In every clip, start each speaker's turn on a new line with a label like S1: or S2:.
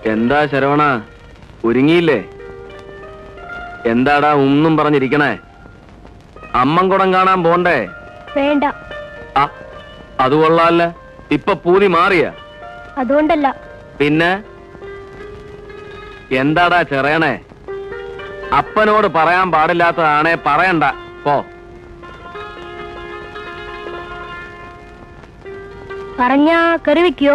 S1: എന്താ ശരവണ ഒരുങ്ങിയില്ലേ എന്താടാ ഒന്നും പറഞ്ഞിരിക്കണേ അമ്മൻകുടം കാണാൻ പോണ്ടേ
S2: വേണ്ട
S1: ആ അത് കൊള്ളാല്ല ഇപ്പൊ പൂതി മാറിയ
S2: അതുകൊണ്ടല്ല
S1: പിന്നെ എന്താടാ ചെറയണേ അപ്പനോട് പറയാൻ പാടില്ലാത്തതാണേ പറയണ്ട പോ
S2: പറഞ്ഞ കറി വെക്കോ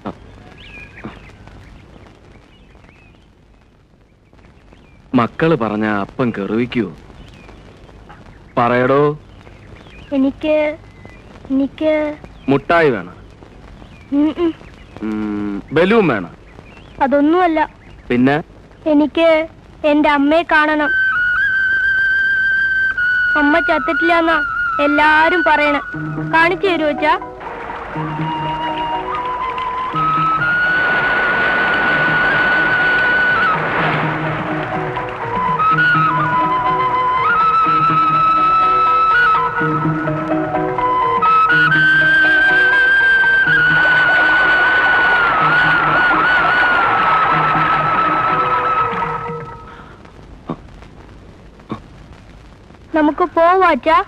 S1: മക്കള് പറഞ്ഞ അപ്പൻ കെറുവിക്കൂ പറയടോ
S2: എനിക്ക് എനിക്ക്
S1: മുട്ടായി വേണം
S2: ഉം ഉം,
S1: ഉം, ബലൂൺ വേണം
S2: അതൊന്നുമല്ല
S1: പിന്നെ
S2: എനിക്ക് എന്റെ അമ്മയെ കാണണം അമ്മ ചത്തിട്ടില്ലെന്നാ എല്ലാരും പറയണ കാണിച്ചു തരുമോ അച്ഛാ നമുക്ക് പോവാ അച്ഛാ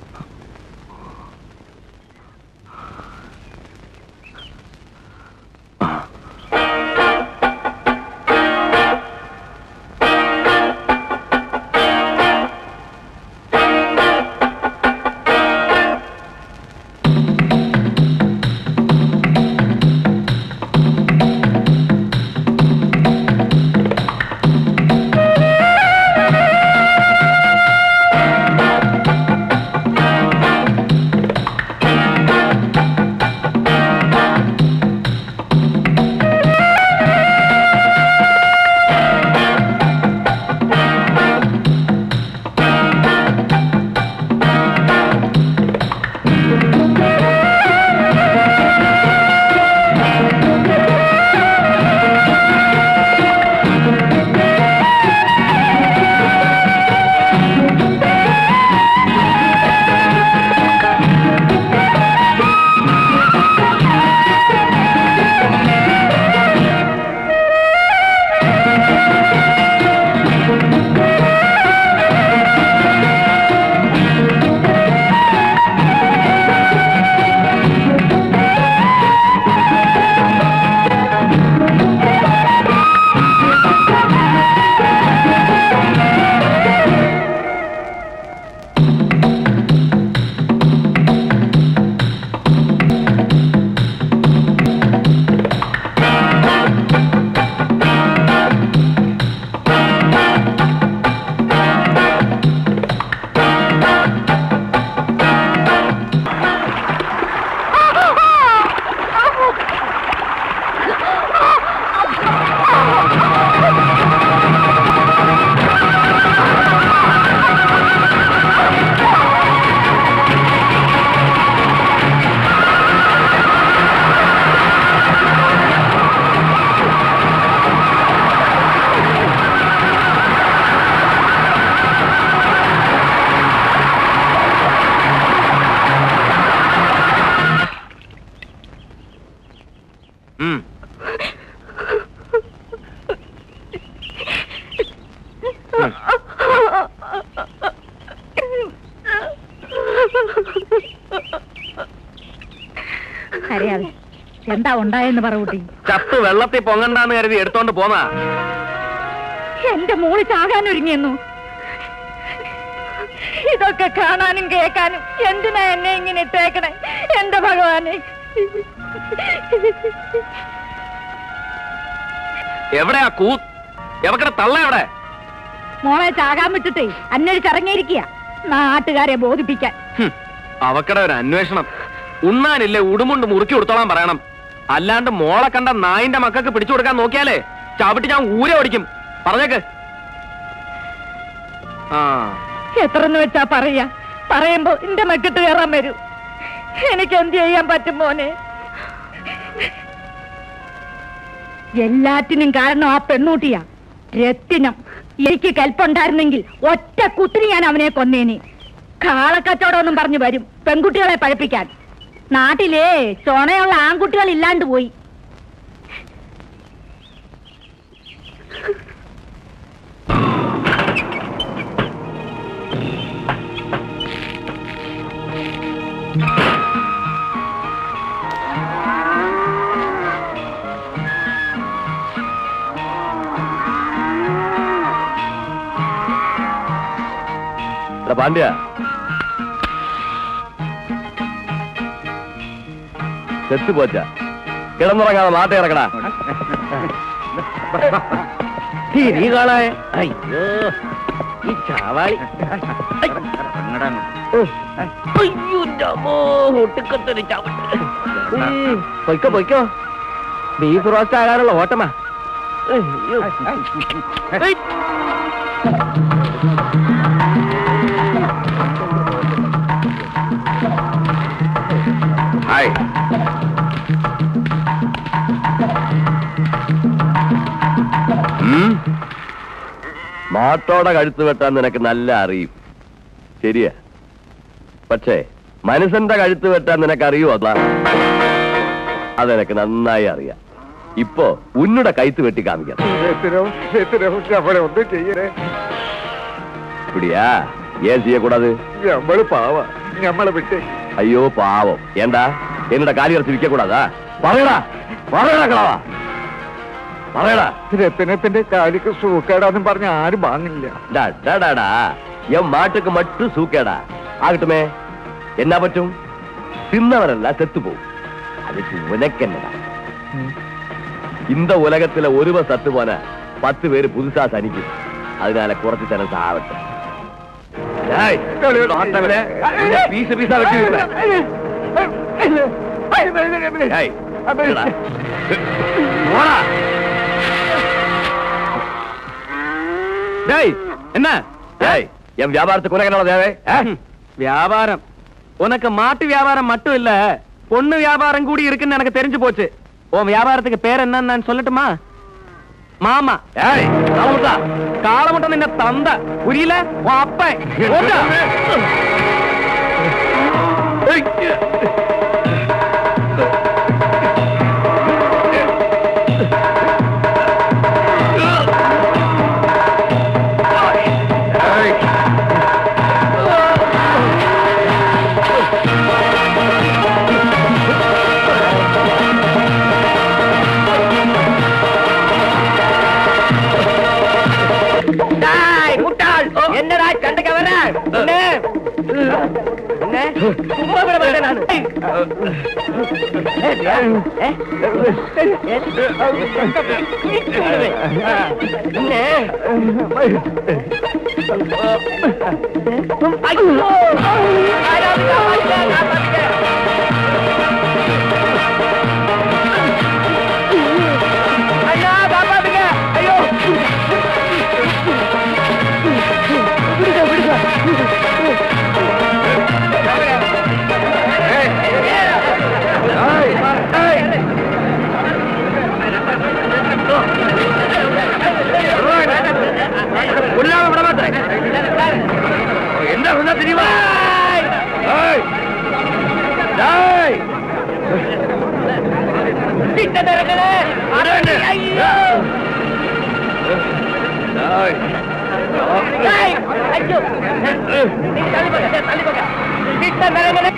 S1: ഉം.
S3: അറിയാതെ എന്താ ഉണ്ടായെന്ന് പറ കുട്ടി
S1: ചത്ത് വെള്ളത്തിൽ പൊങ്ങണ്ടാന്ന് കരുതി എടുത്തോണ്ട് പോന്നാ
S3: എന്റെ മോള് ചാകാൻ ഒരുങ്ങിയെന്നു ഇതൊക്കെ കാണാനും കേൾക്കാനും എന്തിനാ എന്നെ ഇങ്ങനെ ഇട്ടേക്കണേ എന്റെ ഭഗവാനെ
S1: എവിടെയാ കൂ എവക്കടെ തള്ള എവിടെ
S3: മോളെ ചാകാൻ വിട്ടിട്ടേ അന്വേഷിച്ചിറങ്ങിയിരിക്കുക നാട്ടുകാരെ ബോധിപ്പിക്കാൻ
S1: ഹും, അവക്കടെ ഒരു അന്വേഷണം ഉണ്ണാനില്ലേ ഉടുമുണ്ട് മുറുക്കി കൊടുത്തോളാൻ പറയണം അല്ലാണ്ട് മോളെ കണ്ട നായിന്റെ മക്കൾക്ക് പിടിച്ചു കൊടുക്കാൻ നോക്കിയാലേ ചവിട്ടി ഞാൻ ഊരെ ഓടിക്കും പറഞ്ഞേക്ക് ആ
S3: എത്രന്ന് വെച്ചാ പറയാ പറയുമ്പോ എന്റെ മെക്കിട്ട് കയറാൻ വരൂ എനിക്ക് എന്ത് ചെയ്യാൻ പറ്റും മോനെ എല്ലാറ്റിനും കാരണം ആ പെണ്ണൂട്ടിയാ രത്തിനം എനിക്ക് കൽപ്പുണ്ടായിരുന്നെങ്കിൽ ഒറ്റ കുത്തിരി ഞാൻ അവനെ കൊന്നേനി കാളക്കച്ചവടമൊന്നും പറഞ്ഞു വരും പെൺകുട്ടികളെ പഴപ്പിക്കാൻ നാട്ടിലേ ചൊണയുള്ള ആൺകുട്ടികൾ ഇല്ലാണ്ട് പോയി
S4: എടാ പാണ്ഡ്യ ചെത്തു പോച്ച കിടന്നുറങ്ങാതെ മാട്ട ഇറക്കടാ
S1: തിരി കാണാ അയ്യോ ഈ ചാവാളി അയ്യോ രമോ ഒട്ടുക്കത്തൊരു ചവിട്ട് ഉം, പൊയ്ക്കോ പൊയ്ക്കോ ബീഫ് റോസ്റ്റ് ആകാനുള്ള ഓട്ടമാ അയ്യോ. ഏയ്.
S4: ഹായ് ഉം. മാട്ടോടെ കഴുത്ത് വെട്ടാൻ നിനക്ക് നല്ല അറിയും ശരിയാ പക്ഷേ മനുഷ്യന്റെ കഴുത്ത് വെട്ടാൻ നിനക്ക് അറിയോ അതാ അതെനിക്ക് നന്നായി അറിയാം ഇപ്പോ ഉന്നുടെ കൈത്ത് വെട്ടി കാണിക്കാം
S5: നമ്മളെ ഒന്നും ചെയ്യണേ
S4: ഇപ്പിടിയാ ഏൻ ചെയ്യക്കൂടാது
S5: നമ്മള് പാവ നമ്മളെ വിട്ടേ
S4: അയ്യോ പാവം ഏണ്ടാ എന്നോட കാലി ഇറച്ചി വിൽക്കക്കൂടാതാ പറയടാ പറയടാ കളവാ പറയടാ
S5: രത്തിനത്തിന്റെ കാലിക്ക് സൂക്കേടാന്നും പറഞ്ഞ ആരും വാങ്ങില്ല
S4: ഡാ, ഡാ, ഡാ, ഡാ. என் மாட்டுக்கு மட்டும் சூக்கேடா ஆகட்டுமே என்ன பற்றும் தின்னவரெல்லாம் செத்து போகும் அதுக்கு உனக்கு என்னடா இந்த உலகத்துல ஒருவன் சத்து போன பத்து பேரு புதுசா சனிக்கும் அதனால குறைச்சு தரம் சாவட்டும் டேய், ஆட்டவனே, உன்னை பீசு பீசா வெட்டி விடுறேன். டேய், என்னடா? போடா.
S1: டேய் என்ன
S4: டேய், என் வியாபாரத்துக்கு உனக்கு என்னடா தேவை ஆ?
S1: வியாபாரம் உனக்கு மாட்டு வியாபாரம் மட்டும் இல்ல பொண்ணு வியாபாரம் கூடி இருக்குன்னு எனக்கு தெரிஞ்சு போச்சு உன் வியாபாரத்துக்கு பேர் என்னன்னு நான் சொல்லட்டுமா மாமா
S4: ஏய், காலமுட்டா.
S1: காலமுட்டம் நின்ன தந்த புரியல உன் அப்பன் ஓட்டா. என்னடா சண்டைக்கு வர என்ன? என்ன? சும்மா விட மாட்டேன் நானு. ஏ? என்ன? ஐயோ! காப்பாத்துங்க, காப்பாத்துங்க, காப்பாத்துங்க. ஐயா, காப்பாத்துங்க. ஐயோ உள்ளாம விட மாட்டேன் என்ன சொன்னா தெரியுமா ஏய்! டேய்! கிட்ட நெருங்கலே! ஐயோ! டேய்! ஐயோ! நீ தள்ளி போங்க, தள்ளி போங்க. கிட்ட நெருங்கலே!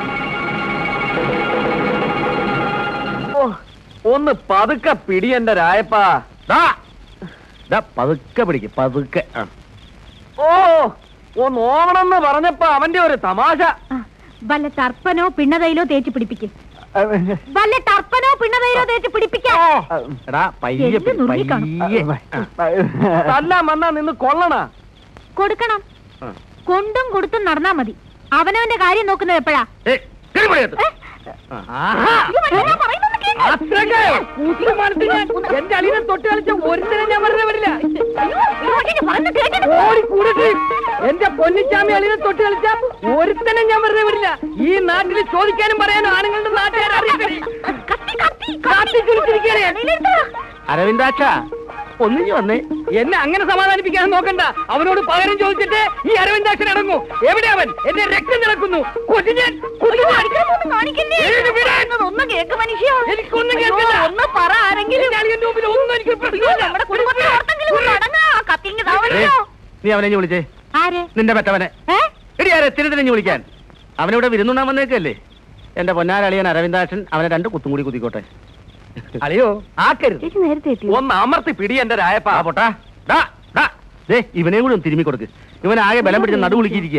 S1: ഓ, ഒന്ന് പതുക്കെ പിടി എന്റെ രായപ്പാ
S4: ദാ. ദാ, പതുക്കെ പിടിക്ക് പതുക്കെ ആ.
S1: ഓ ഒന്ന് ഓവണമെന്ന് പറഞ്ഞപ്പോ അവന്റെ ഒരു തമാശ
S3: വല്ല ടർപ്പനോ പിണ്ണതയിലോ തേച്ച് പിടിപ്പിക്കും വല്ല ടർപ്പനോ പിണ്ണതയിലോ തേച്ച് പിടിപ്പിക്കാം
S4: എടാ പയ്യെ
S3: എല്ല്
S4: പിടി,
S3: നുള്ളിക്കാണും.
S4: പയ്യെ.
S1: തല്ലാൻ വന്നാ നിന്ന് കൊള്ളണ
S3: കൊടുക്കണം കൊണ്ടും കൊടുത്തും നടന്നാ മതി അവനവന്റെ കാര്യം നോക്കുന്നത് എപ്പോഴാ
S4: ഏയ്, കേറി പണിയത്ത്. ആഹാ.
S1: അത്രയ്ക്കായോ? കൂട്ടുമാനത്തിന് ഞാൻ എന്റെ അളിയനെ തൊട്ട് കളിച്ച ഒരുത്തരം ഞാൻ വെറുതെ വരില്ല ഓടി കൂടട്ടെ എന്റെ പൊന്നിച്ചാമി അളിയനെ തൊട്ട് കളിച്ച ഒരുത്തനെ ഞാൻ വെറുതെ വരില്ല ഈ നാട്ടിൽ ചോദിക്കാനും പറയാനും ആണുങ്ങളുടെ നാട്ടുകാരെ അറിയിക്കണേ കാട്ടി ചുരുക്കിയിരിക്കുകയാണ് അരവിന്ദാക്ഷ ഒന്നിഞ്ഞു വന്നേ എന്നെ അങ്ങനെ സമാധാനിപ്പിക്കാൻ നോക്കണ്ട അവനോട് പകരം ചോദിച്ചിട്ട് ഈ അരവിന്ദാക്ഷൻ ഇറങ്ങൂ എവിടെ അവൻ എന്റെ രക്തം നടക്കുന്നു കൊച്ചിഞ്ഞാൻ
S3: ഒന്നും കേക്ക് മനുഷ്യ
S1: എനിക്കൊന്നും കേൾക്കില്ല
S3: ഒന്ന് പറ ആരെങ്കിലും
S1: എന്റെ അളിയന്റെ മുമ്പിൽ ഒന്നും എനിക്ക് പ്രശ്നമില്ല
S3: നമ്മുടെ കുടുംബത്തെ ഓർത്തും
S2: അയ്യോ
S6: നീ അവനെ ഇഞ്ഞ് വിളിച്ചേ
S2: ആര്
S6: നിന്റെ പെറ്റവനെ
S2: ഏ
S6: എടി ആരെ തിരിഞ്ഞ് വിളിക്കാൻ അവനിവിടെ വിരുന്നുണ്ണാൻ വന്നേക്കല്ലേ എന്റെ പൊന്നാരളിയൻ അരവിന്ദാക്ഷൻ അവനെ രണ്ട് കുത്തും കൂടി കുത്തിക്കോട്ടെ
S1: അളിയോ ആക്കരുത്
S2: ചേച്ചി നേരത്തെ എത്തി
S4: ഒന്ന് അമർത്തി പിടി എന്റെ രായപ്പ
S6: ആ പൊട്ടാ ഡാ, ഡാ. ദേ ഇവനെയും കൂടി ഒന്ന് തിരുമ്മി കൊടുക്ക് ഇവൻ ആകെ ബലം പിടിച്ച് നടു വിളിക്കിരിക്കുക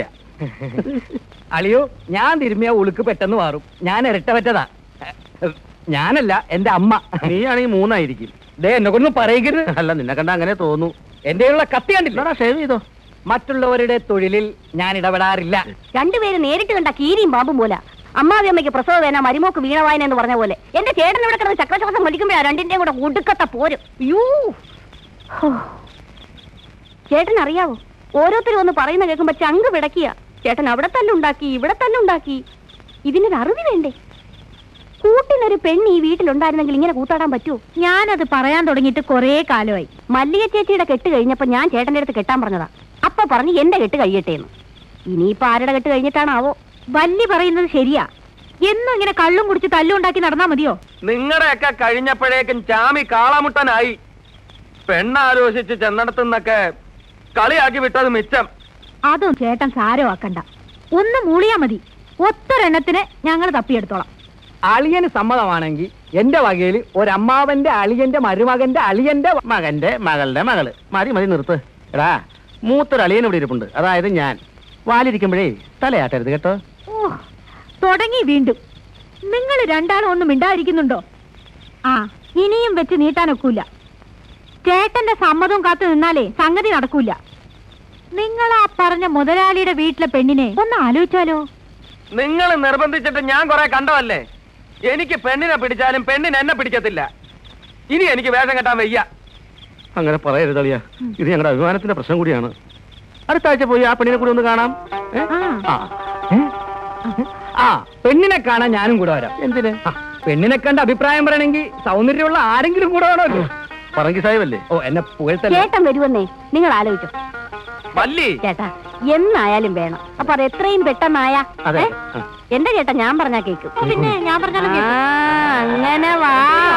S1: അളിയോ ഞാൻ തിരുമ്മിയ ഉളുക്ക് പെട്ടെന്ന് മാറും ഞാൻ ഇരട്ട പറ്റതാ ഞാനല്ല എന്റെ അമ്മ
S6: നീയാണെങ്കിൽ മൂന്നായിരിക്കും
S1: ദേ എന്നെ കൊണ്ടൊന്നും പറയരുത്
S6: അല്ല നിന്നെ കണ്ട അങ്ങനെ തോന്നു
S1: എന്റെ ഉള്ള കത്തി കണ്ടില്ല
S6: ഇല്ലടാ ഷേവ് ചെയ്തോ
S1: മറ്റുള്ളവരുടെ തൊഴിലിൽ ഞാൻ ഇടപെടാറില്ല
S2: രണ്ടുപേരും നേരിട്ട് കണ്ട കീരിയും പാമ്പും പോലെ അമ്മാവി അമ്മയ്ക്ക് പ്രസവ വേന മരുമോക്ക് വീണവായന എന്ന് പറഞ്ഞ പോലെ എന്റെ ചേട്ടൻ ഇവിടെ കിടന്ന് ചക്രശ്വാസം വലിക്കുമ്പോഴാ രണ്ടിന്റെയും കൂടെ ഒടുക്കത്തെ പോരും യൂ ഹോ. ചേട്ടൻ അറിയാവോ ഓരോരുത്തരും ഒന്ന് പറയുന്ന കേൾക്കുമ്പോ ചങ്ക് പിടക്കിയ ചേട്ടൻ അവിടെ തല്ലുണ്ടാക്കി ഇവിടെ തല്ലുണ്ടാക്കി ഇതിനൊരു അറിവ് വേണ്ടേ കൂട്ടിനൊരു പെണ്ണ് ഈ വീട്ടിലുണ്ടായിരുന്നെങ്കിൽ ഇങ്ങനെ കൂത്താടാൻ പറ്റുമോ
S3: ഞാനത് പറയാൻ തുടങ്ങിയിട്ട് കുറേ കാലമായി
S2: മല്ലിക ചേച്ചിയുടെ കെട്ട് കഴിഞ്ഞപ്പോ ഞാൻ ചേട്ടന്റെ അടുത്ത് കെട്ടാൻ പറഞ്ഞതാ അപ്പൊ പറഞ്ഞു എന്റെ കെട്ട് കഴിയട്ടെ എന്ന് ഇനിയിപ്പോ ആരുടെ കെട്ട് കഴിഞ്ഞിട്ടാണാവോ
S3: വല്ലി പറയുന്നത് ശരിയാ എന്നും ഇങ്ങനെ കള്ളും കുടിച്ച് തല്ലും ഉണ്ടാക്കി നടന്നാ മതിയോ
S4: നിങ്ങളുടെയൊക്കെ കഴിഞ്ഞപ്പോഴേക്കും ചാമി കാളമുട്ടനായി പെണ്ണാലോചിച്ച് ചെന്നിടത്തുനിന്നൊക്കെ കളിയാക്കി വിട്ടത് മിച്ചം
S3: അതും ചേട്ടൻ സാരമാക്കണ്ട ഒന്ന് മൂളിയാ മതി ഒത്തൊരെണ്ണത്തിന് ഞങ്ങൾ തപ്പിയെടുത്തോളാം
S1: അളിയന് സമ്മതമാണെങ്കിൽ എന്റെ വകയിൽ ഒരമ്മാവന്റെ അളിയന്റെ മരുമകന്റെ അളിയന്റെ വ-
S6: മകന്റെ മകളുടെ മകള് മതി മതി നിർത്ത് എടാ മൂത്തൊരളിയൻ ഇവിടെ ഇരിപ്പുണ്ട് അതായത് ഞാൻ വാലിരിക്കുമ്പോഴേ തലയാട്ടരുത് കേട്ടോ
S3: ഓ തുടങ്ങി വീണ്ടും നിങ്ങൾ രണ്ടാളും ഒന്നും മിണ്ടാതിരിക്കുന്നുണ്ടോ ആ ഇനിയും വെച്ച് നീട്ടാനൊക്കൂല ചേട്ടന്റെ സമ്മതവും കാത്തു നിന്നാലേ സംഗതി നടക്കൂല നിങ്ങൾ ആ പറഞ്ഞ മുതലാളിയുടെ വീട്ടിലെ പെണ്ണിനെ ഒന്ന് ആലോചിച്ചാലോ
S4: നിങ്ങൾ നിർബന്ധിച്ചിട്ട് ഞാൻ കുറെ കണ്ടതല്ലേ എനിക്ക് പെണ്ണിനെ പിടിച്ചാലും പെണ്ണിന് എന്നെ പിടിക്കത്തില്ല ഇനി എനിക്ക് വേഷം കെട്ടാൻ വയ്യ
S6: അങ്ങനെ പറയരുത് അളിയ ഇത് ഞങ്ങളുടെ അഭിമാനത്തിന്റെ പ്രശ്നം കൂടിയാണ് അടുത്ത ആഴ്ച പോയി ആ പെണ്ണിനെ കൂടി ഒന്ന് കാണാം ഏ?
S3: ആ
S6: ആ
S1: ഏ? ആ പെണ്ണിനെ കാണാൻ ഞാനും കൂടെ വരാം
S6: എന്തിന്
S1: ആ, പെണ്ണിനെ കണ്ട് അഭിപ്രായം പറയണമെങ്കിൽ സൗന്ദര്യമുള്ള ആരെങ്കിലും കൂടെ വേണമല്ലോ
S6: പറങ്കി സാഹിബല്ലേ
S1: ഓ എന്നെ പുകഴ്ത്തല്ലേ
S2: ചേട്ടൻ വരുമെന്നേ നിങ്ങൾ ആലോചിച്ചു
S4: മല്ലി
S2: ചേട്ടാ എന്നായാലും വേണം അപ്പൊ അത് എത്രയും പെട്ടെന്നായ
S6: അതെ.
S2: ഏ?
S6: ആ.
S2: എന്റെ ചേട്ടാ ഞാൻ പറഞ്ഞാ കേക്കും
S3: പിന്നെ ഞാൻ പറഞ്ഞാലും
S2: ആ,
S3: കേൾക്കും.
S2: അങ്ങനെ വാ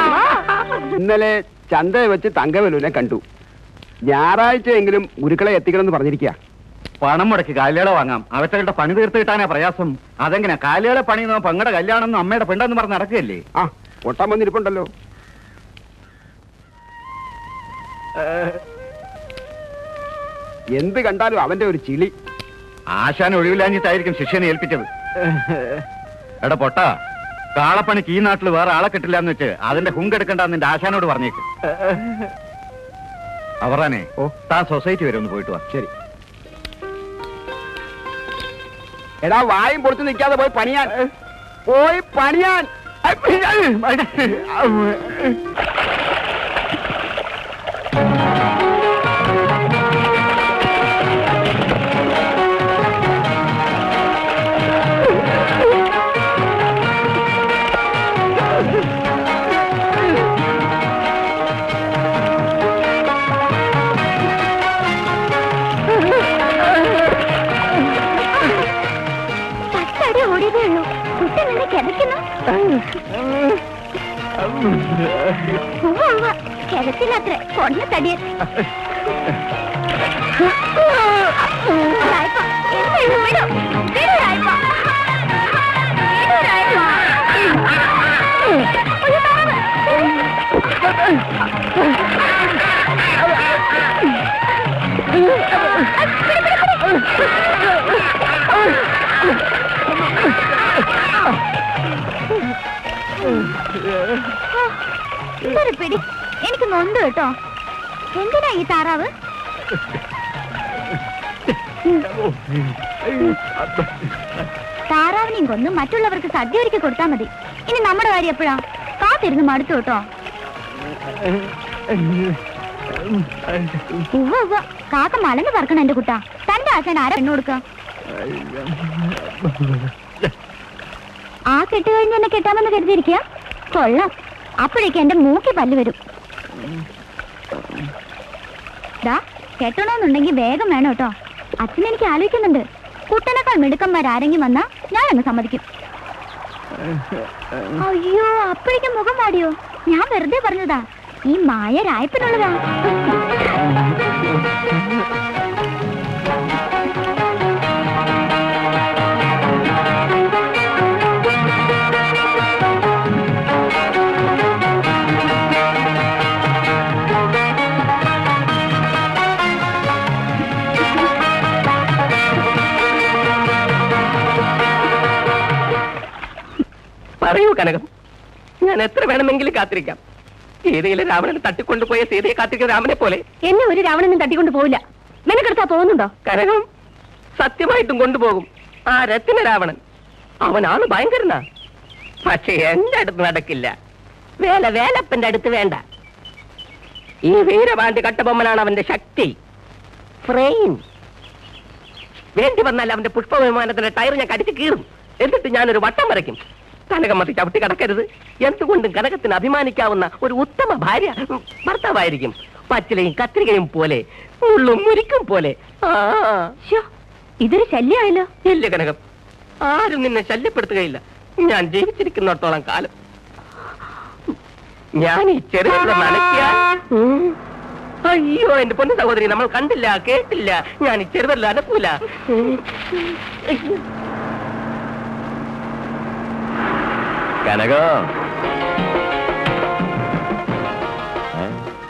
S5: ഇന്നലെ ചന്തയെ വെച്ച് തങ്കവലുവിനെ കണ്ടു ഞായറാഴ്ചയെങ്കിലും ഗുരുക്കളെ എത്തിക്കണമെന്ന് പറഞ്ഞിരിക്കുക
S6: പണം മുടക്കി കാലികളെ വാങ്ങാം അവറ്റകളുടെ പണി തീർത്ത് കിട്ടാനാ പ്രയാസം അതെങ്ങനെ കാലികളെ പണി പെങ്ങളുടെ കല്യാണം അമ്മയുടെ പെണ്ടെന്ന് പറഞ്ഞ് നടക്കുകയല്ലേ
S5: ആ പൊട്ടാൻ വന്നിരിപ്പുണ്ടല്ലോ എന്ത് കണ്ടാലും അവന്റെ ഒരു ചിളി
S6: ആശാൻ ഒഴിവില്ലാഞ്ഞിട്ടായിരിക്കും ശിഷ്യനെ ഏൽപ്പിച്ചത് എടാ പൊട്ട കാളപ്പണിക്ക് ഈ നാട്ടിൽ വേറെ ആളെ കിട്ടില്ല എന്ന് വെച്ച് അതിന്റെ ഹുങ്കെടുക്കണ്ട നിന്റെ ആശാനോട് പറഞ്ഞേക്ക് അവറാനെ ഓ താൻ സൊസൈറ്റി വരെ ഒന്ന് പോയിട്ട് വാ
S5: ശരി എടാ വായും പൊളിച്ചു നിൽക്കാതെ പോയി പണിയാൻ പോയി പണിയാൻ
S2: പത്തടി ഓടിയതേ ഉള്ളൂ കുട്ടി നിന്നെ കിതയ്ക്കുന്നു കിതച്ചില്ലത്ര കൊണ്ട തടിയൻ രായ്പ, എന്താ ഇത്? വിടൂ. വിടൂ രായ്പ. വിടൂ രായ്പ. അയ്യോ, താവ്. ഇതൊരു പിടി എനിക്ക് നൊന്ത് കേട്ടോ എന്തിനാ ഈ താറാവ് താറാവിനെയും കൊന്ന് മറ്റുള്ളവർക്ക് സദ്യ ഒരുക്കി കൊടുത്താൽ മതി ഇനി നമ്മുടെ കാര്യം എപ്പോഴാ കാത്തിരുന്ന് മടുത്തു കേട്ടോ ഉവ്വ ഉവ്വ കാക്ക മലന്ന് പറക്കണം എന്റെ കുട്ടാ തന്റെ ആശാൻ ആരാ പെണ്ണു കൊടുക്ക ആ കെട്ട് കഴിഞ്ഞ് എന്നെ കെട്ടാമെന്ന് കരുതിയിരിക്കുക കൊള്ളാം അപ്പോഴേക്ക് എന്റെ മൂക്കി പല്ല് വരും ദാ കെട്ടണമെന്നുണ്ടെങ്കിൽ വേഗം വേണം കേട്ടോ അച്ഛൻ എനിക്ക് ആലോചിക്കുന്നുണ്ട് കുട്ടനേക്കാൾ മിടുക്കന്മാരാരെങ്കിലും വന്നാ ഞാനങ്ങ് സമ്മതിക്കും അയ്യോ അപ്പോഴേക്കും മുഖം വാടിയോ ഞാൻ വെറുതെ പറഞ്ഞതാ ഈ മായ രായപ്പിനുള്ളതാ
S1: പറയൂ കനകം ഞാൻ എത്ര വേണമെങ്കിലും കാത്തിരിക്കാം സീതയിലെ രാവണനെ തട്ടിക്കൊണ്ടുപോയ സീതയെ കാത്തിരിക്കുന്ന രാമനെ പോലെ
S2: എന്നെ ഒരു രാവണനും തട്ടിക്കൊണ്ട് പോവില്ല നിനക്കെടുത്താ തോന്നുന്നുണ്ടോ
S1: കനകം സത്യമായിട്ടും കൊണ്ടുപോകും ആ രത്തിന രാവണൻ അവനാണ് ഭയങ്കരനാ പക്ഷെ എന്റെ അടുത്ത് നടക്കില്ല വേല വേലപ്പന്റെ അടുത്ത് വേണ്ട ഈ വീരപാണ്ടി കട്ടബൊമ്മനാണ് അവന്റെ ശക്തി ഫ്രെയിം വേണ്ടി വന്നാൽ അവന്റെ പുഷ്പവിമാനത്തിന്റെ ടയർ ഞാൻ കടിച്ചു കീറും എന്നിട്ട് ഞാനൊരു വട്ടം വരയ്ക്കും കനകമതി ചവിട്ടി കടക്കരുത് എന്തുകൊണ്ടും കനകത്തിന് അഭിമാനിക്കാവുന്ന ഒരു ഉത്തമ ഭാര്യ ഉം, ഭർത്താവായിരിക്കും പച്ചിലയും കത്രികയും പോലെ മുള്ളും മുരിക്കും പോലെ ആ
S2: ശ്ശോ, ഇതൊരു ശല്യമായല്ലോ
S1: ഇല്ല കനകം ആരും നിന്നെ ശല്യപ്പെടുത്തുകയില്ല ഞാൻ ജീവിച്ചിരിക്കുന്നിടത്തോളം കാലം ഞാൻ ഈ ചെറിയ നനയ്ക്കാൻ ഉം. അയ്യോ എന്റെ പൊന്നു സഹോദരി നമ്മൾ കണ്ടില്ല കേട്ടില്ല ഞാൻ ഈ ചെറുതല്ല അനക്കൂല ഉം.
S4: കനകം ഏ?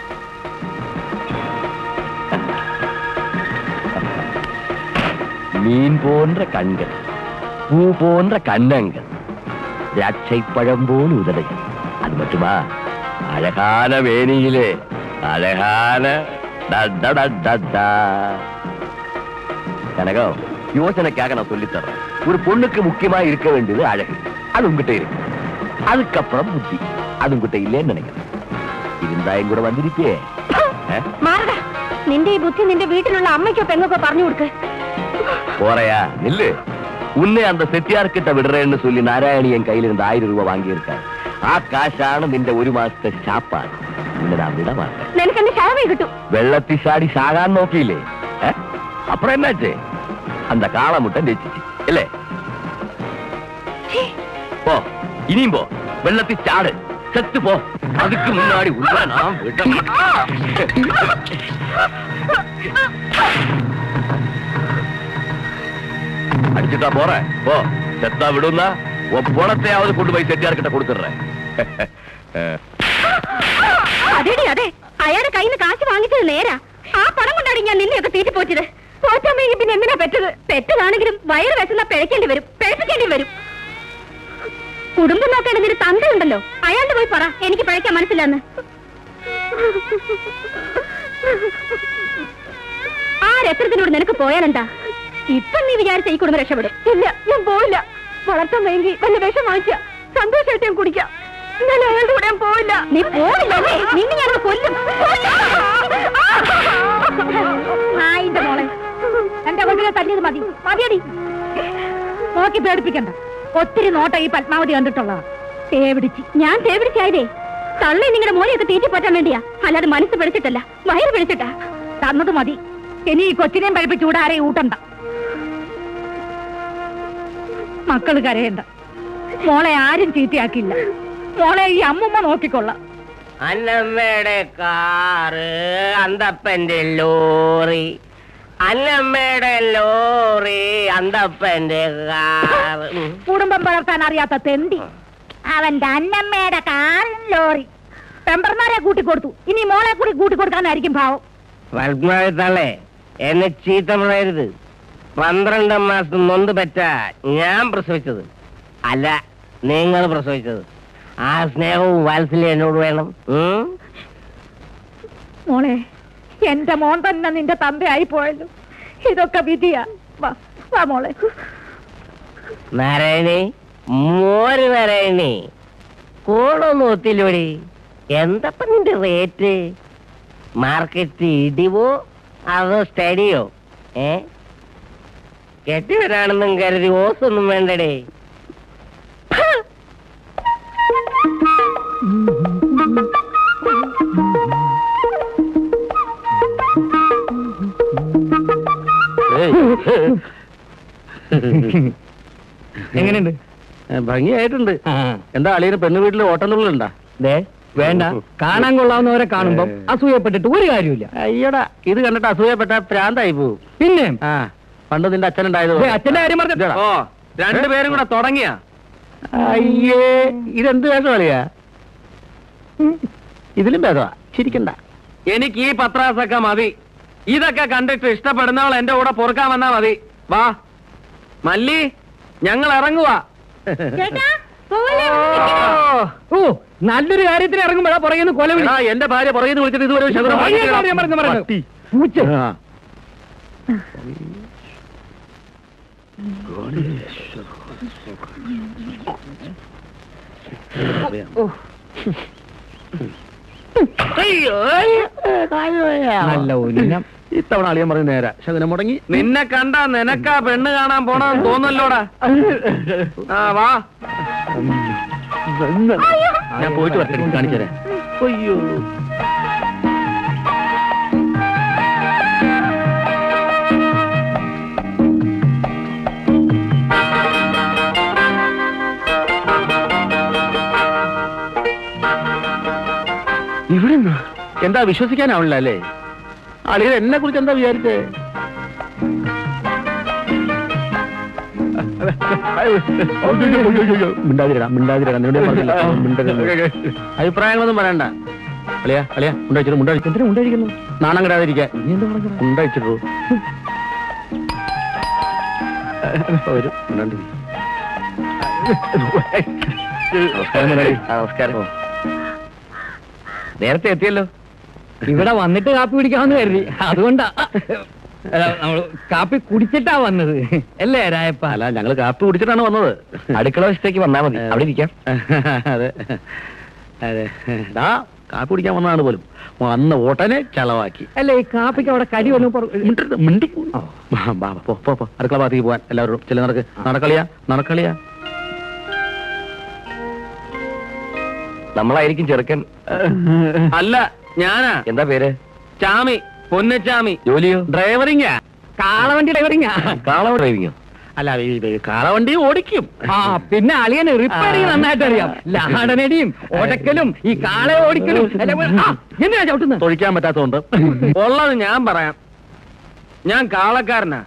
S4: மீன் போன்ற கண்கள் பூ போன்ற கன்னங்கள் திராட்சை பழம் போல் உதடுகள் அது மட்டுமா அழகான வேணியிலே அழகான டட்டடட்டட்டா. கனகம் யோசனைக்காக நான் சொல்லித் தர்றேன் ஒரு பொண்ணுக்கு முக்கியமா இருக்க வேண்டியது அழகு அது உங்ககிட்ட இருக்கு அதுக்கப்புறம் புத்தி அது உங்ககிட்ட இல்லைன்னு நினைக்கிறேன் இருந்தா என் கூட வந்திருப்பியே ഏ?
S2: മാറടാ നിന്റെ ഈ ബുദ്ധി നിന്റെ വീട്ടിലുള്ള അമ്മയ്ക്കോ പെങ്ങൾക്കോ പറഞ്ഞു കൊടുക്ക്
S4: போறையா நில்லு உன்னை அந்த செட்டியார் கிட்ட விடுறேன்னு சொல்லி நாராயணி என் கையில இருந்து ஆயிரம் ரூபாய் வாங்கியிருக்காரு ആ കാശാണ് നിന്റെ ഒരു മാസത്തെ ശാപ്പാട് നിന്നെ ഞാൻ വിട മാറ്റേன்
S2: നിനക്ക് എന്റെ ശവമേ കിട്ടും
S4: വെള്ളത്തിൽ ചാടി സാകാൻ നോക്കിയില്ലേ ഏ? അപ്പുறம் என்னாச்சு அந்த காளை முட்டை நெச்சிச்சு இல்லே போ இனியும் போ வெள்ளத்தில் சாடு செத்து போ அதுக்கு முன்னாடி உள்ள நான் விட அடிச்சுட்டா போறேன் போ செத்தா விடுன்னா உன் பணத்தையாவது கொண்டு போய் செட்டியார்கிட்ட கொடுத்துடுறேன்
S2: അതെടി അതെ അയാളുടെ കയ്യിൽ നിന്ന് കാശ് വാങ്ങിച്ചത് നേരാ ആ പണം കൊണ്ടാണ് ഞാൻ നിന്നെയൊക്കെ തീറ്റി പോറ്റത് പോറ്റാമെങ്കിൽ പിന്നെ എന്തിനാ പെറ്റത് പെറ്റതാണെങ്കിലും വയറ് വിശന്ന പിഴക്കേണ്ടി വരും പിഴപ്പിക്കേണ്ടി വരും കുടുംബം നോക്കേണ്ട നിന്റെ തന്തയുണ്ടല്ലോ അയാളുടെ പോയി പറ എനിക്ക് പിഴയ്ക്കാൻ മനസ്സില്ലെന്ന് ആ രത്രത്തിനോട് നിനക്ക് പോയാലെന്താ ഇപ്പൊ നീ വിചാരിച്ച ഈ കുടുംബം രക്ഷപ്പെടും ഇല്ല ഞാൻ പോവില്ല വളർത്താൻ വൈകി വല്ല വിഷം വാങ്ങിച്ച സന്തോഷമായിട്ട് ഞാൻ കുടിക്കാം ഞാൻ അയാളുടെ കൂടെ ഞാൻ പോവില്ല നീ പോവില്ല നിന്നെ ഞാൻ കൊല്ലും
S3: ആയിന്റെ മോളെ എന്റെ കൊച്ചിനെ തല്ലിയത് മതി മതിയടി നോക്കി പേടിപ്പിക്കണ്ട ഒത്തിരി നോട്ട ഈ പത്മാവതി കണ്ടിട്ടുള്ള തേവിടിച്ച്
S2: ഞാൻ തേവിടിച്ചായതേ തള്ളി നിങ്ങളുടെ മോനെയൊക്കെ തീറ്റി പറ്റാൻ വേണ്ടിയാ അല്ലാതെ മനസ്സ് പിടിച്ചിട്ടല്ല വയറ് പിടിച്ചിട്ടാ
S3: തന്നത് മതി ഇനി ഈ കൊച്ചിനെയും പഴിപ്പിച്ച് ഇവിടെ ആരെയും ഊട്ടണ്ട മക്കള് കരയണ്ട മോളെ ആരും ചീത്തയാക്കില്ല മോളെ ഈ അമ്മുമ്മ നോക്കിക്കൊള്ളാം
S1: അന്നമ്മയുടെ കാറ് അന്തപ്പന്റെ ലോറി അന്നമ്മയുടെ ലോറി അന്തപ്പന്റെ കാറ് ഉം.
S3: കുടുംബം വളർത്താൻ അറിയാത്ത തെണ്ടി അവന്റെ അന്നമ്മയുടെ കാറും ലോറി പെമ്പർമാരെ കൂട്ടിക്കൊടുത്തു ഇനി മോളെ കൂടി കൂട്ടിക്കൊടുക്കാനായിരിക്കും ഭാവം
S1: പത്മാവതി തള്ളേ എന്നെ ചീത്ത പറയരുത് പന്ത്രണ്ട് മാസം നൊന്ത് പറ്റ ഞാൻ പ്രസവിച്ചത് അല്ല നിങ്ങൾ പ്രസവിച്ചത് ആ സ്നേഹവും വാത്സല്യം എന്നോട് വേണം ഉം?
S3: മോളെ എന്റെ മോൻ തന്നെ നിന്റെ തന്തയായി പോയല്ലോ ഇതൊക്കെ വിധിയാ വാ വാ മോളെ
S1: നാരായണി മോര് നാരായണി കൂടൊന്നും ഒത്തില്ലോടി എന്തപ്പ നിന്റെ റേറ്റ് മാർക്കറ്റ് ഇടിവോ അതോ സ്റ്റഡിയോ ഏ കെട്ടിവരാണെന്നും കരുതി ഓസൊന്നും വേണ്ടടേ
S5: എങ്ങനെയുണ്ട്
S1: ഭംഗിയായിട്ടുണ്ട്
S5: എന്താ അളിയന് പെണ്ണു വീട്ടിൽ ഓട്ടം തുള്ളലുണ്ടാ
S1: ദേ വേണ്ട കാണാൻ കൊള്ളാവുന്നവരെ കാണുമ്പം അസൂയപ്പെട്ടിട്ട് ഒരു കാര്യമില്ല
S5: അയ്യടാ ഇത് കണ്ടിട്ട് അസൂയപ്പെട്ട പ്രാന്തായി പോവും
S1: പിന്നെ
S5: ആ പണ്ട് നിന്റെ അച്ഛനുണ്ടായത്
S1: ദേ, അച്ഛന്റെ കാര്യം പറഞ്ഞ
S5: ഓ രണ്ടുപേരും കൂടെ തുടങ്ങിയ അയ്യേ ഇതെന്ത് വേഷമളിയാ ഇതിലും ഭേദമാ ചിരിക്കണ്ട
S7: എനിക്ക് ഈ പത്രാസൊക്കെ മതി ഇതൊക്കെ കണ്ടിട്ട് ഇഷ്ടപ്പെടുന്നവൾ എന്റെ കൂടെ പൊറുക്കാൻ വന്നാ മതി വാ മല്ലി ഞങ്ങൾ ഇറങ്ങുവാ
S1: ഓ നല്ലൊരു കാര്യത്തിന് ഇറങ്ങുമ്പോഴാ പറയുന്നു കൊല വിളി.
S5: എടാ, എന്റെ ഭാര്യ പുറകിന്ന് വിളിച്ചിട്ട് ഇതുവരെ ഒരു ശകുനം
S1: വലിയ
S5: പറഞ്ഞിട്ടില്ല.
S1: കാര്യം പറഞ്ഞു, പറഞ്ഞു.
S5: പട്ടി.
S1: പൂച്ച.
S5: ആ. അയ്യോ, അയ്യോ, കാര്യമായ.
S1: നല്ല ഉന്നം
S5: ഇത്തവണ അളിയൻ പറഞ്ഞു നേരെ ശകുനം മുടങ്ങി
S7: നിന്നെ കണ്ടാ നിനക്കാ പെണ്ണ് കാണാൻ പോണെന്ന് തോന്നല്ലോടാ ആ വാ
S5: ഞാൻ പോയിട്ട് വരട്ടെ കാണിച്ചതേ അയ്യോ ഇവിടെ എന്താ വിശ്വസിക്കാനാവില്ല അല്ലേ അളിയൻ എന്നെ കുറിച്ച് എന്താ വിചാരിച്ചേ മിണ്ടാതിരടാ മിണ്ടാതിരടാ നിന്നോട് ഞാൻ പറഞ്ഞില്ല മിണ്ടരുത്. അഭിപ്രായങ്ങളൊന്നും പറയണ്ട അളിയാ അളിയാ ഉണ്ടായിച്ചിട്ട് മുണ്ടഴിച്ചു എന്തിനാ മുണ്ടഴിക്കുന്നു നാണം കിടാതിരിക്കാൻ ഉണ്ടായിച്ചിട്ടു വരും മിണ്ടാണ്ടിരി. നമസ്കാരം മുതലാളി. നമസ്കാരം
S1: നേരത്തെ എത്തിയല്ലോ ഇവിടെ വന്നിട്ട് കാപ്പി കുടിക്കാമെന്ന് കരുതി അതുകൊണ്ടാ അല്ല, നമ്മള് കാപ്പി കുടിച്ചിട്ടാ വന്നത് അല്ലേ രായപ്പ
S5: അല്ല ഞങ്ങള് കാപ്പി കുടിച്ചിട്ടാണ് വന്നത്
S4: അടുക്കള വശത്തേക്ക് വന്നാ മതി അവിടെ ഇരിക്കാം
S5: അതെ അതെ ഡാ കാപ്പി കുടിക്കാൻ വന്നതാണ് പോലും വന്ന ഓട്ടനെ ചളവാക്കി
S1: അല്ലേ ഈ കാപ്പിക്ക് അവിടെ കടി വന്നു
S5: മിണ്ടരുത്, മിണ്ടി ബാ, ബാ, പോ, പോ, പോ. അടുക്കള ഭാഗത്തേക്ക് പോവാൻ എല്ലാവരും ചില നടക്ക് നടക്കളിയാ നടക്കളിയാ
S4: നമ്മളായിരിക്കും ചെറുക്കൻ
S7: അല്ല ഞാനാ
S4: എന്താ പേര്
S7: ചാമി പൊന്നച്ചാമി
S4: ജോലിയോ
S5: ഡ്രൈവറിങ്ങാ
S1: കാളവണ്ടി ഡ്രൈവറിങ്ങാ
S4: കാള ഡ്രൈവിങ്ങോ
S5: അല്ല ഈ ഈ കാളവണ്ടി ഓടിക്കും
S1: ആ പിന്നെ അളിയന് റിപ്പയറിങ് നന്നായിട്ട് അറിയാം ലാടനടിയും ഓടക്കലും ഈ കാളെ ഓടിക്കലും എല്ലാം കൂടെ- ആ, എന്തിനാ ചവിട്ടുന്നത്
S5: തൊഴിക്കാൻ പറ്റാത്തതുകൊണ്ട്
S7: ഉള്ളത് ഞാൻ പറയാം ഞാൻ കാളക്കാരനാ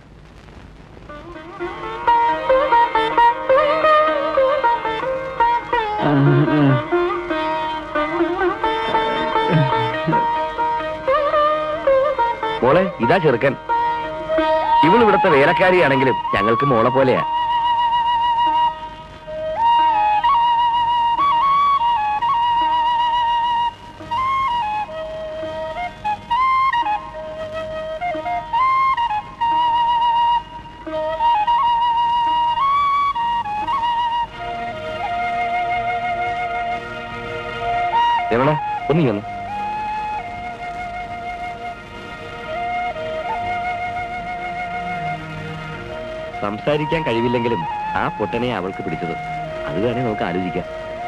S4: മോളെ ഇതാ ചെറുക്കൻ ഇവൾ ഇവിടുത്തെ വേലക്കാരിയാണെങ്കിലും ഞങ്ങൾക്ക് മോളെ പോലെയാ എവിടെ ഒന്നീ വന്നു സംസാരിക്കാൻ കഴിവില്ലെങ്കിലും ആ പൊട്ടനെ അവൾക്ക് പിടിച്ചത് അത് വേണേ നമുക്ക് ആലോചിക്കാം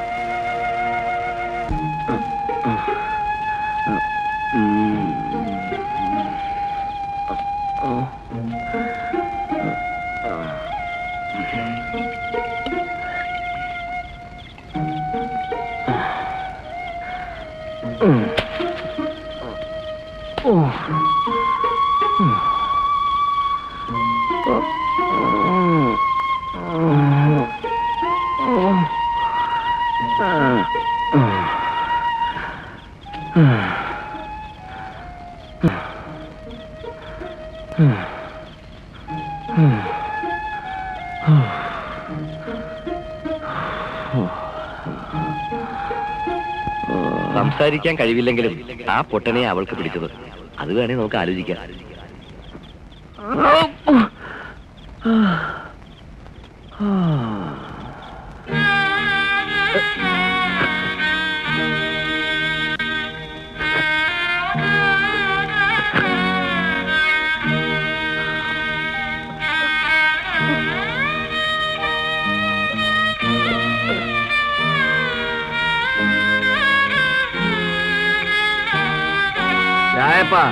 S4: സംസാരിക്കാൻ കഴിവില്ലെങ്കിലും ആ പൊട്ടനെ അവൾക്ക് പിടിച്ചത് അത് വേണേ നമുക്ക് ആലോചിക്കാം
S7: രായപ്പാ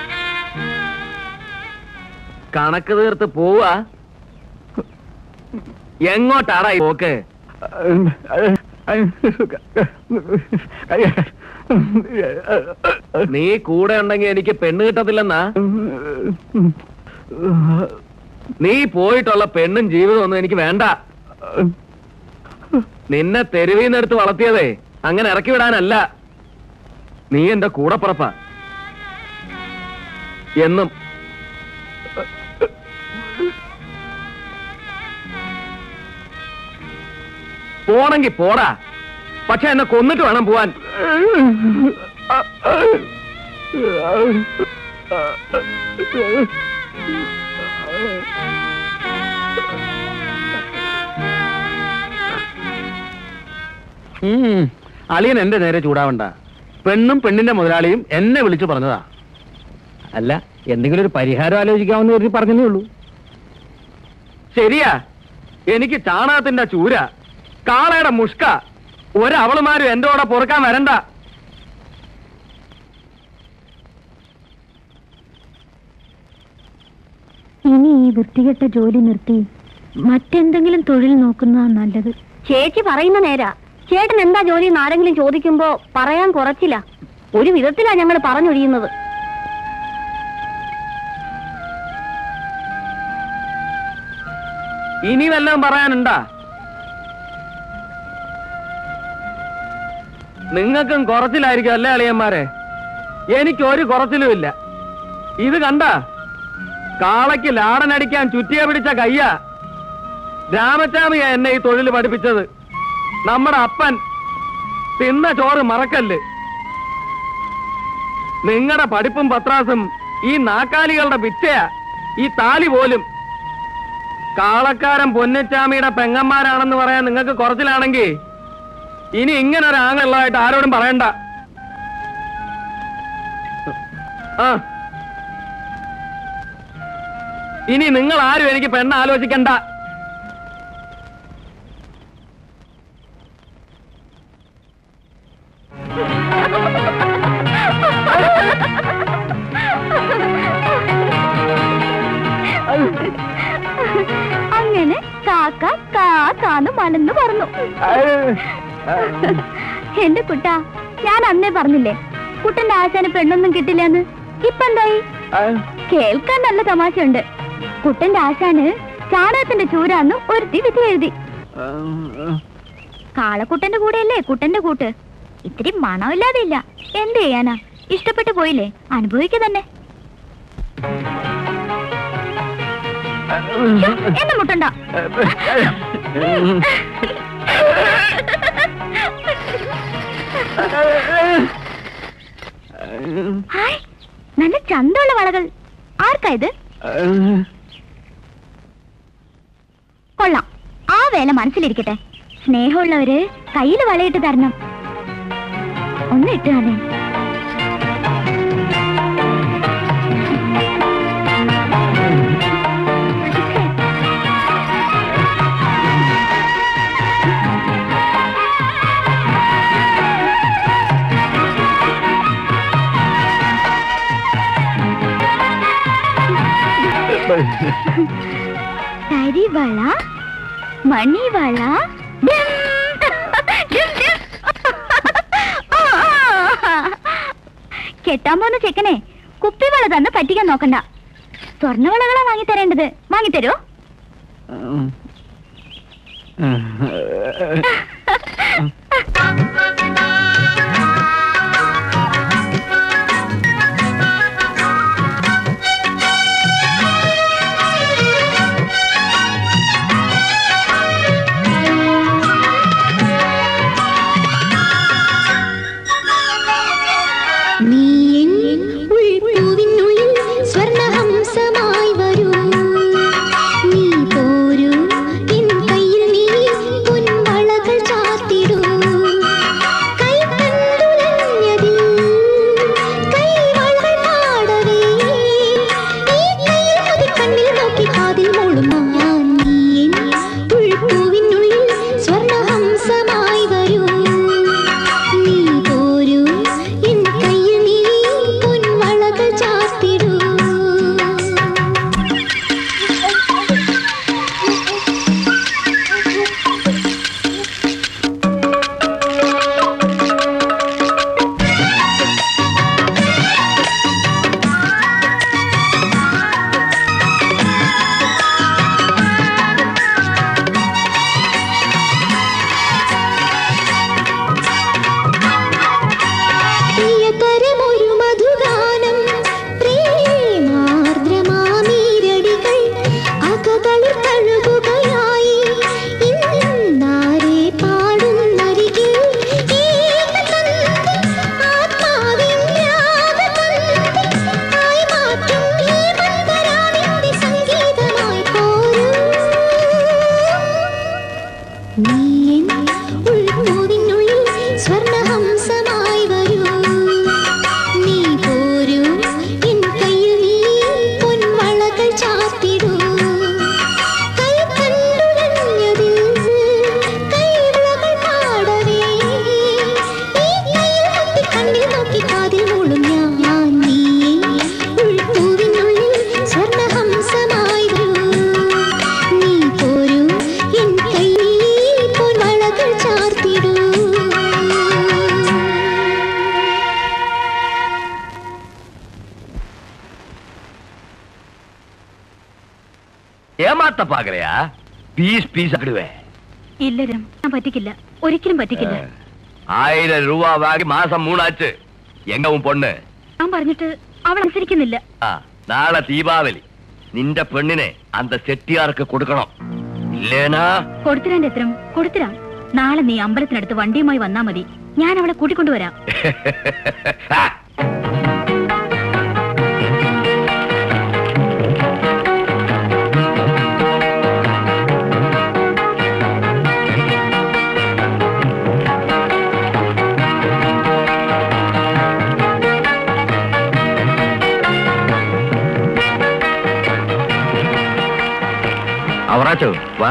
S7: കണക്ക് തീർത്ത് പോവാ എങ്ങോട്ടാടാ ഈ പോക്ക് നീ കൂടെ ഉണ്ടെങ്കിൽ എനിക്ക് പെണ്ണ് കിട്ടത്തില്ലെന്നാ നീ പോയിട്ടുള്ള പെണ്ണും ജീവിതം ഒന്നും എനിക്ക് വേണ്ട നിന്നെ തെരുവിൽ നിന്നെടുത്ത് വളർത്തിയതേ അങ്ങനെ ഇറക്കി വിടാനല്ല നീ എന്റെ കൂടെ പുറപ്പാ എന്നും പോണെങ്കി പോടാ പക്ഷെ എന്നെ കൊന്നിട്ട് വേണം പോവാൻ
S5: ഉം. അളിയൻ എന്റെ നേരെ ചൂടാവണ്ട പെണ്ണും പെണ്ണിന്റെ മുതലാളിയും എന്നെ വിളിച്ചു പറഞ്ഞതാ
S1: അല്ല എന്തെങ്കിലും ഒരു പരിഹാരം ആലോചിക്കാമെന്ന് കരുതി പറഞ്ഞതേ ഉള്ളൂ
S7: ശരിയാ എനിക്ക് ചാണകത്തിന്റെ ചൂര കാളയുടെ മുഷ്ക ഒരവളുമാരും എന്റെ കൂടെ പൊറുക്കാൻ വരണ്ട
S3: ഇനി ഈ വൃത്തികെട്ട ജോലി നിർത്തി മറ്റെന്തെങ്കിലും തൊഴിൽ നോക്കുന്നതാണ് നല്ലത്
S2: ചേച്ചി പറയുന്ന നേരാ ചേട്ടൻ എന്താ ജോലി എന്ന് ആരെങ്കിലും ചോദിക്കുമ്പോ പറയാൻ കുറച്ചില്ല ഒരു വിധത്തിലാ ഞങ്ങൾ പറഞ്ഞൊഴിയുന്നത്
S7: ഇനി വല്ലതും പറയാനുണ്ടാ നിങ്ങൾക്കും കുറച്ചിലായിരിക്കും അല്ലേ അളിയന്മാരെ എനിക്ക് ഒരു കുറച്ചിലും ഇല്ല ഇത് കണ്ട കാളയ്ക്ക് ലാടനടിക്കാൻ ചുറ്റിയ പിടിച്ച കയ്യ രാമച്ചാമിയ എന്നെ ഈ തൊഴിൽ പഠിപ്പിച്ചത് നമ്മുടെ അപ്പൻ തിന്ന ചോറ് മറക്കല്ല് നിങ്ങളുടെ പഠിപ്പും പത്രാസും ഈ നാക്കാലികളുടെ ഭിക്ഷയാ ഈ താലി പോലും കാളക്കാരൻ പൊന്നച്ചാമിയുടെ പെങ്ങന്മാരാണെന്ന് പറയാൻ നിങ്ങൾക്ക് കുറച്ചിലാണെങ്കിൽ ഇനി ഇങ്ങനെ ഒരു ആങ്ങളുള്ളതായിട്ട് ആരോടും പറയണ്ട ആ ഇനി നിങ്ങൾ ആരും എനിക്ക് പെണ്ണ് ആലോചിക്കണ്ട
S2: അങ്ങനെ കാക്ക കാക്കാന്ന് മലന്ന് പറഞ്ഞു എന്റെ കുട്ടാ ഞാൻ അന്നേ പറഞ്ഞില്ലേ കുട്ടന്റെ ആശാന് പെണ്ണൊന്നും കിട്ടില്ലെന്ന് ഇപ്പൊ എന്തായി കേൾക്കാൻ നല്ല തമാശയുണ്ട് കുട്ടന്റെ ആശാന് ചാണകത്തിന്റെ ചൂരാന്ന് ഒരുത്തി വിധി എഴുതി കാളക്കുട്ടന്റെ കൂടെയല്ലേ കുട്ടന്റെ കൂട്ട് ഇത്തിരി മണമില്ലാതെ ഇല്ല എന്ത് ചെയ്യാനാ ഇഷ്ടപ്പെട്ടു പോയില്ലേ അനുഭവിക്ക തന്നെ ശ്ശോ, എന്നെ മുട്ടണ്ട ഹായ് നല്ല ചന്തമുള്ള വളകൾ ആർക്കാ ഇത് കൊള്ളാം ആ വേല മനസ്സിലിരിക്കട്ടെ സ്നേഹമുള്ളവര് കയ്യിൽ വളയിട്ട് തരണം ഒന്ന് ഇട്ട് തന്നെ തരിവള മണിവള ഡിം. ഡിം, ഡിം. കെട്ടാൻ പോകുന്ന ചെക്കനെ കുപ്പിവള തന്ന് പറ്റിക്കാൻ നോക്കണ്ട സ്വർണ്ണവളകളാ വാങ്ങിത്തരേണ്ടത് വാങ്ങിത്തരോ
S8: നീ എൻ ഉൾപ്പൂവിനുള്ളിൽ സ്വർണഹംസമായി വരൂ നീ പോരൂ എൻ കയ്യിൽ നീ പൊൻവളകൾ ചാർത്തിടൂ
S4: ஏமாத்த பாக்குறியா பீஸ் பீஸ் ஆக்கிடுவேன்
S2: ഇല്ല രാം ഞാൻ പറ്റിക്കില്ല ഒരിക്കലും പറ്റിക്കില്ല
S4: ஆயிரம் ரூபா வாங்கி மாசம் மூணாச்சு எங்க உன் பொண்ணு
S2: ഞാൻ പറഞ്ഞിട്ട് അവൾ അനുസരിക്കുന്നില്ല
S4: ആ, നാളെ ദീപാവലി നിന്റെ പെണ്ണിനെ അന്ത ചെട്ടിയാർക്ക് കൊടുക്കണം ഇല്ലേനാ
S2: കൊടുത്തിരാന്റെ എത്രം കൊടുത്തിരാം നാളെ നീ അമ്പലത്തിനടുത്ത് വണ്ടിയുമായി വന്നാ മതി ഞാൻ അവളെ കൂട്ടിക്കൊണ്ടുവരാം
S4: ആ,
S6: അവറാച്ചോ വാ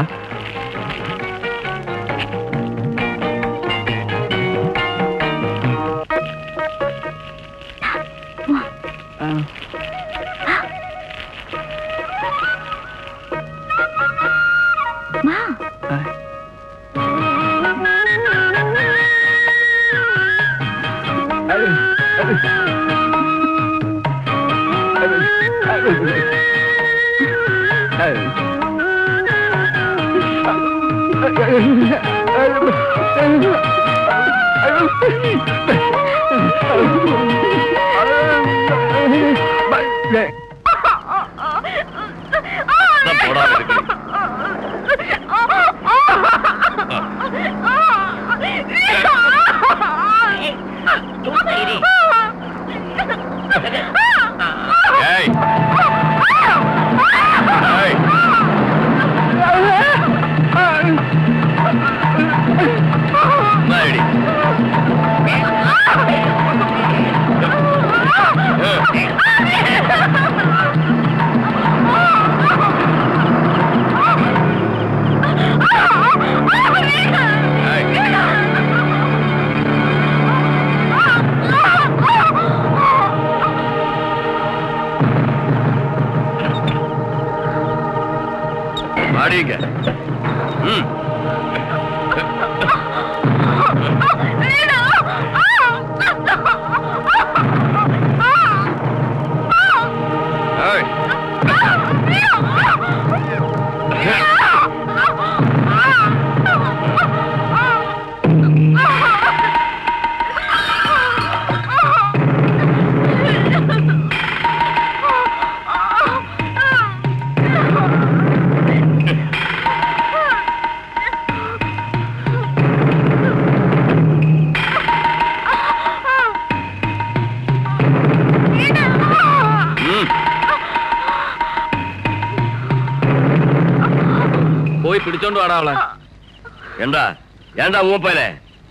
S2: വാ
S4: ഇതാ പോടാ വെളുക്കണി. ഏയ്. ഏയ്. എന്നാ ഇടി. ഏയ്. വാടിക്ക ഉം ഏയ്. ഉം.
S5: പോയി പിടിച്ചോണ്ട് വാടാ അവളെ
S4: എന്താ എന്താ മൂപ്പനെ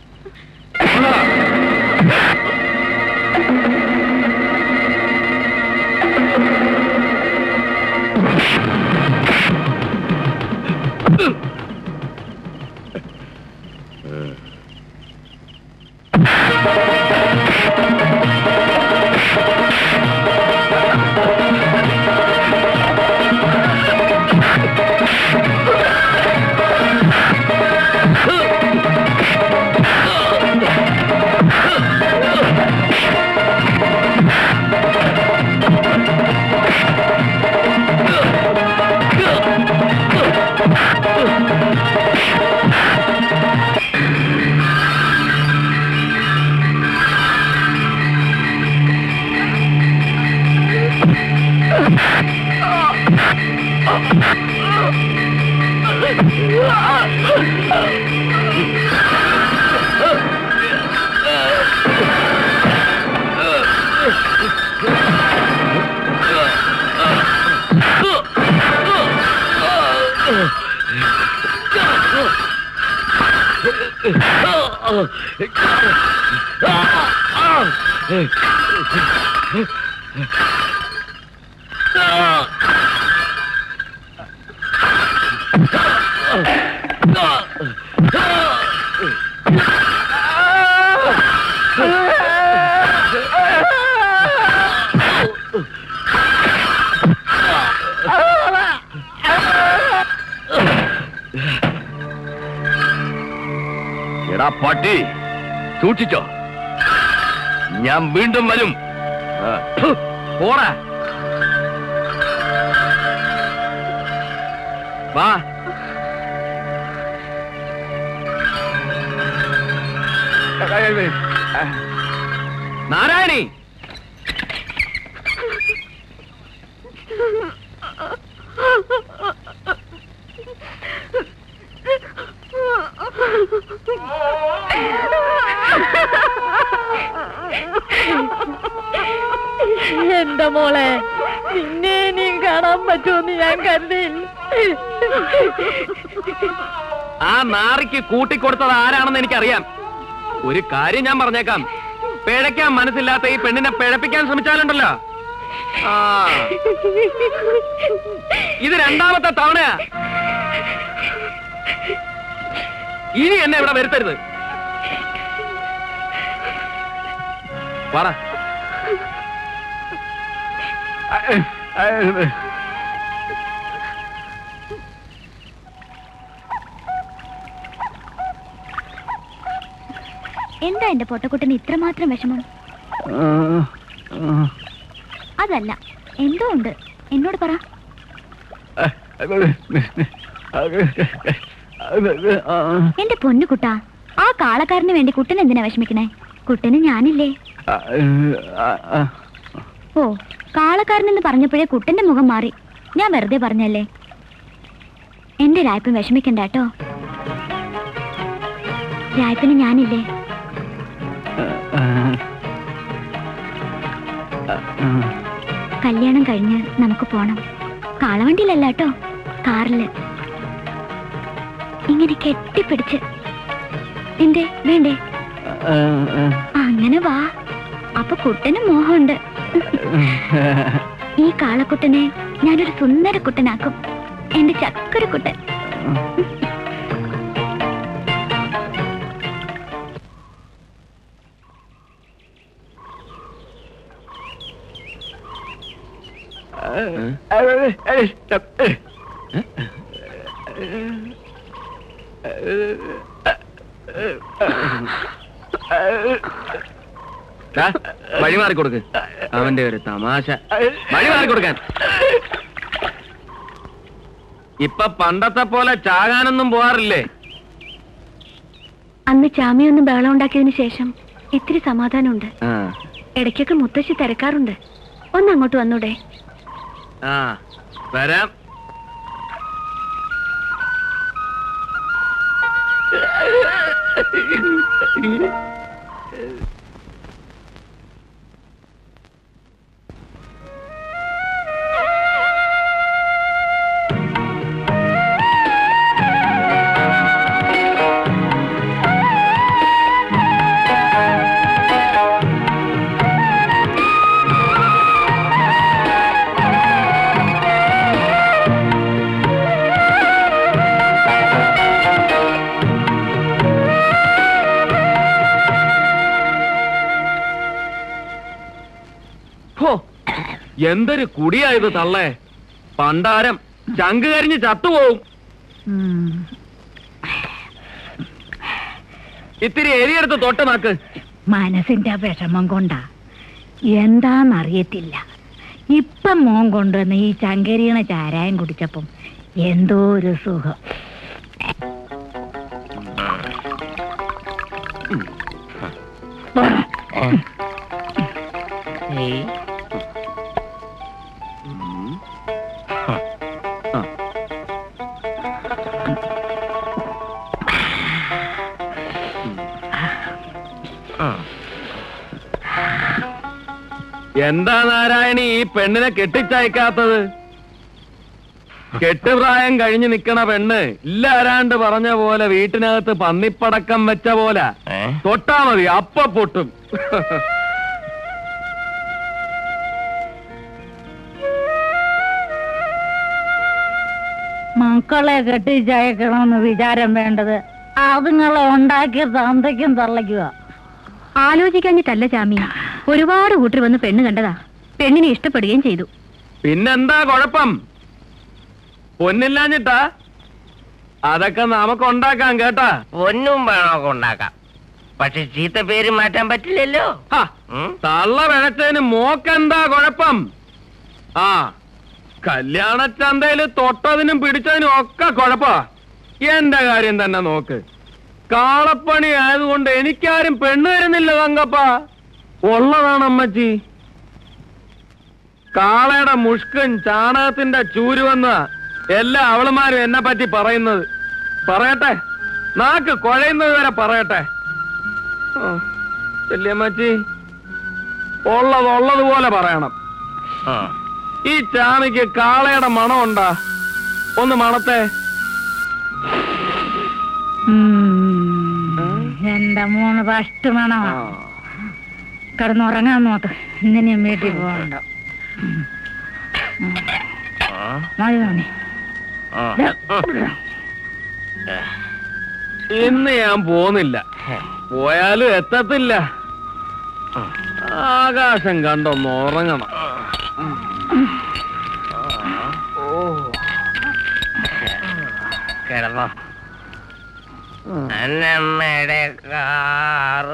S4: എടാ പട്ടി സൂക്ഷിച്ചോ ഞാൻ വീണ്ടും വരും ആ, ഫു, പോടാ
S7: വാ നാരായണി
S3: എന്റെ മോളെ നിന്നെ നീ കാണാൻ പറ്റുമെന്ന് ഞാൻ കരുതിയില്ല
S7: ആ നാറിക്ക് കൂട്ടിക്കൊടുത്തത് ആരാണെന്ന് എനിക്കറിയാം ഒരു കാര്യം ഞാൻ പറഞ്ഞേക്കാം പിഴയ്ക്കാൻ മനസ്സില്ലാത്ത ഈ പെണ്ണിനെ പിഴപ്പിക്കാൻ ശ്രമിച്ചാലുണ്ടല്ലോ ആ ഇത് രണ്ടാമത്തെ തവണയാ ഇനി എന്നെ ഇവിടെ വരുത്തരുത് പറ
S2: എന്താ എന്റെ പൊട്ടക്കുട്ടന് ഇത്രമാത്രം വിഷമം അതല്ല എന്തോ ഉണ്ട് എന്നോട് പറ എന്റെ പൊന്നു കുട്ടാ ആ കാളക്കാരന് വേണ്ടി കുട്ടൻ എന്തിനാ വിഷമിക്കണേ കുട്ടന് ഞാനില്ലേ ഓ കാളക്കാരനെന്ന് പറഞ്ഞപ്പോഴേ കുട്ടന്റെ മുഖം മാറി ഞാൻ വെറുതെ പറഞ്ഞല്ലേ എന്റെ രായ്പൻ വിഷമിക്കണ്ട കേട്ടോ രായ്പന് ഞാനില്ലേ കല്യാണം കഴിഞ്ഞ് നമുക്ക് പോണം കാളവണ്ടിയിലല്ല കേട്ടോ കാറില് ഇങ്ങനെ കെട്ടിപ്പിടിച്ച് എന്തേ വേണ്ടേ അങ്ങനെ വാ അപ്പൊ കുട്ടന് മോഹമുണ്ട് ഈ കാളക്കുട്ടനെ ഞാനൊരു സുന്ദര കുട്ടനാക്കും എന്റെ ചക്കര കുട്ടൻ
S7: ദാ, വഴി മാറി കൊടുക്ക് അവന്റെ ഒരു തമാശ വഴി മാറി കൊടുക്കാൻ ഇപ്പൊ പണ്ടത്തെ പോലെ ചാകാനൊന്നും പോവാറില്ലേ
S2: അന്ന് ചാമിയൊന്നും ബഹളം ഉണ്ടാക്കിയതിനു ശേഷം ഇത്തിരി സമാധാനമുണ്ട്
S7: ആ
S2: ഇടയ്ക്കൊക്കെ മുത്തശ്ശി തിരക്കാറുണ്ട് ഒന്ന് അങ്ങോട്ട് വന്നൂടെ
S7: ആ വരാം ഹോ, എന്തൊരു കുടിയായത് തള്ളേ പണ്ടാരം ചങ്ക് കരിഞ്ഞ് ചത്തുപോവും ഇത്തിരി എരിയെടുത്ത് തൊട്ട് നാക്ക്
S3: മനസ്സിന്റെ വിഷമം കൊണ്ടാ എന്താന്നറിയത്തില്ല ഇപ്പം മോൻ കൊണ്ടുവന്ന് ഈ ചങ്കരിയണ ചാരായം കുടിച്ചപ്പം എന്തോ ഒരു സുഖം
S7: എന്താ നാരായണി ഈ പെണ്ണിനെ കെട്ടിച്ചയക്കാത്തത് കെട്ടുപ്രായം കഴിഞ്ഞ് നിക്കണ പെണ്ണ് ഇല്ലാരാണ്ട് പറഞ്ഞ പോലെ വീട്ടിനകത്ത് പന്നിപ്പടക്കം വെച്ച പോലെ തൊട്ടാ മതി അപ്പ പൊട്ടും
S3: മക്കളെ കെട്ടിച്ചയക്കണമെന്ന് വിചാരം വേണ്ടത് അതുങ്ങളെ ഉണ്ടാക്കിയ തന്തയ്ക്കും തള്ളയ്ക്കുക
S2: ആലോചിക്കാഞ്ഞിട്ടല്ല ചാമി ഒരുപാട് കൂട്ടർ വന്ന് പെണ്ണ് കണ്ടതാ പെണ്ണിനെ ഇഷ്ടപ്പെടുകയും ചെയ്തു
S7: പിന്നെന്താ കുഴപ്പം പൊന്നില്ലാഞ്ഞിട്ടാ അതൊക്കെ നമുക്ക് ഉണ്ടാക്കാം കേട്ടാ
S1: ഒന്നും വേണമൊക്കെ ഉണ്ടാക്കാം പക്ഷെ ചീത്ത പേര് മാറ്റാൻ പറ്റില്ലല്ലോ
S7: ഹാ,
S1: ഉം?
S7: തള്ള വിഴച്ചതിന് മോക്കെന്താ കുഴപ്പം ആ കല്യാണച്ചന്തയില് തൊട്ടതിനും പിടിച്ചതിനും ഒക്കെ കുഴപ്പാ എന്റെ കാര്യം തന്നെ നോക്ക് കാളപ്പണി ആയതുകൊണ്ട് എനിക്കാരും പെണ്ണ് തരുന്നില്ല തങ്കപ്പ ഉള്ളതാണ് അമ്മച്ചി കാളയുടെ മുഷ്കൻ ചാണകത്തിന്റെ ചൂരുവെന്ന എല്ലാ അവളുമാരും എന്നെ പറ്റി പറയുന്നത് പറയട്ടെ നാക്ക് കുഴയുന്നത് വരെ പറയട്ടെ ആ, വല്യമ്മച്ചി ഉള്ളത് ഉള്ളതുപോലെ പറയണം ഈ ചാമിക്ക് കാളയുടെ മണമുണ്ടാ ഒന്ന് മണത്തെ
S3: എന്റെ മൂന്ന് ഫസ്റ്റ് മണമാ കിടന്നുറങ്ങാൻ നോക്ക് ഇന്നിനും വീട്ടിൽ പോകണ്ട മതി മതി
S7: ഇന്ന് ഞാൻ പോന്നില്ല പോയാലും എത്തത്തില്ല ആകാശം കണ്ടൊന്ന് ഉറങ്ങണം
S1: കിടന്നോ അന്നമ്മയുടെ കാറ്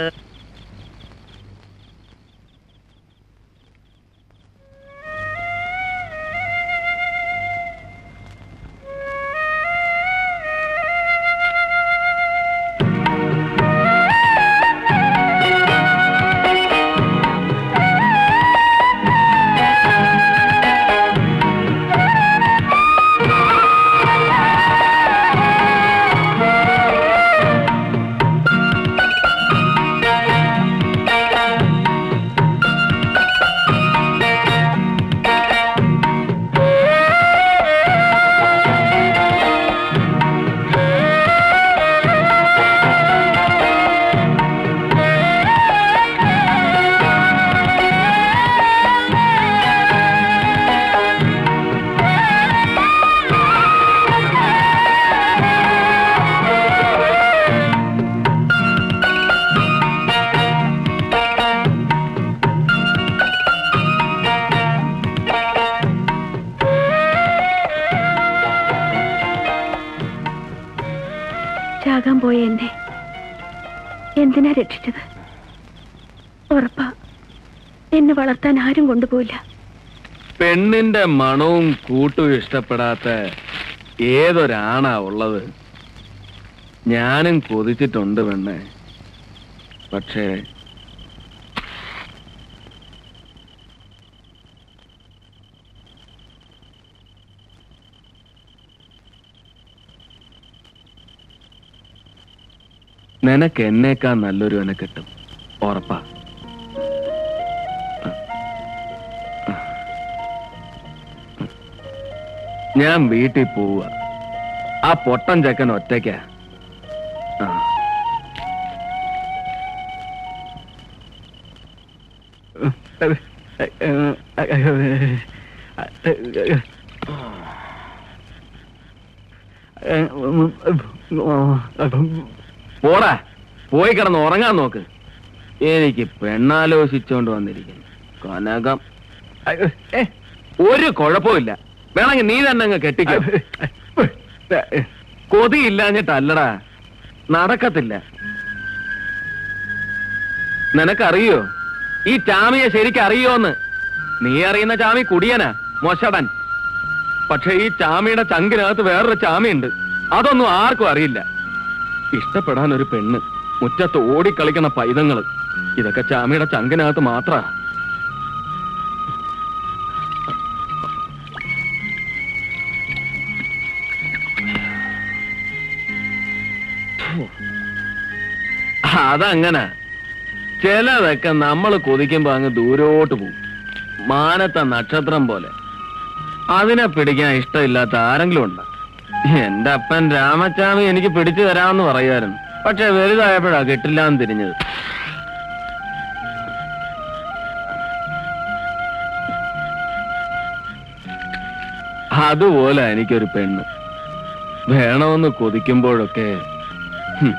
S2: ചാകാൻ പോയ എന്നെ എന്തിനാ രക്ഷിച്ചത് ഉറപ്പാ എന്നെ വളർത്താൻ ആരും കൊണ്ടുപോയില്ല
S7: പെണ്ണിന്റെ മണവും കൂട്ടും ഇഷ്ടപ്പെടാത്ത ഏതൊരാണാ ഉള്ളത് ഞാനും കൊതിച്ചിട്ടുണ്ട് പെണ്ണെ പക്ഷേ നിനക്ക് എന്നേക്കാൾ നല്ലൊരുവനെ കിട്ടും ഉറപ്പാ ഞാൻ വീട്ടിൽ പോവുക ആ പൊട്ടൻ ചെക്കൻ ഒറ്റയ്ക്കാ ആ. പോടാ പോയി കിടന്ന് ഉറങ്ങാൻ നോക്ക് എനിക്ക് പെണ്ണാലോചിച്ചോണ്ട് വന്നിരിക്കുന്നു കനകം ഏ, ഒരു കുഴപ്പമില്ല വേണമെങ്കിൽ നീ തന്നെ അങ്ങ് കെട്ടിക്കോ കൊതിയില്ലാഞ്ഞിട്ടല്ലടാ നടക്കത്തില്ല നിനക്കറിയോ ഈ ചാമിയെ ശരിക്കും അറിയോന്ന് നീ അറിയുന്ന ചാമി കുടിയനാ മൊശടൻ പക്ഷെ ഈ ചാമിയുടെ ചങ്കിനകത്ത് വേറൊരു ചാമിയുണ്ട് അതൊന്നും ആർക്കും അറിയില്ല ഇഷ്ടപ്പെടാൻ ഒരു പെണ്ണ് മുറ്റത്ത് ഓടിക്കളിക്കണ പൈതങ്ങള് ഇതൊക്കെ ചാമിയുടെ ചങ്കിനകത്ത് മാത്ര അതങ്ങനെ ചിലതൊക്കെ നമ്മൾ കൊതിക്കുമ്പോ അങ്ങ് ദൂരോട്ട് പോകും മാനത്തെ നക്ഷത്രം പോലെ അതിനെ പിടിക്കാൻ ഇഷ്ടമില്ലാത്ത ആരെങ്കിലും ഉണ്ട് എന്റെ അപ്പൻ രാമച്ചാമി എനിക്ക് പിടിച്ചു തരാമെന്ന് പറയായിരുന്നു പക്ഷെ വലുതായപ്പോഴാ കിട്ടില്ലാന്ന് തിരിഞ്ഞത് അതുപോലെ എനിക്കൊരു പെണ്ണ് വേണമെന്ന് കൊതിക്കുമ്പോഴൊക്കെ ഹും,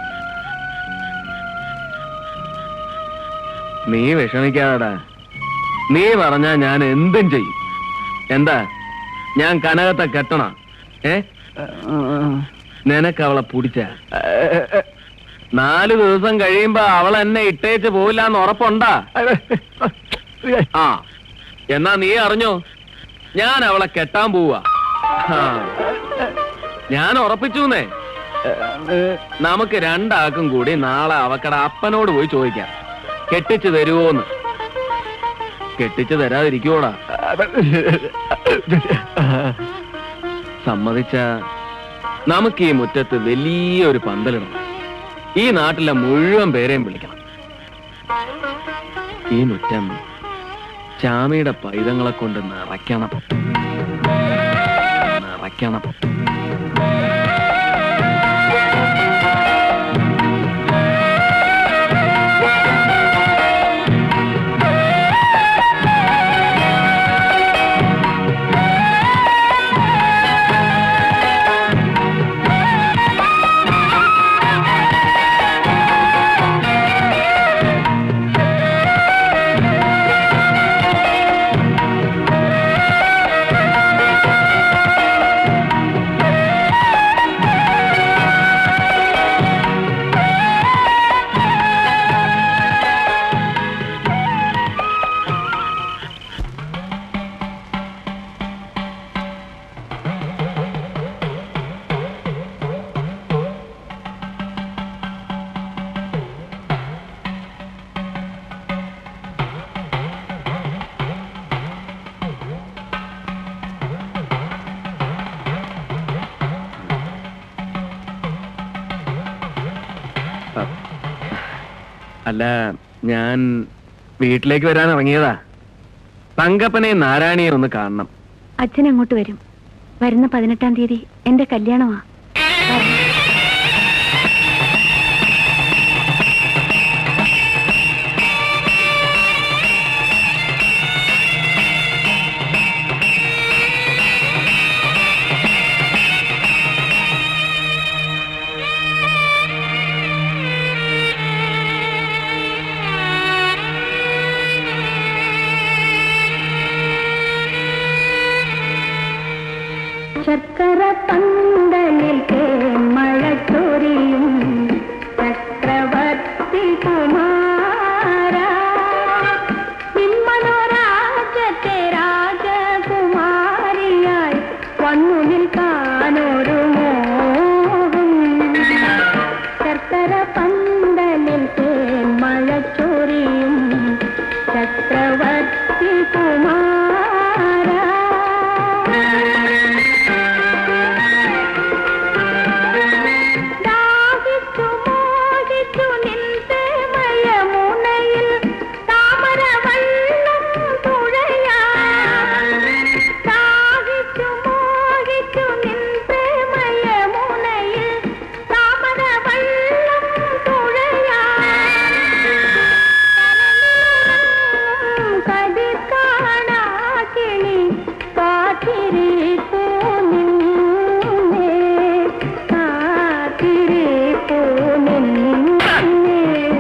S7: നീ വിഷമിക്കാതെടാ നീ പറഞ്ഞാ ഞാൻ എന്തും ചെയ്യും എന്താ ഞാൻ കനകത്തെ കെട്ടണ ഏ നിനക്ക് അവളെ പിടിച്ച നാല് ദിവസം കഴിയുമ്പോ അവൾ എന്നെ ഇട്ടേച്ച് പോവില്ല എന്ന് ഉറപ്പുണ്ടാ ആ എന്നാ നീ അറിഞ്ഞോ ഞാൻ അവളെ കെട്ടാൻ പോവാ ആ. ഞാൻ ഉറപ്പിച്ചുന്നേ നമുക്ക് രണ്ടാൾക്കും കൂടി നാളെ അവക്കടെ അപ്പനോട് പോയി ചോദിക്കാം കെട്ടിച്ചു തരുവോന്ന് കെട്ടിച്ചു തരാതിരിക്കുവോടാ സമ്മതിച്ച നമുക്ക് ഈ മുറ്റത്ത് വലിയൊരു പന്തലിടണം ഈ നാട്ടിലെ മുഴുവൻ പേരെയും വിളിക്കണം ഈ മുറ്റം ചാമിയുടെ പൈതങ്ങളെ കൊണ്ട് നിറയ്ക്കണം നിറയ്ക്കണം അല്ല ഞാൻ വീട്ടിലേക്ക് വരാൻ ഇറങ്ങിയതാ തങ്കപ്പനെ നാരായണിയെ ഒന്ന് കാണണം
S3: അച്ഛൻ അങ്ങോട്ട് വരും വരുന്ന പതിനെട്ടാം തീയതി എന്റെ കല്യാണമാ ശർക്കര പന്തലിൽ മഴ ചൊരിയും ചക്രവർത്തി കുമാര നിന്മനോരാജത്തെ രാജകുമാരിയായി വന്നു നിൽക്കാനൊരു മോഹം ശർക്കര പന്തലിൽ മഴ ചൊരിയും ചക്രവർത്തി കുമാര ദാഹിച്ചു മോഹിച്ചു നിന്റെ മയമുനയിൽ താമരവള്ളം തുഴയാൻ ദാഹിച്ചു മോഹിച്ചു നിന്റെ മയമുനയിൽ താമരവള്ളം തുഴയാൻ കതിർ കാണാ കിളി കാത്തിരിപ്പൂ നിന്നെ കാത്തിരിപ്പൂ നിന്നെ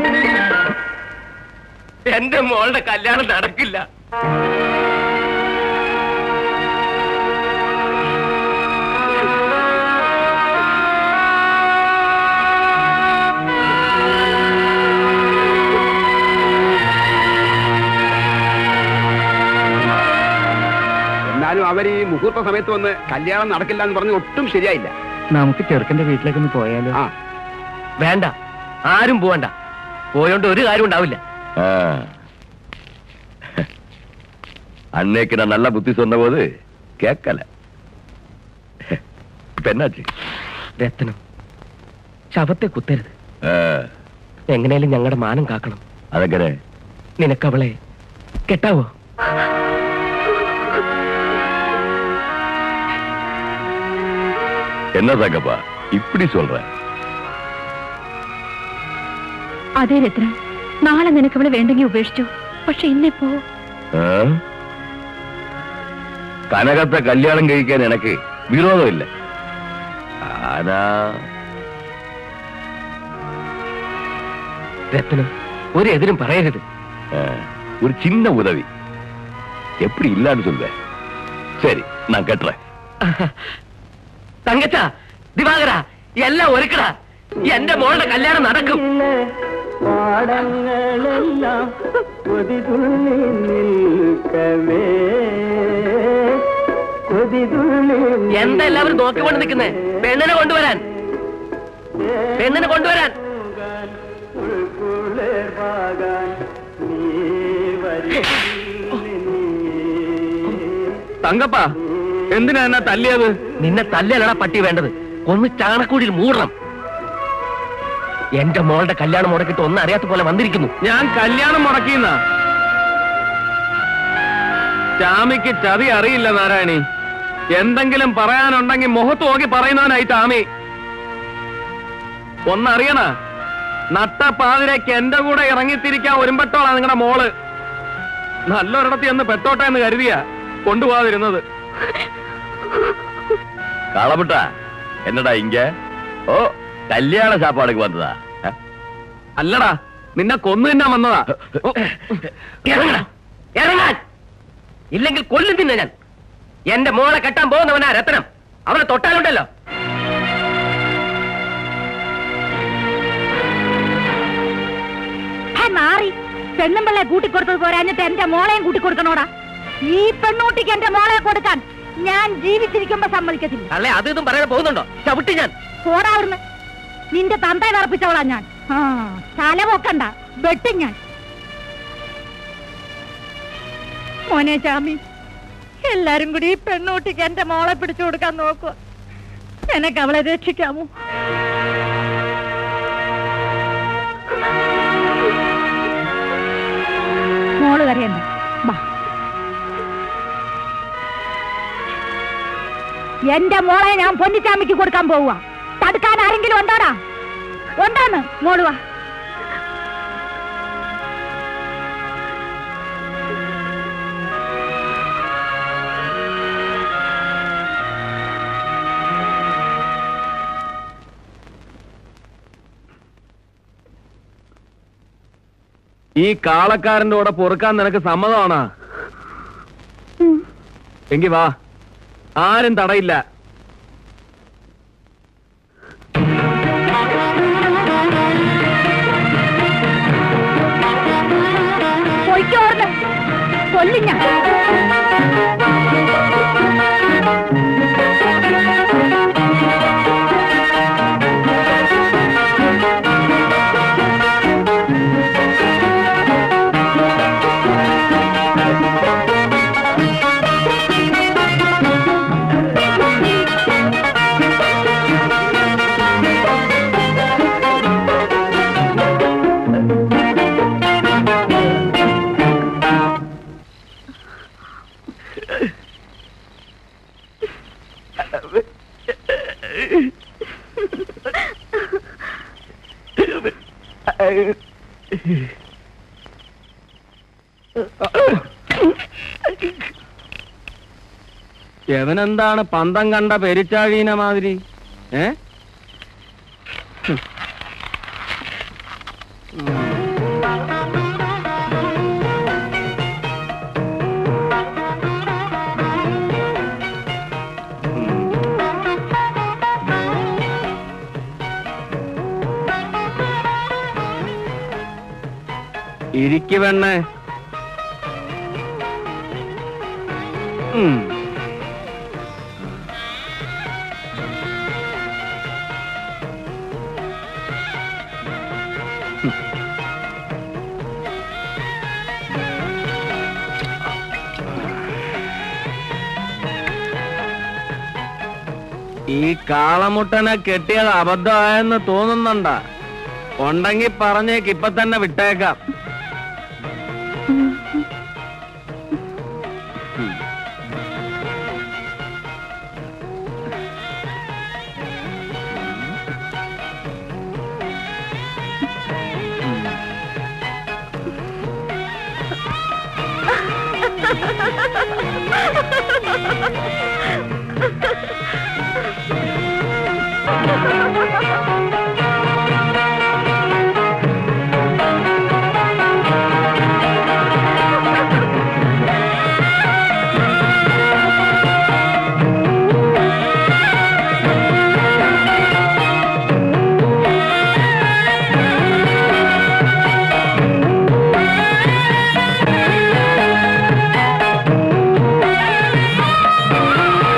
S7: എന്റെ മോളുടെ കല്യാണം നടക്കില്ല
S9: എന്നാലും അവർ ഈ മുഹൂർത്ത സമയത്ത് വന്ന് കല്യാണം നടക്കില്ല എന്ന് പറഞ്ഞ് ഒട്ടും ശരിയായില്ല
S5: നമുക്ക് ചെറുക്കന്റെ വീട്ടിലേക്ക് ഒന്ന് പോയാലോ
S9: ആ
S7: വേണ്ട ആരും പോവണ്ട പോയോണ്ട് ഒരു കാര്യം ഉണ്ടാവില്ല
S4: ஆ. அன்னைக்கு நான் நல்ல புத்தி சொன்னபோது கேட்கல இப்ப என்னாச்சு
S7: രത്നം ശവത്തെ കുത്തരുത്
S4: ஆ,
S7: എങ്ങനെയാലും ഞങ്ങളുടെ മാനം കാക്കണം
S4: அதங்கனே
S7: നിനക്കവളെ കെട്ടാവോ
S4: என்ன தங்கப்பா இப்படி சொல்ற
S3: അതെ രത്നം നാളെ നിനക്ക് അവളെ വേണ്ടെങ്കിൽ ഉപേക്ഷിച്ചു പക്ഷെ ഇന്നിപ്പോ
S4: ஆ? കനകത്തെ കല്യാണം കഴിക്കാൻ എനിക്ക് വിരോധമില്ല ആനാ
S7: രത്നം ഒരു എതിരും പറയരുത്
S4: ஆ, ஒரு சின்ன உதவி எப்படி இல்லான்னு சொல்வேன் சரி நான் கட்டுறேன்
S7: തങ്കച്ച ദിവാകര എല്ലാം ഒരുക്കടാ എന്റെ മോളുടെ കല്യാണം നടക്കും
S1: പാടങ്ങളെല്ലാം കൊതിതുള്ളി നിൽക്കവേ
S7: എന്താ എല്ലാവരും നോക്കിക്കൊണ്ട് നിൽക്കുന്നേ പെണ്ണിനെ കൊണ്ടുവരാൻ പെണ്ണിനെ കൊണ്ടുവരാൻ
S5: തങ്കപ്പ എന്തിനാ എന്നെ തല്ലിയത്
S7: നിന്നെ തല്ലലടാ പട്ടി വേണ്ടത് ഒന്ന് ചാണക്കൂടിയിൽ മൂടണം എന്റെ മോളുടെ കല്യാണം മുടക്കിട്ട് ഒന്നും അറിയാത്ത പോലെ വന്നിരിക്കുന്നു
S5: ഞാൻ കല്യാണം മുടക്കിന്ന ചാമിക്ക് ചതി അറിയില്ല നാരായണി എന്തെങ്കിലും പറയാനുണ്ടെങ്കിൽ മുഖത്ത് നോക്കി പറയുന്നവനായി ചാമി ഒന്നറിയണ നട്ടപ്പാതിരയ്ക്ക് എന്റെ കൂടെ ഇറങ്ങിത്തിരിക്കാൻ ഒരുമ്പെട്ടോളാ നിങ്ങളുടെ മോള് നല്ലൊരിടത്ത് എന്ന് പെട്ടോട്ടെ എന്ന് കരുതിയാ കൊണ്ടുപോകാതിരുന്നത്
S4: കാളമുട്ട എന്നടാ ഇങ്ക ഓ കല്യാണ സാപ്പാടുക്ക് വന്നതാ ഏ?
S5: അല്ലടാ നിന്നെ കൊന്നു തിന്നാൻ വന്നതാ ഓ,
S7: ഇറങ്ങടാ, ഇറങ്ങാൻ ഇല്ലെങ്കിൽ കൊല്ലും തിന്നെ ഞാൻ എന്റെ മോളെ കെട്ടാൻ പോകുന്നവനാ രത്നം അവളെ തൊട്ടാലുണ്ടല്ലോ
S3: ഹേ, നാറി പെണ്ണും പിള്ളെ കൂട്ടിക്കൊടുത്തത് പോരാഞ്ഞിട്ട് എന്റെ മോളെയും കൂട്ടിക്കൊടുക്കണോടാ ഈ പെണ്ണൂട്ടിക്ക് എന്റെ മോളെ കൊടുക്കാൻ ഞാൻ ജീവിച്ചിരിക്കുമ്പോ സമ്മതിക്കത്തില്ല
S7: അല്ലെ അത് ഇതും പറയാതെ പോകുന്നുണ്ടോ ചവിട്ടി ഞാൻ
S3: പോടാ അവിടുന്ന് നിന്റെ തന്തയെ വിറപ്പിച്ചവളാ ഞാൻ ആ തല പൊക്കണ്ട വെട്ടും ഞാൻ മോനെ ചാമി എല്ലാരും കൂടി ഈ പെണ്ണൂട്ടിക്ക് എന്റെ മോളെ പിടിച്ചു കൊടുക്കാൻ നോക്കുക എനക്ക് അവളെ രക്ഷിക്കാമോ മോള് കരയണ്ട ബാ എന്റെ മോളെ ഞാൻ പൊന്നിച്ചാമിക്ക് കൊടുക്കാൻ പോവുക തടുക്കാൻ ആരെങ്കിലും ഉണ്ടോടാ ഉണ്ടാന്ന് മോള് വാ
S5: ഈ കാളക്കാരന്റെ കൂടെ പൊറുക്കാൻ നിനക്ക് സമ്മതമാണോ എങ്കി വാ ആരും തടയില്ല
S3: പൊയ്ക്കോർന്ന് കൊല്ലും ഞാൻ
S5: എവനെന്താണ് പന്തം കണ്ട പെരിച്ചാഴീന മാതിരി ഏ ഇരിക്കു പെണ്ണേ ഉം ഈ കാളമുട്ടനെ കെട്ടിയത് അബദ്ധമായെന്ന് തോന്നുന്നുണ്ടാ ഉണ്ടെങ്കി പറഞ്ഞേക്ക് ഇപ്പൊ തന്നെ വിട്ടേക്കാം
S3: ആ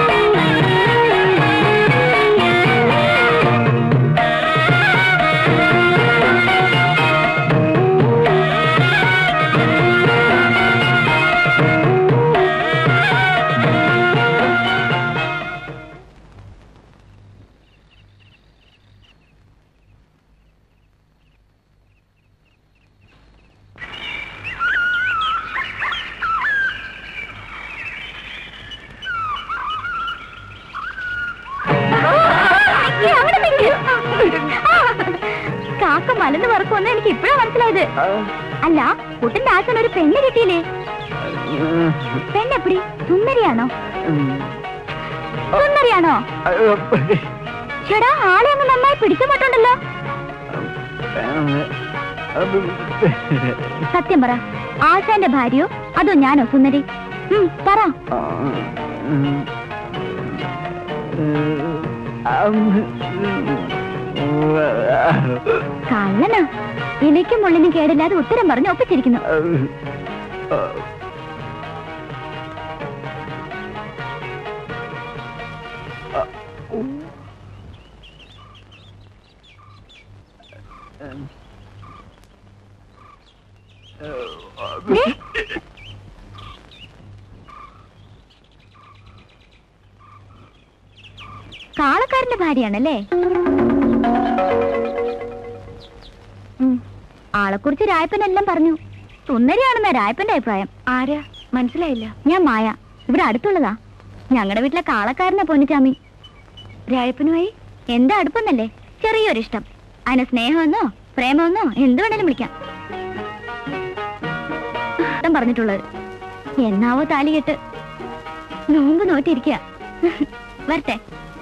S2: പോയത് അല്ല കുട്ടന്റെ ആശൻ ഒരു പെണ്ണ് കിട്ടിയില്ലേ പെണ്ണെപ്പടി സുന്ദരിയാണോ സുന്ദരിയാണോ ചേടാ ആളെ അങ്ങ് നന്നായി പിടിച്ചുപോട്ടുണ്ടല്ലോ സത്യം പറ ആശാന്റെ ഭാര്യയോ അതോ ഞാനോ സുന്ദരി ഉം, പറ കള്ളനാ ഇലയ്ക്കും മുള്ളിനും കേടില്ലാതെ ഉത്തരം പറഞ്ഞ് ഒപ്പിച്ചിരിക്കുന്നു ദേ, കാളക്കാരന്റെ ഭാര്യയാണല്ലേ ഉം. ആളെക്കുറിച്ച് രായപ്പനെല്ലാം പറഞ്ഞു സുന്ദരിയാണെന്ന രായപ്പന്റെ അഭിപ്രായം ആരാ മനസ്സിലായില്ല ഞാൻ മായ ഇവിടെ അടുത്തുള്ളതാ ഞങ്ങളുടെ വീട്ടിലെ കാളക്കാരനാ പൊന്നിച്ചാമി രായപ്പനുമായി എന്താ അടുപ്പെന്നല്ലേ ചെറിയൊരിഷ്ടം അതിന് സ്നേഹമെന്നോ പ്രേമമെന്നോ എന്ത് വേണേലും വിളിക്കാം ഇഷ്ടം പറഞ്ഞിട്ടുള്ളത് എന്നാവോ താലി കെട്ട് നോമ്പ് നോറ്റിരിക്കുക വരട്ടെ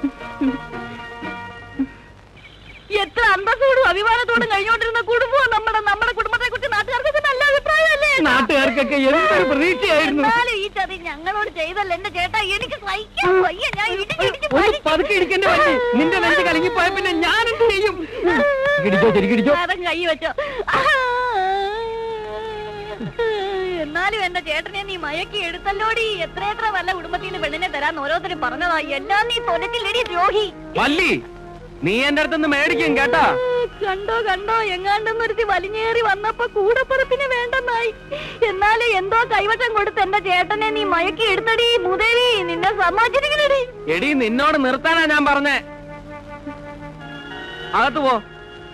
S1: എത്ര അന്തസ്സോടും അഭിമാനത്തോടും കഴിഞ്ഞോണ്ടിരുന്ന കുടുംബം നമ്മുടെ നമ്മുടെ കുടുംബത്തെ കുറിച്ച് നാട്ടുകാർക്ക് നല്ല അഭിപ്രായമല്ലേ
S7: നാട്ടുകാർക്കൊക്കെ എന്തൊരു പ്രതീക്ഷയായിരുന്നു
S1: എന്നാലും ഈ ചതി ഞങ്ങളോട് ചെയ്തല്ല എന്റെ ചേട്ടാ എനിക്ക് സഹിക്കാൻ വയ്യ ഞാൻ ഇടിച്ചിടിച്ച്
S7: ഒന്ന് പതുക്കെ ഇടിക്കേണ്ടി വണ്ടി നിന്റെ നെഞ്ച് കലങ്ങിപ്പോയ പിന്നെ ഞാൻ എന്ത് ചെയ്യും ഇടിച്ചോ ശരിക്കിടിച്ചോ
S1: അതങ്ങ് കൈ വെച്ചോ എന്നാലും എന്റെ ചേട്ടനെ നീ മയക്കി എടുത്തല്ലോടി എത്ര എത്ര വല്ല കുടുംബത്തിൽ നിന്ന് പെണ്ണിനെ തരാൻ ഓരോരുത്തരും പറഞ്ഞതാ എല്ലാം നീ തൊലച്ചില്ലടി ദ്രോഹി
S7: വല്ലി നീ എന്റെ അടുത്തുനിന്ന് മേടിക്കും കേട്ടാ
S1: കണ്ടോ കണ്ടോ എങ്ങാണ്ടെന്നൊരുത്തി വലിഞ്ഞേറി വന്നപ്പോ കൂടപ്പുറപ്പിന് വേണ്ടെന്നായി എന്നാലും എന്തോ കൈവശം കൊടുത്ത് എന്റെ ചേട്ടനെ നീ മയക്കി എടുത്തടി മുതേവി നിന്നെ സമ്മതിച്ചിരിക്കണടി
S7: എടി നിന്നോട് നിർത്താനാ ഞാൻ പറഞ്ഞേ അകത്ത് പോ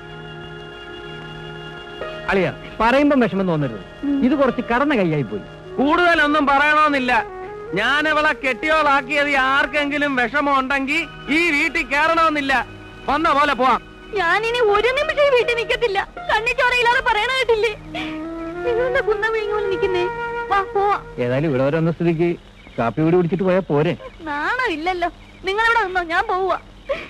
S5: അളിയ പറയുമ്പം വിഷമം തോന്നരുത് ഇത് കുറച്ച് കടന്ന കൈയായി പോയി
S7: കൂടുതലൊന്നും പറയണമെന്നില്ല ഞാൻ അവളെ കെട്ടിയോളാക്കിയത് ആർക്കെങ്കിലും വിഷമം ഉണ്ടെങ്കിൽ ഈ വീട്ടിൽ കയറണമെന്നില്ല വന്ന പോലെ പോവാം
S1: ഞാനിനി ഒരു നിമിഷം ഈ വീട്ടിൽ നിൽക്കത്തില്ല കണ്ണിച്ചോറയില്ലാതെ പറയണ കേട്ടില്ലേ നിങ്ങളെന്താ കുന്ന വിഴുങ്ങോല് നിൽക്കുന്നേ വാ പോവാ
S5: ഏതായാലും ഇവിടെ വരെ വന്ന സ്ഥിതിക്ക് കാപ്പി കൂടി കുടിച്ചിട്ട് പോയാ പോരെ
S1: നാണമില്ലല്ലോ നിങ്ങളിവിടെ നിന്നോ ഞാൻ പോവുക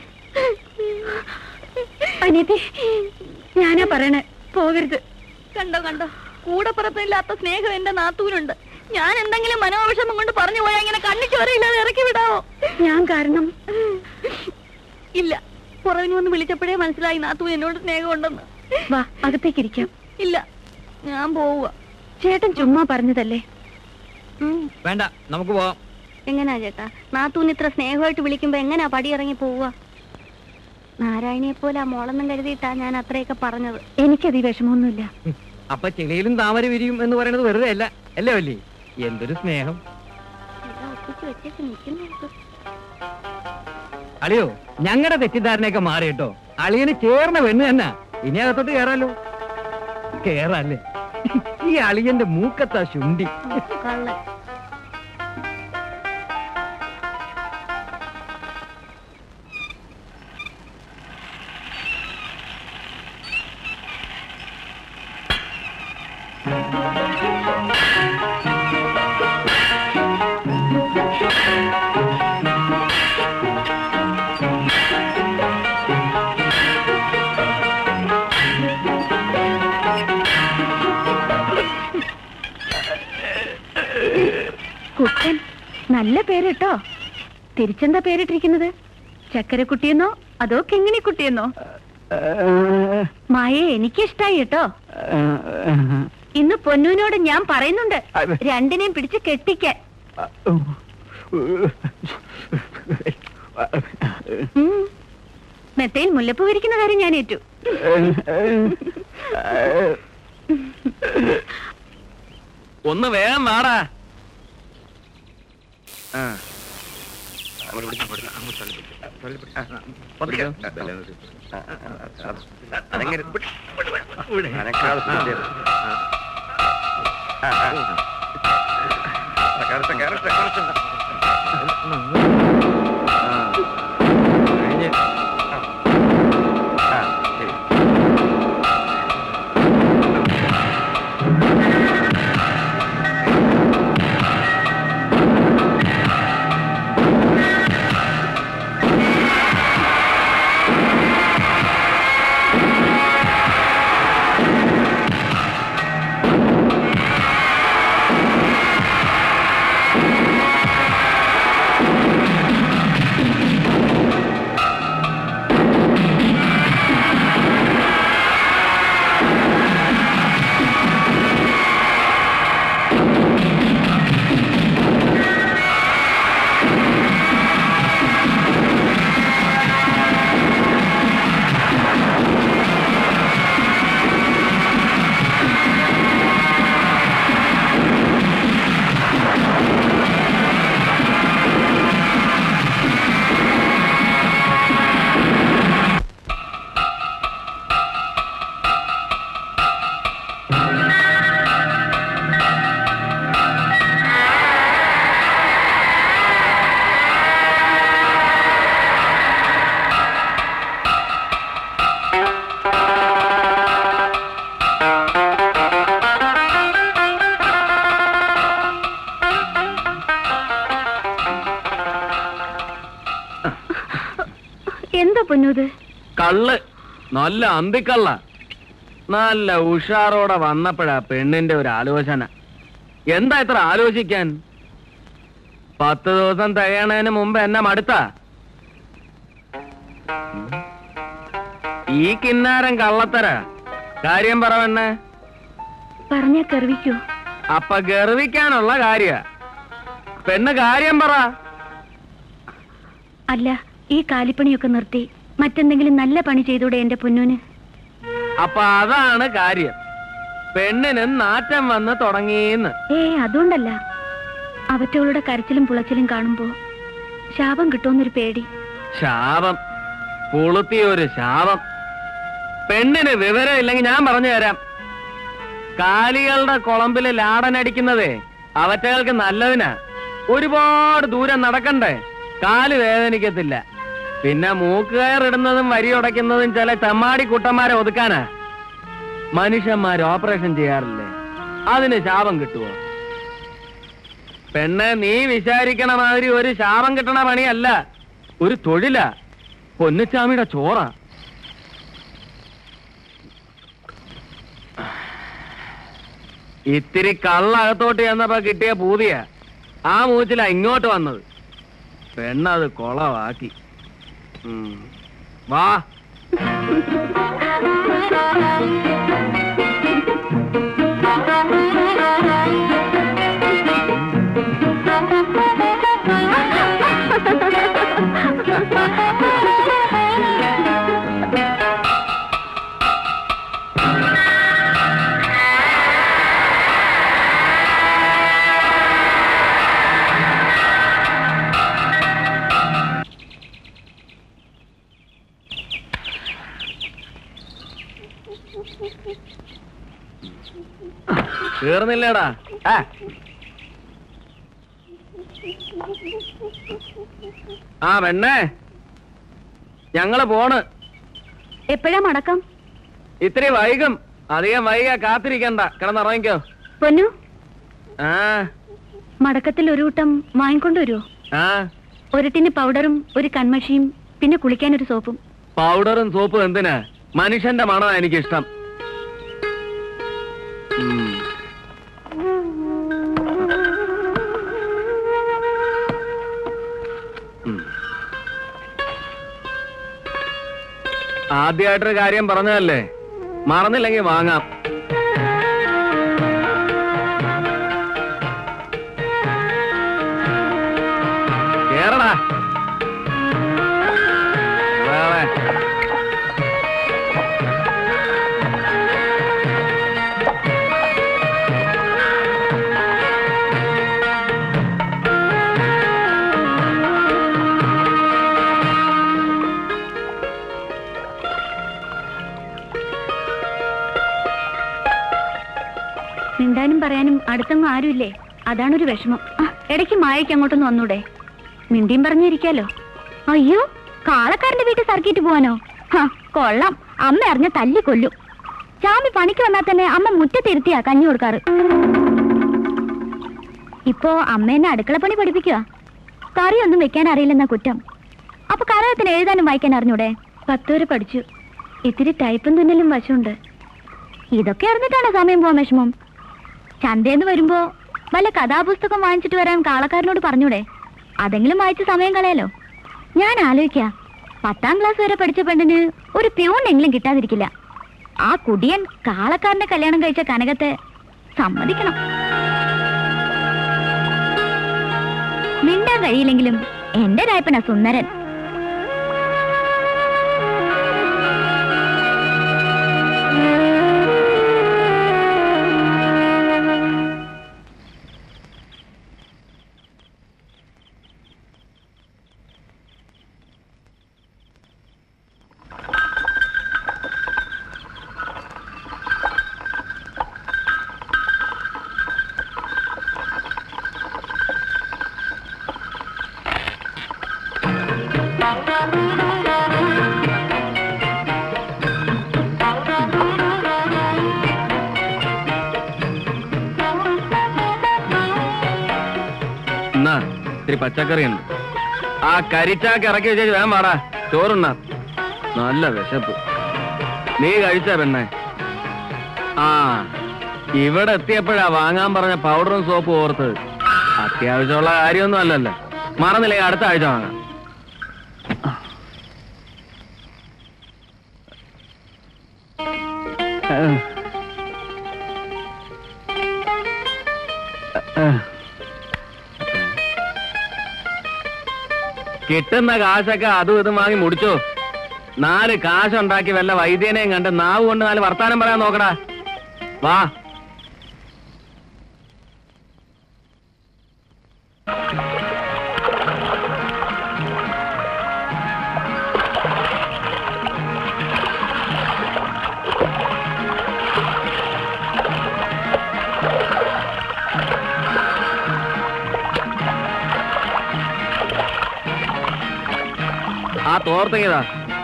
S2: അനിയത്തി ഞാനാ പറയണേ പോകരുത്
S1: കണ്ടോ കണ്ടോ കൂടെ പുറത്തില്ലാത്ത സ്നേഹം എന്റെ നാത്തൂനുണ്ട് ഞാൻ എന്തെങ്കിലും മനോവിഷമം കൊണ്ട് പറഞ്ഞു പോയാൽ ഇങ്ങനെ കണ്ണിച്ചോരയില്ലാതെ ഇറക്കി വിടാവോ
S2: ഞാൻ കാരണം
S1: ഇല്ല പുറവിന് വന്ന് വിളിച്ചപ്പോഴേ മനസ്സിലായി നാത്തൂൻ എന്നോട് സ്നേഹമുണ്ടെന്ന്
S2: വാ അകത്തേക്കിരിക്കാം
S1: ഇല്ല ഞാൻ പോവുക
S2: ചേട്ടൻ ചുമ്മാ പറഞ്ഞതല്ലേ
S5: വേണ്ട നമുക്ക് പോവാം
S1: എങ്ങനാ ചേട്ടാ നാത്തൂൻ ഇത്ര സ്നേഹമായിട്ട് വിളിക്കുമ്പോ എങ്ങനാ പടി ഇറങ്ങി പോവുക നാരായണിയെ പോലെ ആ മോളെന്നും കരുതിയിട്ടാ ഞാൻ അത്രയൊക്കെ പറഞ്ഞത്
S2: എനിക്കത് ഈ വിഷമമൊന്നുമില്ല
S5: അപ്പൊ ചെളിയിലും താമര വിരിയും എന്ന് പറയുന്നത് വെറുതെ അല്ല അല്ലേ വല്ലി എന്തൊരു സ്നേഹം
S1: ഇതാ ഒപ്പിച്ച് വെച്ചേക്ക് നിൽക്കുന്നു
S5: അളിയോ ഞങ്ങളുടെ തെറ്റിദ്ധാരണയൊക്കെ മാറി കേട്ടോ അളിയന് ചേർന്ന പെണ്ണ് തന്നെ ഇനി അകത്തോട്ട് കേറാലോ കേറാല്ലേ ഈ അളിയന്റെ മൂക്കത്താ ശുണ്ടി
S1: കള്ളൻ
S2: കുട്ടൻ നല്ല പേര് കേട്ടോ തിരിച്ചെന്താ പേരിട്ടിരിക്കുന്നത് ചക്കരക്കുട്ടിയെന്നോ അതോ കിങ്ങിണിക്കുട്ടിയെന്നോ മായെ എനിക്ക് ഇഷ്ടായി കേട്ടോ ഇന്ന് പൊന്നൂനോട് ഞാൻ പറയുന്നുണ്ട് രണ്ടിനെയും പിടിച്ച് കെട്ടിക്കാൻ ഉം. മെത്തയിൽ മുല്ലപ്പൂ വിരിക്കുന്ന കാര്യം ഞാൻ ഏറ്റു
S7: ഒന്ന് വേഗം വാടാ
S2: പൊന്നൂത്
S7: കള്ള് നല്ല അന്തിക്കള്ള നല്ല ഉഷാറോടെ വന്നപ്പോഴാ പെണ്ണിന്റെ ഒരു ആലോചന എന്താ ഇത്ര ആലോചിക്കാൻ പത്ത് ദിവസം തികയണതിന് മുമ്പ് എന്നെ മടുത്ത ഈ കിന്നാരം കള്ളത്തര കാര്യം പറവണ്ണേ
S2: പറഞ്ഞാ കറിവിക്കോ
S7: അപ്പൊ ഗർവിക്കാനുള്ള കാര്യ പെണ്ണ് കാര്യം പറ
S2: അല്ല ഈ കാലിപ്പണിയൊക്കെ നിർത്തി മറ്റെന്തെങ്കിലും നല്ല പണി ചെയ്തൂടെ എന്റെ പൊന്നൂന്
S7: അപ്പൊ അതാണ് കാര്യം പെണ്ണിന് നാറ്റം വന്ന് തുടങ്ങിയെന്ന്
S2: ഏ അതുകൊണ്ടല്ല അവറ്റവളുടെ കരച്ചിലും പുളച്ചിലും കാണുമ്പോ ശാപം കിട്ടുമെന്നൊരു പേടി
S7: ശാപം പുളുത്തിയ ഒരു ശാപം പെണ്ണിന് വിവരം ഇല്ലെങ്കിൽ ഞാൻ പറഞ്ഞു തരാം കാലികളുടെ കുളമ്പില് ലാടനടിക്കുന്നതേ അവറ്റകൾക്ക് നല്ലതിനാ ഒരുപാട് ദൂരം നടക്കണ്ടേ കാല് വേദനിക്കത്തില്ല പിന്നെ മൂക്കുകയറിടുന്നതും വരി ഉടയ്ക്കുന്നതും ചില ചമ്മാടി കുട്ടന്മാരെ ഒതുക്കാനാ മനുഷ്യന്മാർ ഓപ്പറേഷൻ ചെയ്യാറില്ലേ അതിന് ശാപം കിട്ടുമോ പെണ്ണ് നീ വിചാരിക്കണ മാതിരി ഒരു ശാപം കിട്ടണ പണിയല്ല ഒരു തൊഴിലാ പൊന്നുച്ചാമിയുടെ ചോറ ഇത്തിരി കള്ളകത്തോട്ട് ചെന്നപ്പോ കിട്ടിയ പൂതിയ ആ മൂച്ചില ഇങ്ങോട്ട് വന്നത് പെണ്ണത് കൊളവാക്കി ഉം. വാ തീർന്നില്ലേടാ ആ. ആ പെണ്ണേ ഞങ്ങള് പോണ്
S2: എപ്പോഴാ മടക്കം
S7: ഇത്തിരി വൈകും അധികം വൈകാ കാത്തിരിക്കണ്ട കിടന്നുറങ്ങിക്കോ
S2: പൊന്നു
S7: ആ
S2: മടക്കത്തിൽ ഒരു കൂട്ടം വാങ്ങിക്കൊണ്ടു വരുമോ
S7: ആ
S2: ഒരു ടിന് പൗഡറും ഒരു കൺമഷിയും പിന്നെ കുളിക്കാൻ ഒരു സോപ്പും
S7: പൗഡറും സോപ്പും എന്തിനാ മനുഷ്യന്റെ മണമാ എനിക്കിഷ്ടം ഉം. ഉം. ആദ്യമായിട്ടൊരു കാര്യം പറഞ്ഞതല്ലേ മറന്നില്ലെങ്കിൽ വാങ്ങാം കേറടാ വേറെ
S2: മിണ്ടാനും പറയാനും അടുത്തൊന്നും ആരുമില്ലേ അതാണൊരു വിഷമം ആ, ഇടയ്ക്ക് മായയ്ക്ക് അങ്ങോട്ടൊന്ന് വന്നൂടെ മിണ്ടിയും പറഞ്ഞിരിക്കാലോ അയ്യോ കാളക്കാരന്റെ വീട്ടിൽ സർക്കിട്ട് പോവാനോ ഹാ, കൊള്ളാം അമ്മ അറിഞ്ഞ തല്ലി കൊല്ലും ചാമി പണിക്ക് വന്നാൽ തന്നെ അമ്മ മുറ്റത്തിരുത്തിയാ കഞ്ഞി കൊടുക്കാറ് ഇപ്പോ അമ്മ എന്നെ അടുക്കളപ്പണി പഠിപ്പിക്കുക കറിയൊന്നും വെക്കാൻ അറിയില്ലെന്ന കുറ്റം അപ്പൊ കറകത്തിന് എഴുതാനും വായിക്കാൻ അറിഞ്ഞൂടെ പത്ത് വരെ പഠിച്ചു ഇത്തിരി ടൈപ്പും തുന്നലും വശമുണ്ട് ഇതൊക്കെ അറിഞ്ഞിട്ടാണോ സമയം പോവാൻ വിഷമം ചന്തേന്ന് വരുമ്പോ വല്ല കഥാപുസ്തകം വാങ്ങിച്ചിട്ട് വരാൻ കാളക്കാരനോട് പറഞ്ഞൂടെ അതെങ്കിലും വായിച്ച് സമയം കളയാലോ ഞാൻ ആലോചിക്ക പത്താം ക്ലാസ് വരെ പഠിച്ച പെണ്ണിന് ഒരു പ്യൂണെങ്കിലും കിട്ടാതിരിക്കില്ല ആ കുടിയൻ കാളക്കാരന്റെ കല്യാണം കഴിച്ച കനകത്തെ സമ്മതിക്കണം മിണ്ടാൻ കഴിയില്ലെങ്കിലും എന്റെ രായപ്പന സുന്ദരൻ
S7: എന്നാ ഇത്തിരി പച്ചക്കറി ഉണ്ട് ആ കരിച്ചാക്ക് ഇറക്കി വെച്ചേച്ച് വേഗം വാടാ ചോറുണ്ണ നല്ല വിശപ്പ് നീ കഴിച്ച പെണ്ണെ ആ ഇവിടെ എത്തിയപ്പോഴാ വാങ്ങാൻ പറഞ്ഞ പൗഡറും സോപ്പും ഓർത്ത് അത്യാവശ്യമുള്ള കാര്യമൊന്നും അല്ലല്ലോ മറന്നില്ലേ അടുത്ത ആഴ്ച വാങ്ങാം കിട്ടുന്ന കാശൊക്കെ അതും ഇതും വാങ്ങി മുടിച്ചോ നാല് കാശുണ്ടാക്കി വല്ല വൈദ്യനെയും കണ്ട് നാവ് കൊണ്ട് നാല് വർത്താനം പറയാൻ നോക്കടാ വാ ആ തോർത്തങ്ങിയതാ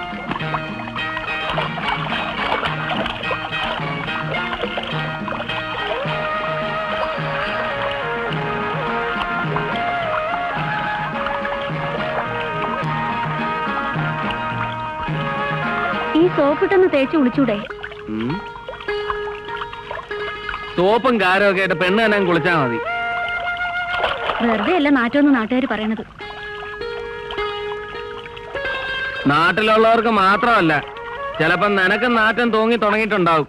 S2: ഈ സോപ്പിട്ടൊന്ന് തേച്ച് കുളിച്ചൂടെ
S7: ഉം. സോപ്പും കാരും ഒക്കെ ആയിട്ട് പെണ്ണ് തന്നെ അങ്ങ് കുളിച്ചാ മതി
S2: വെറുതെ അല്ല നാറ്റമെന്ന് നാട്ടുകാർ പറയണത്
S7: നാട്ടിലുള്ളവർക്ക് മാത്രമല്ല ചിലപ്പോ നിനക്ക് നാറ്റം തോന്നി തുടങ്ങിയിട്ടുണ്ടാവും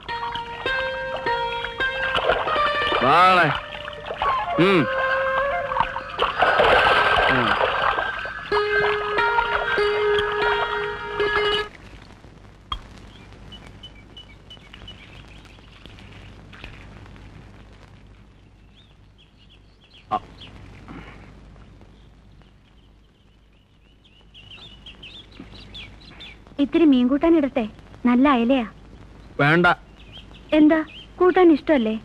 S7: വാളെ ഉം ഉം.
S2: ഇത്തിരി മീൻ കൂട്ടാൻ ഇടട്ടെ നല്ല അയലയാ
S7: വേണ്ട
S2: എന്താ കൂട്ടാൻ ഇഷ്ടല്ലേ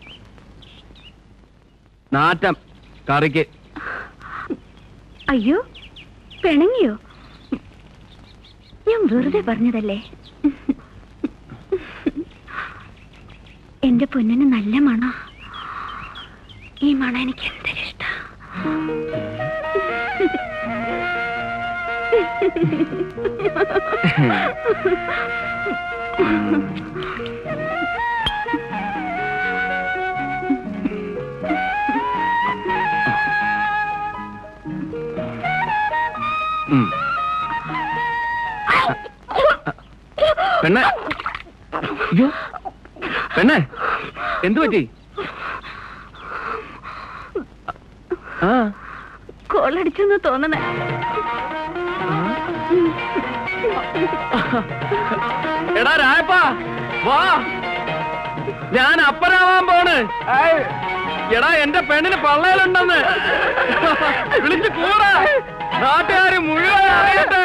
S7: നാറ്റം കറിക്ക്
S2: അയ്യോ പിണങ്ങിയോ ഞാൻ വെറുതെ പറഞ്ഞതല്ലേ എന്റെ പൊന്നിന് നല്ല മണ ഈ മണ എനിക്ക് എന്തൊരിഷ്ട
S7: ഉം. പെണ്ണെ അയ്യോ പെണ്ണെ എന്തു പറ്റി ആ
S2: കോളടിച്ചെന്ന് തോന്നണേ
S7: എടാ രായപ്പാ വാ ഞാൻ അപ്പനാവാൻ പോണ് എടാ എന്റെ പെണ്ണിന് പള്ളയിലുണ്ടെന്ന് വിളിച്ചു കൂടാ നാട്ടുകാര് മുഴുവൻ അറിയട്ടെ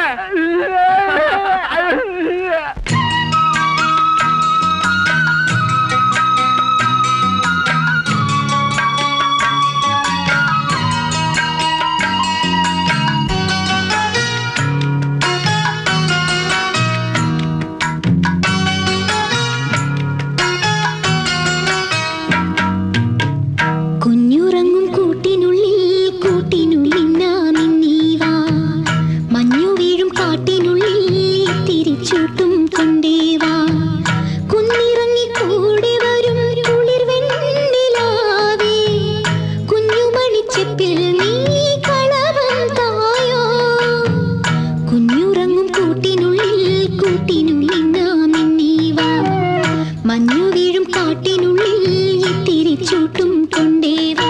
S8: കുഞ്ഞുറങ്ങും കൂട്ടിനുള്ളിൽ കൂട്ടിനുള്ളിൽ നാമിന്നീവാ മഞ്ഞു വീഴും കാട്ടിനുള്ളിൽ തിരിച്ചൂട്ടും കൊണ്ടേവാ കുന്നിറങ്ങി കൂടെ വരും കുളിർ വെണ്ണിലാവേ കുഞ്ഞുമണിച്ചെപ്പിൽ നീ കളവം തായോ കുഞ്ഞുറങ്ങും കൂട്ടിനുള്ളിൽ കൂട്ടിനുള്ളിൽ നാമിന്നീവാ മഞ്ഞു വീഴും കാട്ടിനുള്ളിൽ തിരിച്ചൂട്ടും കൊണ്ടേവാ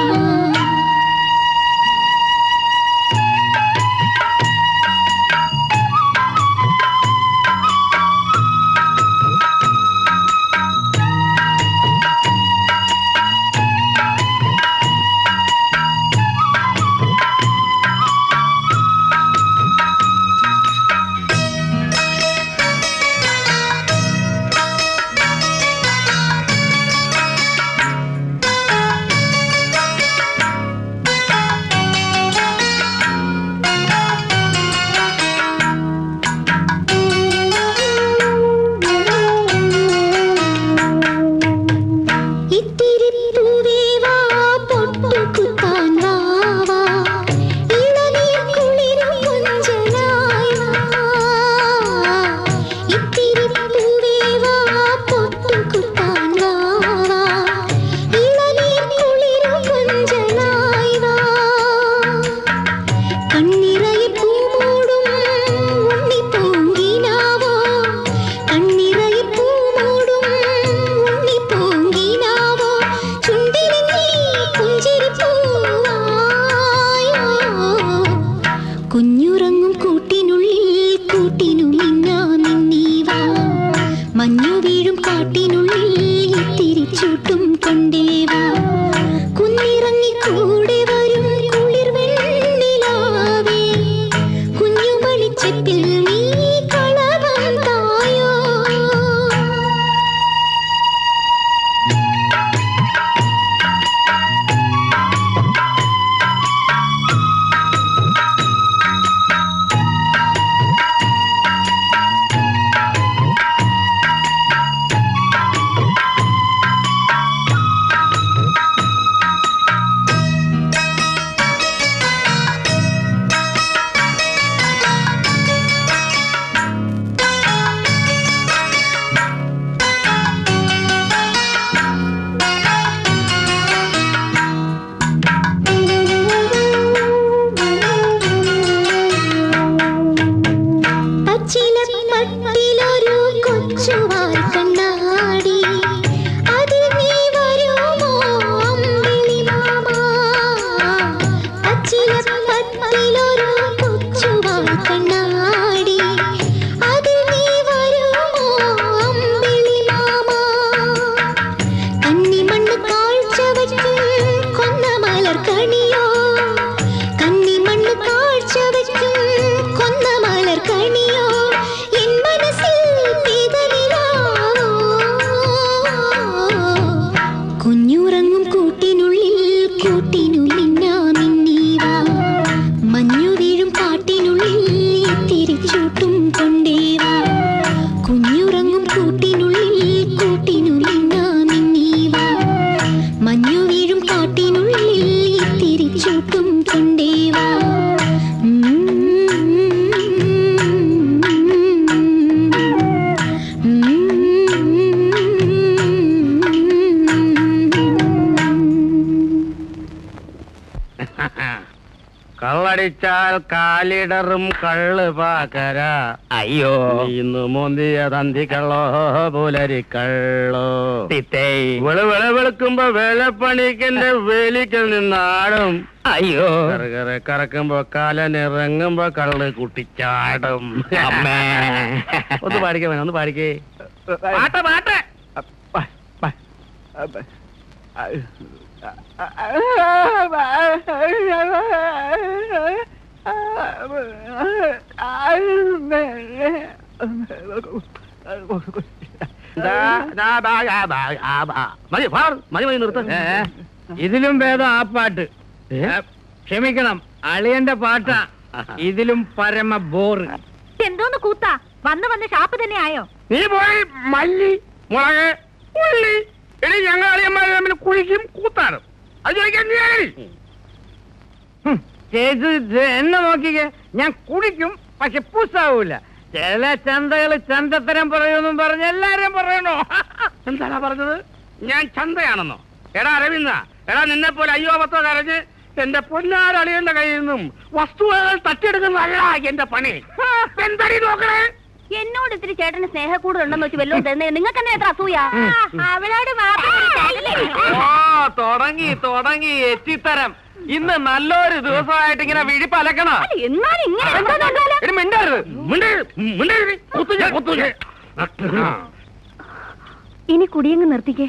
S8: ഇത്തിരി പൂവേ വാ പൊട്ടുകുത്താൻ വാ വാ ഇളനീർ കുളിരും കൊഞ്ചലായി വാ കണിയോ കന്നിമണ്ണ് കാഴ്ച വയ്ക്കും കൊന്ന മലർ കണിയോ എൻ മനസ്സിൽ പെയ്തനിലാവോ കുഞ്ഞുറങ്ങും കൂട്ടിനുള്ളിൽ കൂട്ടിനു മിന്നാമിന്നീവാ മഞ്ഞു വീഴും കാട്ടിനുള്ളിൽ തിരിച്ചൂട്ടും കൊണ്ടേവാ കുഞ്ഞുറങ്ങും കൂട്ടിനുള്ളിൽ കൂട്ടിനു മിന്നാമിന്നീവാ മഞ്ഞു വീഴും കാട്ടിനുള്ളിൽ തിരിച്ചൂട്ടും കൊണ്ടേവാ
S5: കള്ളടിച്ചാൽ കാലിടറും കള്ള് പാക്കര
S7: അയ്യോ
S5: ഇന്ന് മോന്തിയ തന്തി കള്ളോ പുലരി കള്ളോ വെളു വെള വെളുക്കുമ്പോ വേലപ്പണിക്കെന്റെ വേലിക്കൽ നിന്നാടും
S7: അയ്യോ
S5: കറകറ കറക്കുമ്പോ കാലനിറങ്ങുമ്പോ കള്ള് കുട്ടിച്ചാടും
S7: അമ്മേ.
S5: ഒന്ന് പാടിക്കേ മോനെ, ഒന്ന് പാടിക്കേ
S7: പാട്ട് പാട്ട്
S5: ദാ, ദാ, ബാ, ആ, ബാ, ആ, ബാ. മതി പാട്. മതി മതി നിർത്ത
S7: ഏ, ഇതിലും ഭേദം ആ പാട്ട്
S5: ഏ?
S7: ഏ, ക്ഷമിക്കണം അളിയന്റെ പാട്ടാ ഇതിലും പരമ ബോറ്
S3: എന്തോന്ന് കൂത്താ വന്ന് വന്ന് ഷാപ്പ് തന്നെ ആയോ
S5: നീ പോയി മല്ലി മുളക് ഉള്ളി എടി ഞങ്ങൾ അളിയന്മാർ തമ്മിൽ കുഴിക്കും കൂത്താടും അത് ചോദിക്കാൻ നീ ആരെടി?
S7: ഹും, ചേച്ചി ഇത് എന്നെ നോക്കിക്കേ ഞാൻ കുടിക്കും പക്ഷെ പൂസാവൂല ചില ചന്തകള് ചന്തത്തരം പറയുമെന്നും പറഞ്ഞ് എല്ലാരും പറയണോ
S5: എന്താടാ പറഞ്ഞത് ഞാൻ ചന്തയാണെന്നോ എടാ അരവിന്ദ എടാ നിന്നെ പോലെ അയ്യോ പത്തോ കരഞ്ഞ് എന്റെ പൊന്നാരളിയന്റെ കയ്യിൽ നിന്നും വസ്തുവകൾ തട്ടിയെടുക്കുന്നതല്ല എന്റെ പണി എന്തടി നോക്കണേ
S2: എന്നോട് ഇത്തിരി ചേട്ടന് സ്നേഹക്കൂടുണ്ടെന്ന് വെച്ച് വല്ലതും തന്നെ നിങ്ങൾക്ക് തന്നെ എത്ര അസൂയ അവളോട്
S7: ഓ തുടങ്ങി തുടങ്ങി എത്തിത്തരം ഇന്ന് നല്ലൊരു ദിവസമായിട്ട് ഇങ്ങനെ വിഴിപ്പ് അലക്കണം
S2: എന്നാലും ഇങ്ങനെ എന്താ നോക്കാലോ?
S7: എടി മിണ്ടരുത്
S5: മിണ്ടരുത്, മിണ്ടരുത്, കുത്തു ഞാൻ, കുത്തു ഞാൻ. ആ.
S2: ഇനി കുടിയങ്ങ് നിർത്തിക്കേ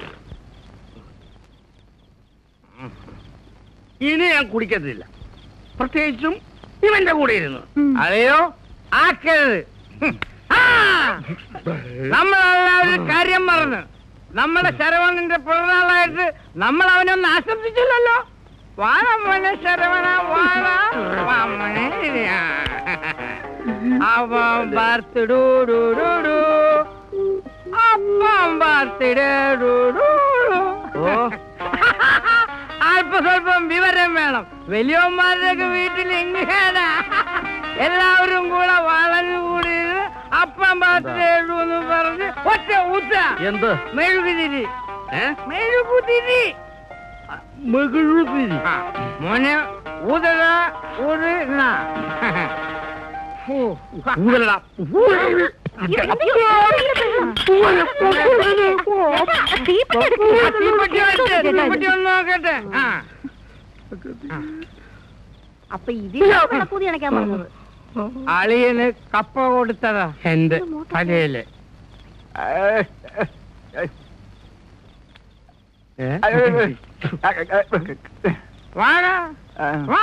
S5: ഇനി ഞാൻ കുടിക്കത്തില്ല പ്രത്യേകിച്ചും ഇവന്റെ കൂടെ ഇരുന്നു
S7: അതെയോ ആക്കരുത് ഹും. ആ! നമ്മളെല്ലാവരും കാര്യം മറന്ന് നമ്മുടെ ശരവണന്റെ പിറന്നാളായിട്ട് നമ്മൾ അവനൊന്ന് ആശംസിച്ചില്ലല്ലോ വാഴമോനെ ശരവണ വാഴ വാമനെ അവൻ ബർത്ത്ഡൂ അപ്പം ബർത്ത്ഡേ ഓ അല്പസ്വല്പം വിവരം വേണം വലിയവന്മാരുടെയൊക്കെ വീട്ടിൽ ഇങ്ങനെ എല്ലാവരും കൂടെ വളഞ്ഞുകൂടി അപ്പം പാത്രം പറഞ്ഞ് ഒറ്റ ഊത്ത
S5: എന്ത്
S7: മെഴുകുതിരി മെഴുകുതിരി
S5: മെഴുകുതിരി
S7: ആ, മോനെ ഊതല ഊത് എന്നാ. ഫു.
S5: ഊതലടാ.
S7: തീപ്പെട്ടി വെച്ച്, തീപ്പെട്ടി ഒന്ന് നോക്കട്ടെ ആ
S2: അപ്പൊ ഇതിൽ കൂതി അണയ്ക്കാൻ പറഞ്ഞത്
S7: അളിയന് കപ്പ കൊടുത്തതാ
S5: എന്റെ തലയില് ഏ?
S7: വാടാ വാ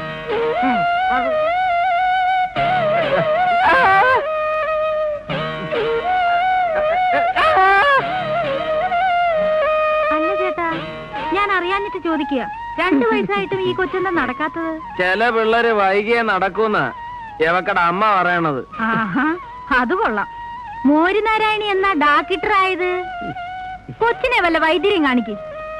S3: അല്ല ചേട്ടാ ഞാൻ അറിയാഞ്ഞിട്ട് ചോദിക്കുക രണ്ടു വയസ്സായിട്ടും ഈ കൊച്ചെന്താ നടക്കാത്തത്
S7: ചില പിള്ളേര് വൈകിയേ നടക്കൂന്ന എവക്കട അമ്മ പറയണത്
S3: ആഹാ അത് കൊള്ളാം മോരുനാരായണി എന്നാ ഡാക്ടർ ആയത് കൊച്ചിനെ വല്ല വൈദ്യരെയും കാണിക്ക്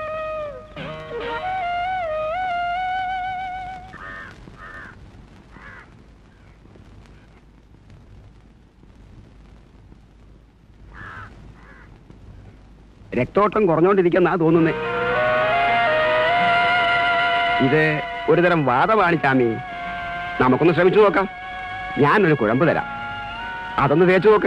S9: രക്തോട്ടം കുറഞ്ഞോണ്ടിരിക്കുന്ന തോന്നുന്നേ ഇത് ഒരുതരം വാദമാണ് ചാമി നമുക്കൊന്ന് ശ്രമിച്ചു നോക്കാം ഞാനൊരു കുഴമ്പ് തരാം അതൊന്ന് തേച്ചു നോക്ക്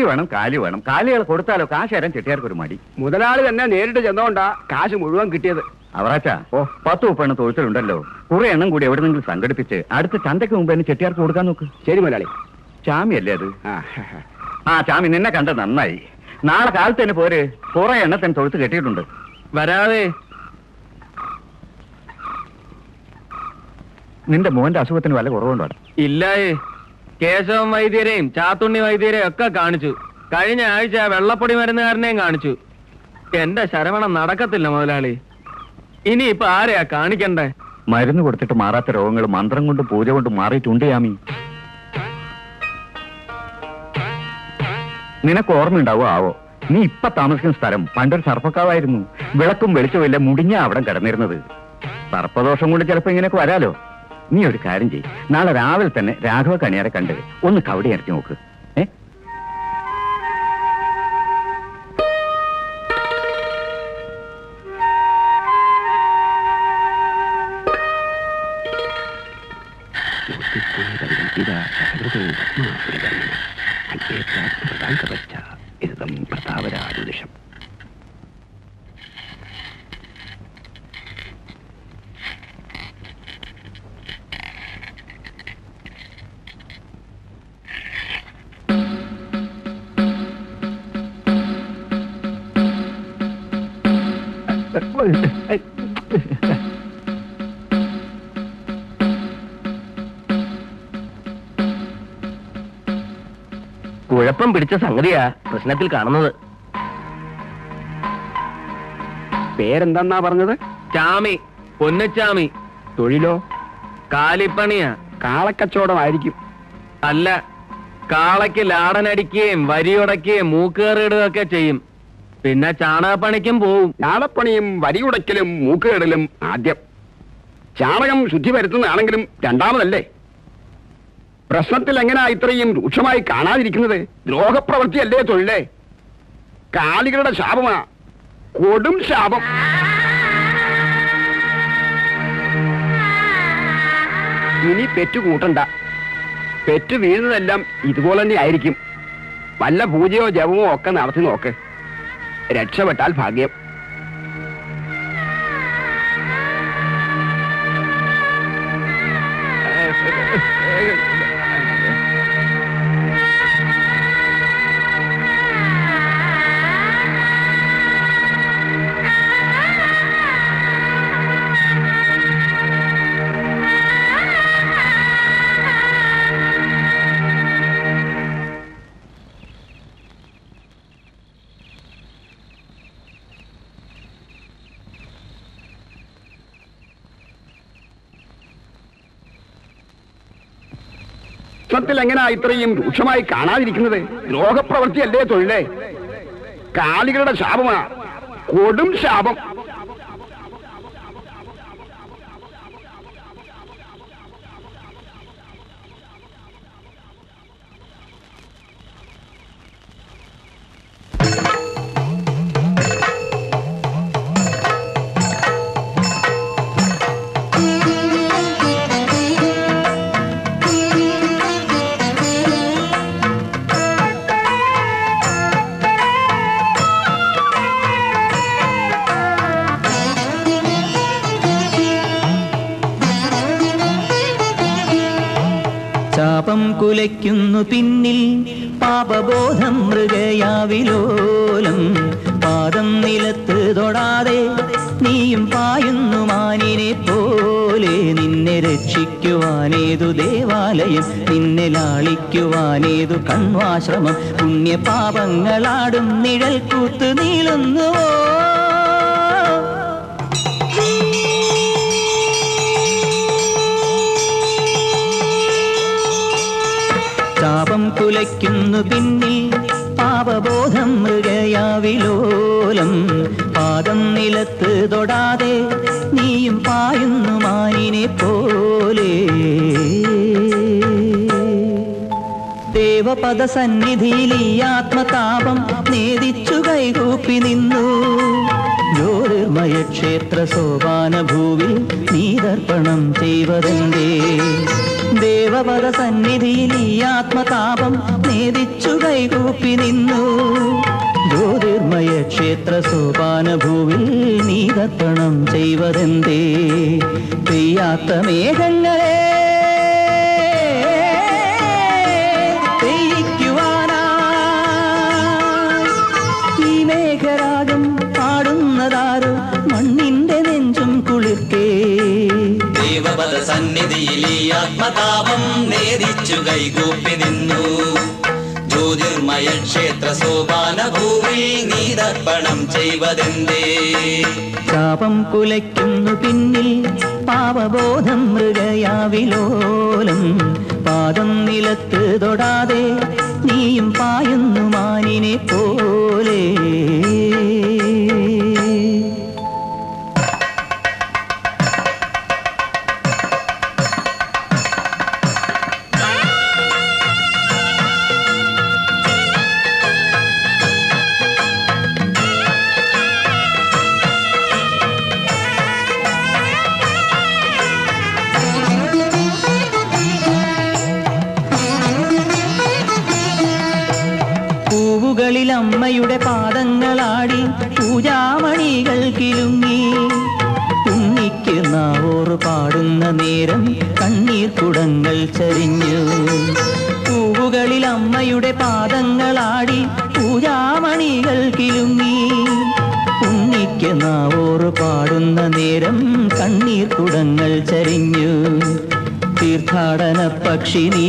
S6: കണ്ണി വേണം കാലി വേണം കാലികൾ കൊടുത്താലോ കാശ് തരാൻ ചെട്ടിയാർക്ക് ഒരു മടി
S9: മുതലാളി തന്നെ നേരിട്ട് ചെന്നോണ്ടാ കാശ് മുഴുവൻ കിട്ടിയത്
S6: അവറാച്ച ഓ പത്ത് മുപ്പെണ്ണം തൊഴുത്തിലുണ്ടല്ലോ കുറെ എണ്ണം കൂടി എവിടെന്നെങ്കിലും സംഘടിപ്പിച്ച് അടുത്ത ചന്തയ്ക്ക് മുമ്പ് തന്നെ ചെട്ടിയാർക്ക് കൊടുക്കാൻ നോക്ക്
S9: ശരി മുതലാളി
S6: ചാമിയല്ലേ അത്
S9: ആ
S6: ആ ചാമി നിന്നെ കണ്ടത് നന്നായി നാളെ കാലത്ത് തന്നെ പോര് കുറെ എണ്ണത്തിന് തൊഴുത്ത് കെട്ടിയിട്ടുണ്ട്
S7: വരാതെ
S6: നിന്റെ മോന്റെ അസുഖത്തിന് വല്ല കുറവുണ്ടോ
S7: ഇല്ലായേ കേശവൻ വൈദ്യരെയും ചാത്തുണ്ണി വൈദ്യരെയും ഒക്കെ കാണിച്ചു കഴിഞ്ഞ ആഴ്ച ആ വെള്ളപ്പൊടി മരുന്നുകാരനെയും കാണിച്ചു എന്റെ ശരവണം നടക്കത്തില്ല മുതലാളി ഇനി ഇപ്പൊ ആരെയാ കാണിക്കണ്ടേ
S6: മരുന്ന് കൊടുത്തിട്ട് മാറാത്ത രോഗങ്ങൾ മന്ത്രം കൊണ്ടും പൂജ കൊണ്ടും മാറിയിട്ടുണ്ട് യാമി നിനക്ക് ഓർമ്മയുണ്ടാവോ ആവോ നീ ഇപ്പൊ താമസിക്കുന്ന സ്ഥലം പണ്ടൊരു സർപ്പക്കാവായിരുന്നു വിളക്കും വെളിച്ചമില്ല മുടിഞ്ഞ അവിടെ കിടന്നിരുന്നത് സർപ്പദോഷം കൊണ്ട് ചിലപ്പോ ഇങ്ങനെയൊക്കെ വരാലോ നീ ഒരു കാര്യം ചെയ്യ് നാളെ രാവിലെ തന്നെ രാഘവ കണിയാരെ കണ്ട് ഒന്ന് കവടി ഇറക്കി നോക്ക് ഏ
S9: പ്രതാപരാജുഷം
S4: കുഴപ്പം പിടിച്ച സംഗതിയാ പ്രശ്നത്തിൽ കാണുന്നത്
S9: പേരെന്താന്നാ പറഞ്ഞത്
S7: ചാമി പൊന്നച്ചാമി
S9: തൊഴിലോ
S7: കാലിപ്പണിയാ
S9: കാളക്കച്ചവടമായിരിക്കും
S7: അല്ല കാളയ്ക്ക് ലാടനടിക്കുകയും വരിയുടയ്ക്കുകയും മൂക്കേറിടുകയൊക്കെ ചെയ്യും പിന്നെ ചാണകപ്പണിക്കും പോവും
S9: ഞാളപ്പണിയും വരിയുടയ്ക്കലും മൂക്കുകേടലും ആദ്യം ചാണകം ശുദ്ധി വരുത്തുന്നതാണെങ്കിലും രണ്ടാമതല്ലേ പ്രശ്നത്തിൽ എങ്ങനെയാ ഇത്രയും രൂക്ഷമായി കാണാതിരിക്കുന്നത് ദ്രോഹപ്രവൃത്തിയല്ലേ തൊഴിലേ കാലികളുടെ ശാപമാ കൊടും ശാപം ഇനി പെറ്റു കൂട്ടണ്ട പെറ്റു വീഴുന്നതെല്ലാം ഇതുപോലെ തന്നെ ആയിരിക്കും വല്ല പൂജയോ ജപമോ ഒക്കെ നടത്തി നോക്ക് രക്ഷപ്പെട്ടാൽ ഭാഗ്യം പ്രശ്നത്തിൽ എങ്ങനെയാ ഇത്രയും രൂക്ഷമായി കാണാതിരിക്കുന്നത് ദ്രോഹപ്രവൃത്തിയല്ലേ തൊഴിലേ കാലികളുടെ ശാപമാ കൊടും ശാപം
S10: ചാപം കുലയ്ക്കുന്നു പിന്നിൽ പാപബോധം മൃഗയാവിലോലം പാദം നിലത്ത് തൊടാതെ നീയും പായുന്നു മാനിനെ പോലെ നിന്നെ രക്ഷിക്കുവാനേതു ദേവാലയം നിന്നെ ലാളിക്കുവാനേതു കണ്വാശ്രമം പുണ്യപാപങ്ങളാടും നിഴൽ കൂത്ത് നീളുന്നുവോ ചാപം കുലയ്ക്കുന്നു പിന്നിൽ പാപബോധം മൃഗയാവിലോലം പാദം നിലത്ത് തൊടാതെ നീയും പായുന്നു മാനിനെ പോലെ ദേവപദ സന്നിധിയിൽ ഈ ആത്മതാപം നേദിച്ചു കൈകൂപ്പി നിന്നു ജ്യോതിർമയ ക്ഷേത്ര സോപാന ഭൂവിൽ നീതർപ്പണം ചെയ്വതെന്തേ ദേവപദ സന്നിധിയിൽ ഈ ആത്മതാപം നേദിച്ചു കൈകൂപ്പി നിന്നു ജ്യോതിർമയ ക്ഷേത്ര സോപാന ഭൂവിൽ നീതർപ്പണം ചെയ്വതെന്തേ പെയ്യാത്ത മേഘങ്ങളെ പെയ്യിക്കുവാനായി ഈ മേഘരാഗം പാടുന്നതാരോ മണ്ണിന്റെ നെഞ്ചും കുളിർക്കേ
S11: ദേവപദ സന്നിധിയിൽ ഈ ആത്മതാപം നേദിച്ചു കൈകൂപ്പി നിന്നു ജ്യോതിർമയ ക്ഷേത്ര സോപാന ഭൂവിൽ നീതർപ്പണം ചെയ്വതെന്തേ
S10: ശാപം കുലയ്ക്കുന്നു പിന്നിൽ പാപബോധം മൃഗയാവിലോലം പാദം നിലത്ത് തൊടാതെ നീയും പായുന്നു മാനിനെ പോലെ പൂവുകളിൽ അമ്മയുടെ പാദങ്ങളാടി പൂജാമണികൾ കിലുങ്ങി ഉണ്ണിക്ക് നാവോറ് പാടുന്ന നേരം കണ്ണീർ കുടങ്ങൾ ചരിഞ്ഞു പൂവുകളിൽ അമ്മയുടെ പാദങ്ങളാടി പൂജാമണികൾ കിലുങ്ങി ഉണ്ണിക്ക് നാവോറ് പാടുന്ന നേരം കണ്ണീർ കുടങ്ങൾ ചരിഞ്ഞു തീർത്ഥാടന പക്ഷി നീ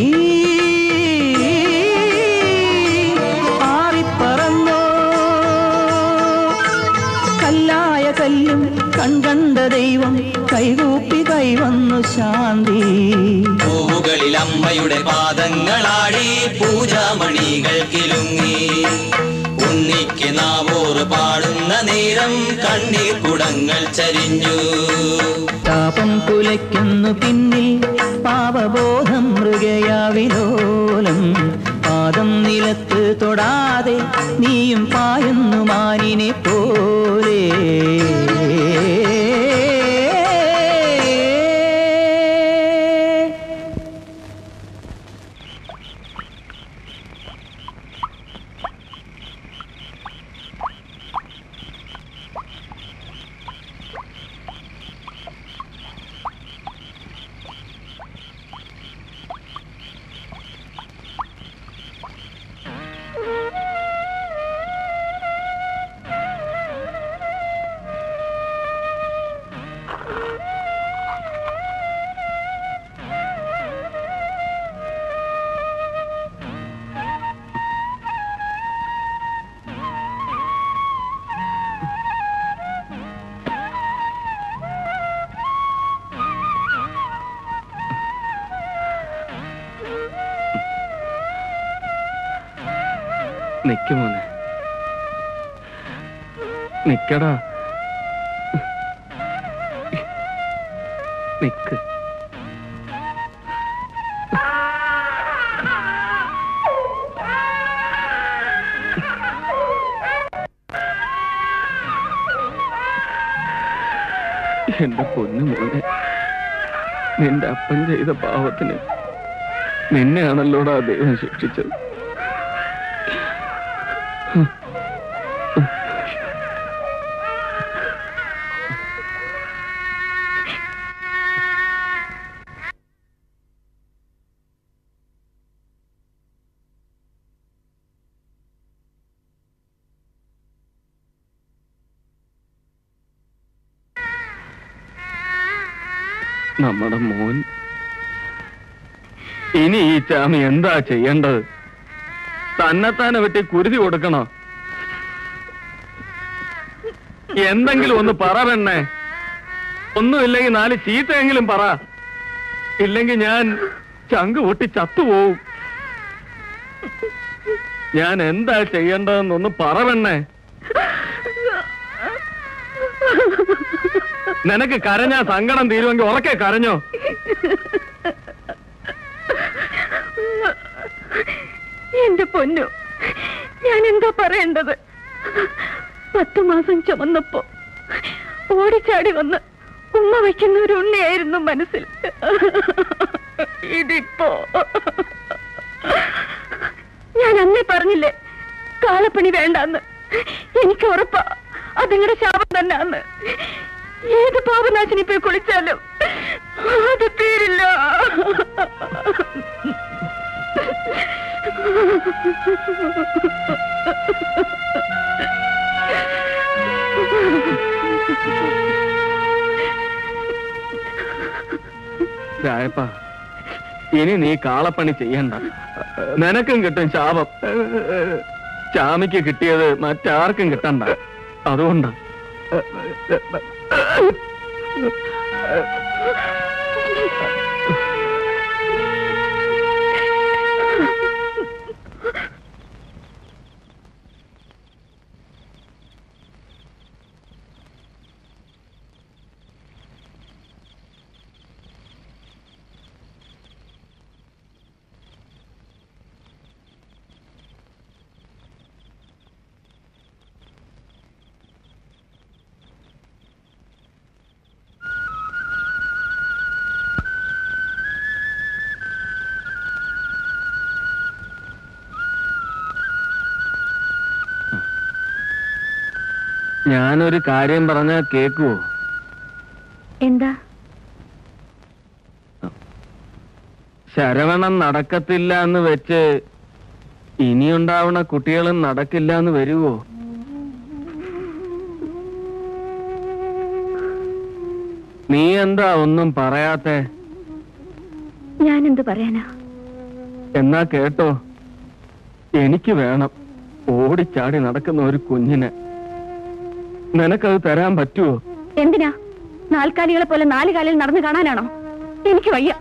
S10: പാറിപ്പറന്നോ കല്ലായ കല്ലും കൺകണ്ട ദൈവം കൈകൂപ്പി കൈവന്നു ശാന്തി
S11: പൂവുകളിൽ അമ്മയുടെ പാദങ്ങളാടി പൂജാമണികൾ കിലുങ്ങി ഉണ്ണിക്ക് നാവോറ് പാടുന്ന നേരം കണ്ണീർ കുടങ്ങൾ ചരിഞ്ഞു
S10: താപം കുലയ്ക്കുന്നു പിന്നിൽ പാപബോധം മൃഗയാവിലോലം പാദം നിലത്ത് തൊടാതെ നീയും പായുന്നു മാനിനെ പോലെ
S7: നിക്ക് മോനെ നിക്കടാ നിക്ക് എന്റെ പൊന്നു മോനെ നിന്റെ അപ്പൻ ചെയ്ത പാവത്തിന് നിന്നെയാണല്ലോടാ ദൈവം ശിക്ഷിച്ചത് നമ്മുടെ മോൻ ഇനി ഈ ചാമി എന്താ ചെയ്യേണ്ടത് തന്നെത്താനെ വെട്ടി കുരുതി കൊടുക്കണോ എന്തെങ്കിലും ഒന്ന് പറ പെണ്ണേ ഒന്നുമില്ലെങ്കിൽ നാല് ചീത്തയെങ്കിലും പറ ഇല്ലെങ്കിൽ ഞാൻ ചങ്ക് പൊട്ടി ചത്തുപോവും ഞാൻ എന്താ ചെയ്യേണ്ടതെന്നൊന്ന് പറ പെണ്ണേ നിനക്ക് കരഞ്ഞാ സങ്കടം തീരുമെങ്കിൽ ഉറക്കെ കരഞ്ഞോ
S3: എന്റെ പൊന്നു ഞാൻ എന്താ പറയേണ്ടത് പത്തു മാസം ചുമന്നപ്പോ ഓടിച്ചാടി വന്ന് ഉമ്മ വയ്ക്കുന്ന ഒരു ഉണ്ണിയായിരുന്നു മനസ്സിൽ
S2: ഇതിപ്പോ ഞാൻ അന്നേ പറഞ്ഞില്ലേ കാളപ്പണി വേണ്ടെന്ന് എനിക്ക് ഉറപ്പാ അത് നിങ്ങളുടെ ശാപം തന്നെയാന്ന് ഏത് പാപനാശിനി പോയി കുളിച്ചാലും അത് തീരില്ല
S7: രായപ്പ ഇനി നീ കാളപ്പണി ചെയ്യണ്ട നിനക്കും കിട്ടും ശാപം ചാമിക്ക് കിട്ടിയത് മറ്റാർക്കും കിട്ടണ്ട അതുകൊണ്ടാ ഞാനൊരു കാര്യം പറഞ്ഞാൽ കേക്കുവോ
S2: എന്താ
S7: ശരവണം നടക്കത്തില്ല എന്ന് വെച്ച് ഇനിയുണ്ടാവണ കുട്ടികളും നടക്കില്ല എന്ന് വരുവോ നീ എന്താ ഒന്നും പറയാത്തെ
S2: ഞാൻ എന്ത് പറയാനാ
S7: എന്നാ കേട്ടോ എനിക്ക് വേണം ഓടിച്ചാടി നടക്കുന്ന ഒരു കുഞ്ഞിനെ നിനക്കത് തരാൻ പറ്റുമോ
S2: എന്തിനാ നാൽക്കാലികളെ പോലെ നാല് കാലിൽ നടന്നു കാണാനാണോ എനിക്ക് വയ്യ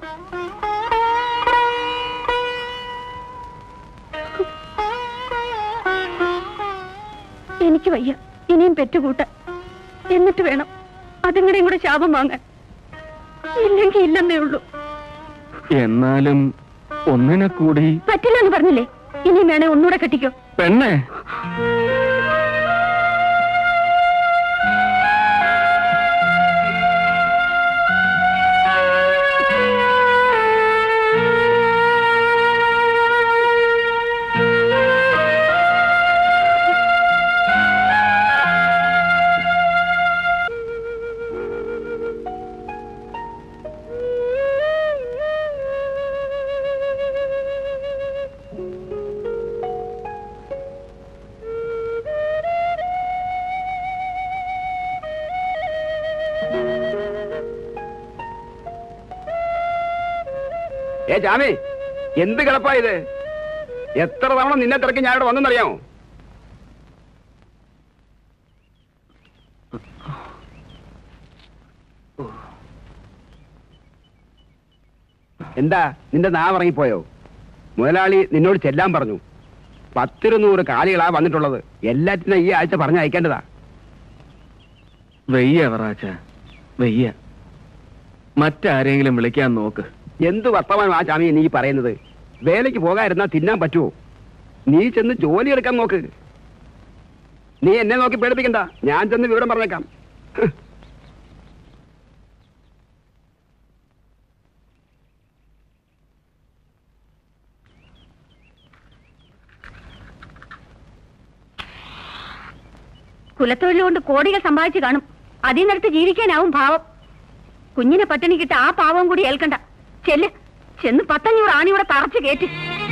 S2: എനിക്ക് വയ്യ ഇനിയും പെറ്റുകൂട്ട എന്നിട്ട് വേണം അതുങ്ങളുടെയും കൂടെ ശാപം വാങ്ങാൻ ഇല്ലെങ്കിൽ ഇല്ലെന്നേ ഉള്ളൂ
S7: എന്നാലും ഒന്നിനെ കൂടി
S2: പറ്റില്ല എന്ന് പറഞ്ഞില്ലേ ഇനിയും വേണേ ഒന്നുകൂടെ കെട്ടിക്കോ
S7: പെണ്ണേ
S9: ഏ ജാമി എന്ത് കിടപ്പാ ഇത് എത്ര തവണ നിന്നെ തിരക്കി ഞാൻ ഇവിടെ വന്നെന്നറിയാമോ എന്താ നിന്റെ നാവ് ഇറങ്ങിപ്പോയോ മുതലാളി നിന്നോട് ചെല്ലാൻ പറഞ്ഞു പത്തിരുന്നൂറ് കാലികളാ വന്നിട്ടുള്ളത് എല്ലാറ്റിനും ഈ ആഴ്ച പറഞ്ഞയക്കേണ്ടതാ
S7: വെയ്യ വറാച്ച വെയ്യ മറ്റാരെങ്കിലും വിളിക്കാൻ നോക്ക്
S9: എന്ത് വർത്തമാനം ആ ചാമി നീ പറയുന്നത് വേലയ്ക്ക് പോകാതിരുന്നാ തിന്നാൻ പറ്റുമോ നീ ചെന്ന് ജോലി എടുക്കാൻ നോക്ക് നീ എന്നെ നോക്കി പേടിപ്പിക്കണ്ട ഞാൻ ചെന്ന് വിവരം പറഞ്ഞേക്കാം ഹ്.
S2: കുലത്തൊഴിൽ കൊണ്ട് കോടികൾ സമ്പാദിച്ചു കാണും അതിൽ നിന്നെടുത്ത് ജീവിക്കാനാവും ഭാവം കുഞ്ഞിനെ പട്ടിണി കിട്ട ആ പാവം കൂടി ഏൽക്കണ്ട ചെല്ല് ചെന്ന് പത്തഞ്ഞൂറ് ആണിയുടെ തറച്ചു കയറ്റി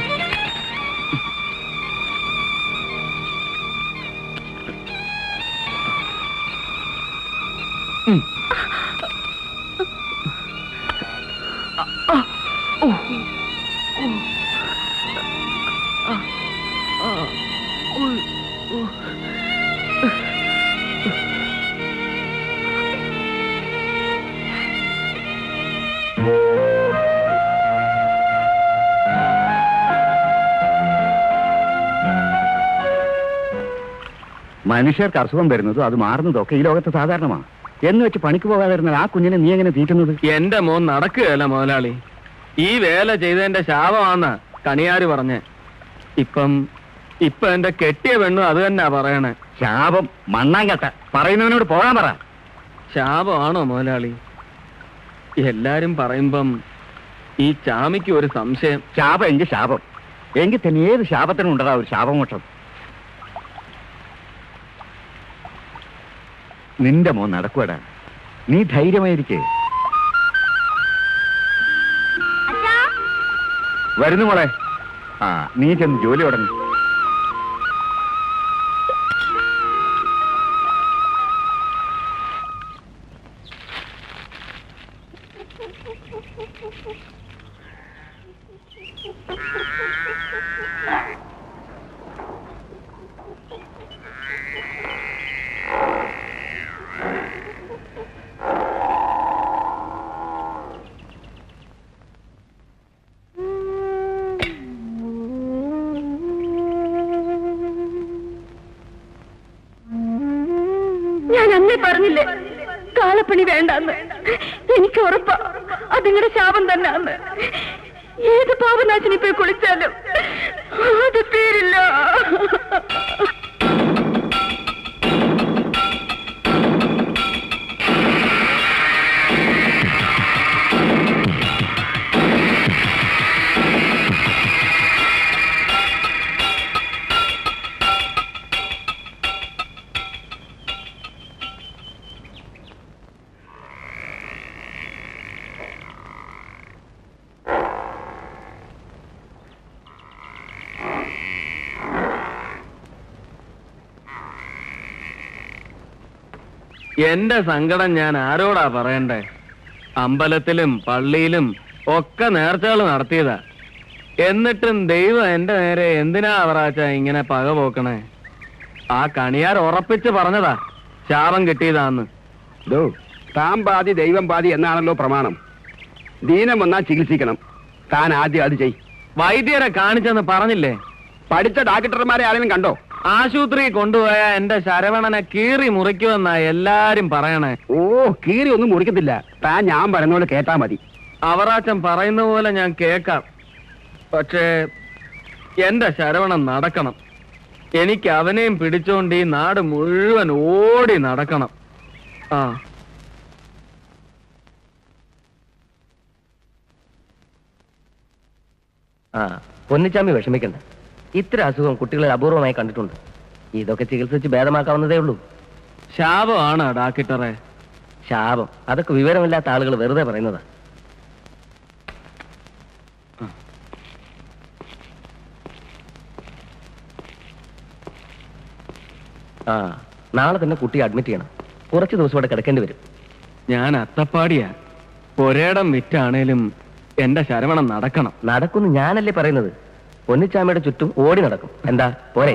S6: മനുഷ്യർക്ക് അസുഖം വരുന്നതും അത് മാറുന്നതും ഒക്കെ ഈ ലോകത്ത് സാധാരണമാണ് എന്ന് വെച്ച് പണിക്ക് പോകാതിരുന്നാൽ ആ കുഞ്ഞിനെ നീ എങ്ങനെ തീറ്റുന്നത്
S7: എന്റെ മോൻ നടക്കുകയല്ല മുതലാളി ഈ വേല ചെയ്തതിന്റെ ശാപമാന്ന കണിയാര് പറഞ്ഞേ ഇപ്പം ഇപ്പൊ എന്റെ കെട്ടിയ പെണ്ണും അത് തന്നെയാ പറയണേ
S6: ശാപം മണ്ണാങ്കട്ട പറയുന്നവനോട് പോകാൻ പറ
S7: ശാപമാണോ മുതലാളി എല്ലാരും പറയുമ്പം ഈ ചാമിക്ക് ഒരു സംശയം
S6: ശാപം എങ്കിൽ ശാപം എങ്കിൽ തന്നെ ഏത് ശാപത്തിനും ഉണ്ടതാ ഒരു ശാപമോക്ഷം നിന്റെ മോൻ നടക്കുവടാ നീ ധൈര്യമായിരിക്കേ
S2: അച്ഛാ
S6: വരുന്നു മോളെ ആ നീ ചെന്ന് ജോലി തുടങ്ങി
S2: ഞാൻ അന്നേ പറഞ്ഞില്ലേ കാളപ്പണി വേണ്ടെന്ന് എനിക്ക് ഉറപ്പാ അത് നിങ്ങളുടെ ശാപം തന്നെയാന്ന് ഏത് പാപനാശിനി പോയി കുളിച്ചാലും അത് തീരില്ല
S7: എന്റെ സങ്കടം ഞാൻ ആരോടാ പറയണ്ടേ അമ്പലത്തിലും പള്ളിയിലും ഒക്കെ നേർച്ചകൾ നടത്തിയതാ എന്നിട്ടും ദൈവം എന്റെ നേരെ എന്തിനാ അവറാച്ച ഇങ്ങനെ പക പോക്കണേ ആ കണിയാർ ഉറപ്പിച്ച് പറഞ്ഞതാ ശാപം കിട്ടിയതാന്ന്
S9: ദോ താൻ പാതി ദൈവം പാതി എന്നാണല്ലോ പ്രമാണം ദീനം വന്നാൽ ചികിത്സിക്കണം താൻ ആദ്യം അത് ചെയ്
S7: വൈദ്യരെ കാണിച്ചെന്ന് പറഞ്ഞില്ലേ
S9: പഠിച്ച ഡാക്ടർമാരെ ആരെങ്കിലും കണ്ടോ
S7: ആശുപത്രി കൊണ്ടുപോയ എന്റെ ശരവണനെ കീറി മുറിക്കുമെന്നാ എല്ലാരും പറയണേ
S9: ഓ കീറി ഒന്നും മുറിക്കത്തില്ല താൻ ഞാൻ പറയുന്ന പോലെ കേട്ടാ മതി
S7: അവറാച്ചൻ പറയുന്ന പോലെ ഞാൻ കേക്കാം പക്ഷേ എന്റെ ശരവണൻ നടക്കണം എനിക്ക് അവനെയും പിടിച്ചോണ്ട് ഈ നാട് മുഴുവൻ ഓടി നടക്കണം ആ
S4: ആ പൊന്നിച്ചാമി വിഷമിക്കണ്ട ഇത്ര അസുഖം കുട്ടികളിൽ അപൂർവമായി കണ്ടിട്ടുണ്ട് ഇതൊക്കെ ചികിത്സിച്ച് ഭേദമാക്കാവുന്നതേ ഉള്ളൂ
S7: ശാപമാണ് ഡാക്ടറെ
S4: ശാപം അതൊക്കെ വിവരമില്ലാത്ത ആളുകൾ വെറുതെ പറയുന്നതാ ആ നാളെ തന്നെ കുട്ടിയെ അഡ്മിറ്റ് ചെയ്യണം കുറച്ച് ദിവസം ഇവിടെ കിടക്കേണ്ടി വരും
S7: ഞാൻ അത്തപ്പാടിയാ ഒരേടം വിറ്റാണേലും എന്റെ ശരവണം നടക്കണം
S4: നടക്കുന്നു ഞാനല്ലേ പറയുന്നത് പൊന്നിച്ചാമിയുടെ ചുറ്റും ഓടി നടക്കും എന്താ പോരെ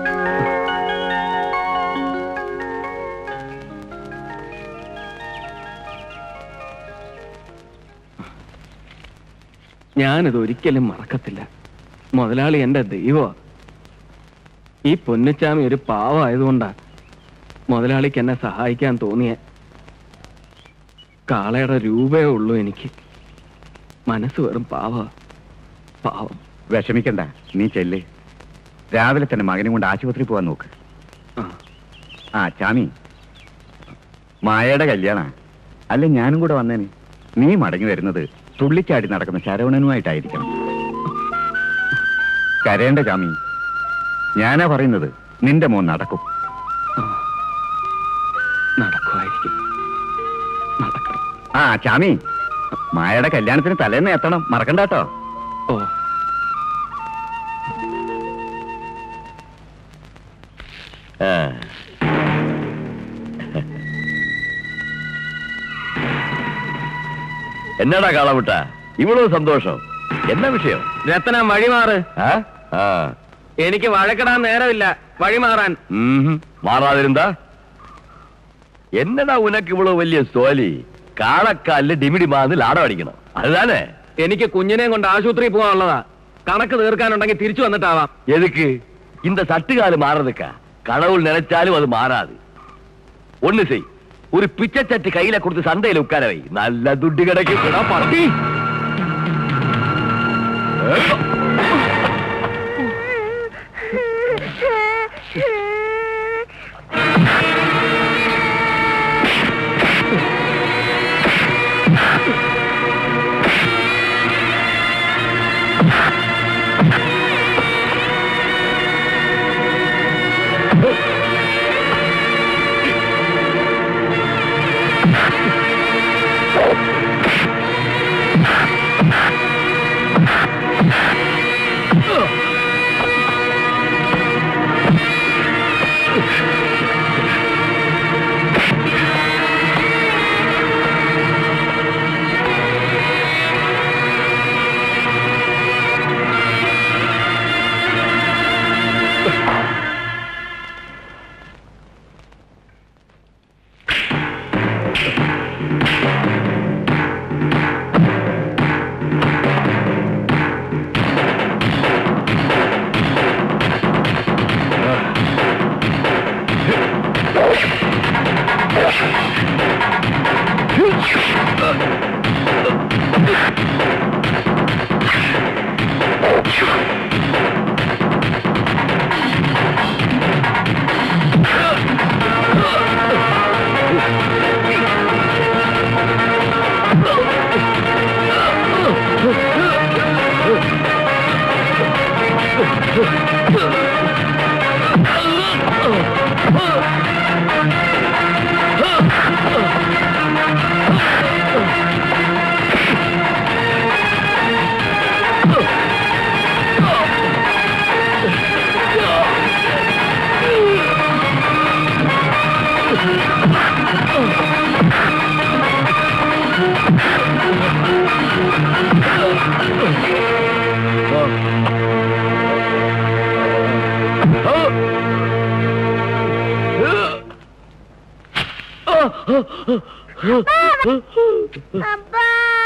S7: ഞാനിത് ഒരിക്കലും മറക്കത്തില്ല മുതലാളി എന്റെ ദൈവമാ ഈ പൊന്നുച്ചാമി ഒരു പാവമായതുകൊണ്ടാ മുതലാളിക്ക് എന്നെ സഹായിക്കാൻ തോന്നിയ കാളയുടെ രൂപയേ ഉള്ളൂ എനിക്ക് മനസ്സ് വെറും പാവ പാവം
S6: വിഷമിക്കണ്ട നീ ചെല്ല് രാവിലെ തന്നെ മകനെ കൊണ്ട് ആശുപത്രി പോവാൻ നോക്ക്
S7: ആ
S6: ആ ചാമി മായയുടെ കല്യാണ അല്ല ഞാനും കൂടെ വന്നേനെ നീ മടങ്ങി വരുന്നത് തുള്ളിച്ചാടി നടക്കുന്ന ശരവണനുമായിട്ടായിരിക്കണം കരയേണ്ട ചാമി ഞാനാ പറയുന്നത് നിന്റെ മോൻ നടക്കും
S7: ആ. നടക്കുമായിരിക്കും നടക്കണം
S6: ആ ചാമി മായയുടെ കല്യാണത്തിന് തലേന്ന് എത്തണം മറക്കണ്ട കേട്ടോ
S7: ഓ
S4: ആ. എന്നാടാ കാളമുട്ട ഇവളോ സന്തോഷം എന്നാ വിഷയം
S7: രത്തനം വഴിമാറ്
S4: ആ? ആ.
S7: എനിക്ക് വഴക്കിടാൻ നേരമില്ല വഴിമാറാൻ
S4: ഉം. മാറാതിരുന്നാ എന്നടാ ഉനക്ക് ഇവളോ വലിയ സോലി കാളക്കാലില് ഡിമിഡി മാന്ന് ലാടം അടിക്കണം അതുതാനേ
S7: എനിക്ക് കുഞ്ഞിനെയും കൊണ്ട് ആശുപത്രി പോകാനുള്ളതാ കണക്ക് തീർക്കാനുണ്ടെങ്കിൽ തിരിച്ചു വന്നിട്ടാവാം
S4: எதுக்கு இந்த சட்டுக்காலு மாறதுக்கா கடவுள் நினைச்சாலும் அது மாறாது ஒண்ணு செய் ஒரு பிச்சை சட்டு கையில கொடுத்து சந்தையில உட்கார வை நல்ல துட்டு கிடைக்கும் எடா, பட்டி
S2: അപ്പാ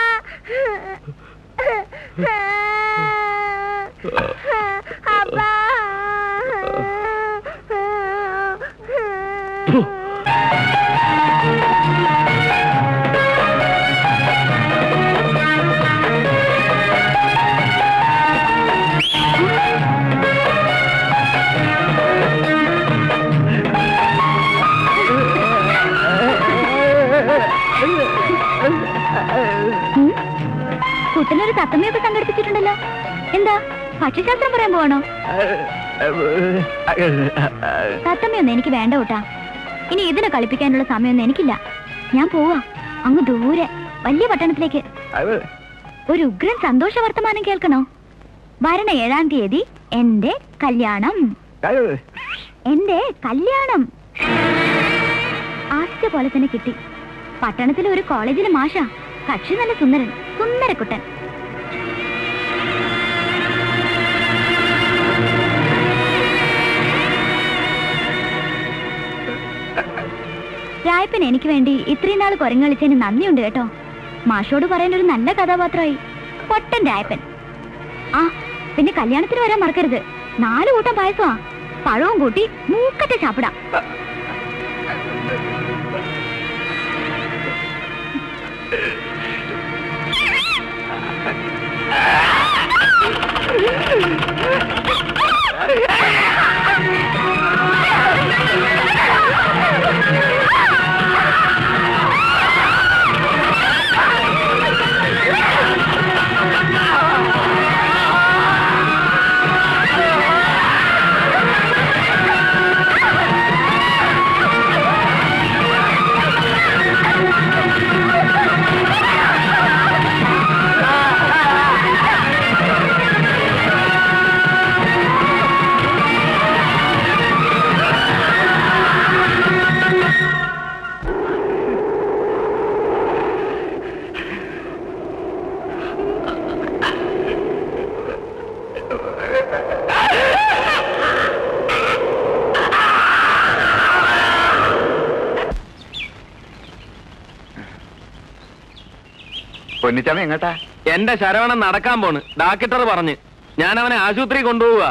S2: അപ്പാ കുട്ടനൊരു തത്തമ്മയൊക്കെ സംഘടിപ്പിച്ചിട്ടുണ്ടല്ലോ എന്താ ഭക്ഷ്യശാസ്ത്രം പറയാൻ പോവാണോ തത്തമ്മയൊന്നും എനിക്ക് വേണ്ട കൂട്ടാ ഇനി ഇതിനെ കളിപ്പിക്കാനുള്ള സമയമൊന്നും എനിക്കില്ല ഞാൻ പോവാ അങ്ങ് ദൂരെ വലിയ പട്ടണത്തിലേക്ക് ഒരു ഉഗ്രൻ സന്തോഷ വർത്തമാനം കേൾക്കണോ വരണ ഏഴാം തീയതി എന്റെ കല്യാണം എന്റെ കല്യാണം ആശിച്ച പോലെ തന്നെ കിട്ടി പട്ടണത്തിലെ ഒരു കോളേജിലെ മാഷ കക്ഷി നല്ല സുന്ദരൻ സുന്ദരക്കുട്ടൻ രായപ്പൻ എനിക്ക് വേണ്ടി ഇത്രയും നാൾ കുരങ്ങളിച്ചതിന് നന്ദിയുണ്ട് കേട്ടോ മാഷോട് പറയാൻ ഒരു നല്ല കഥാപാത്രമായി പൊട്ടൻ രായപ്പൻ ആ പിന്നെ കല്യാണത്തിന് വരാൻ മറക്കരുത് നാല് കൂട്ടം പായസമാ പഴവും കൂട്ടി മൂക്കത്തെ ചാപ്പിടാം
S6: പൊന്നിച്ചാമി എങ്ങോട്ടാ
S7: എന്റെ ശരവണൻ നടക്കാൻ പോണ് ഡാക്ടർ പറഞ്ഞ് ഞാൻ അവനെ ആശുപത്രി കൊണ്ടുപോവുക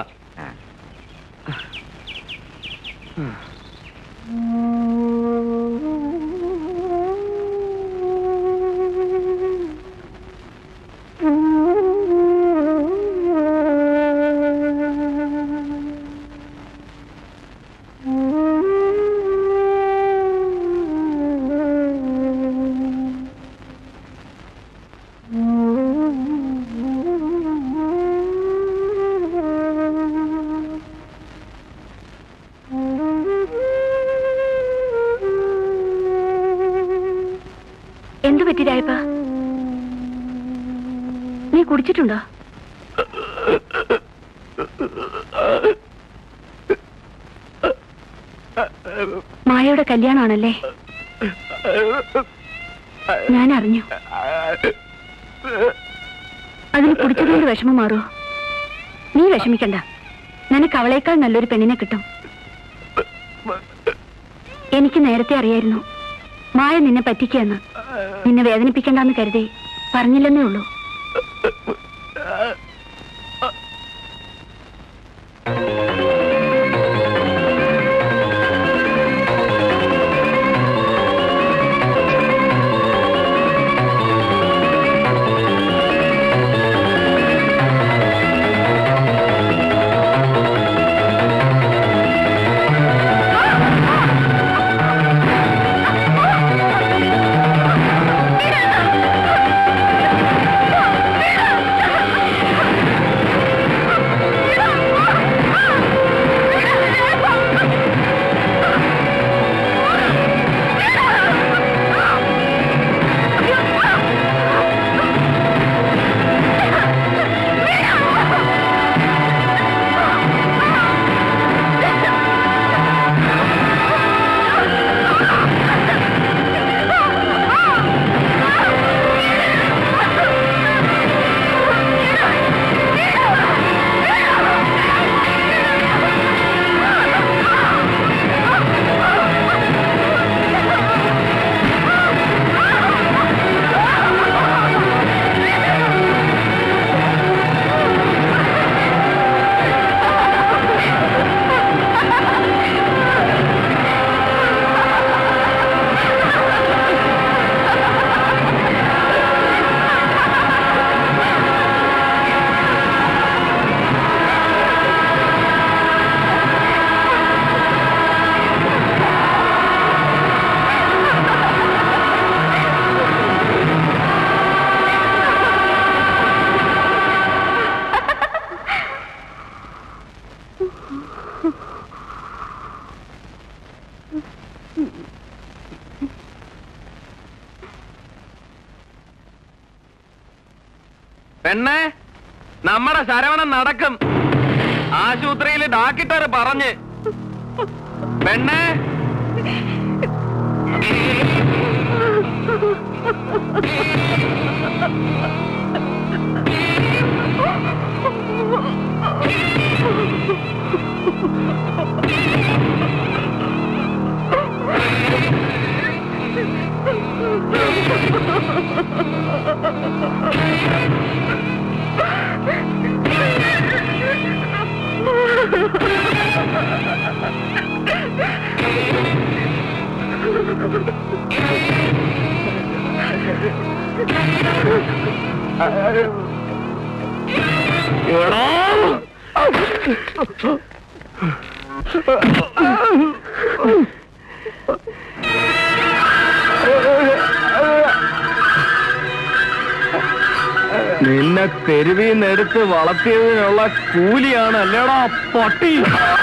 S2: എന്തു പറ്റി രായപ്പ നീ കുടിച്ചിട്ടുണ്ടോ മായയുടെ കല്യാണമാണല്ലേ ഞാൻ അറിഞ്ഞു അതിന് കുടിച്ചതുകൊണ്ട് വിഷമം മാറുമോ നീ വിഷമിക്കണ്ട നിനക്ക് അവളേക്കാൾ നല്ലൊരു പെണ്ണിനെ കിട്ടും എനിക്ക് നേരത്തെ അറിയായിരുന്നു മായ നിന്നെ പറ്റിക്കുകയെന്ന് നിന്നെ വേദനിപ്പിക്കണ്ടെന്ന് കരുതി പറഞ്ഞില്ലെന്നേ ഉള്ളൂ
S8: ആ
S7: പെണ്ണേ നമ്മുടെ ശരവണൻ നടക്കും ആശുപത്രിയിൽ ഡാക്ടർ പറഞ്ഞ് പെണ്ണേ നിന്നെ തെരുവിൽ നിന്ന് എടുത്ത് വളർത്തിയതിനുള്ള കൂലിയാണ് അല്ലേടാ പട്ടി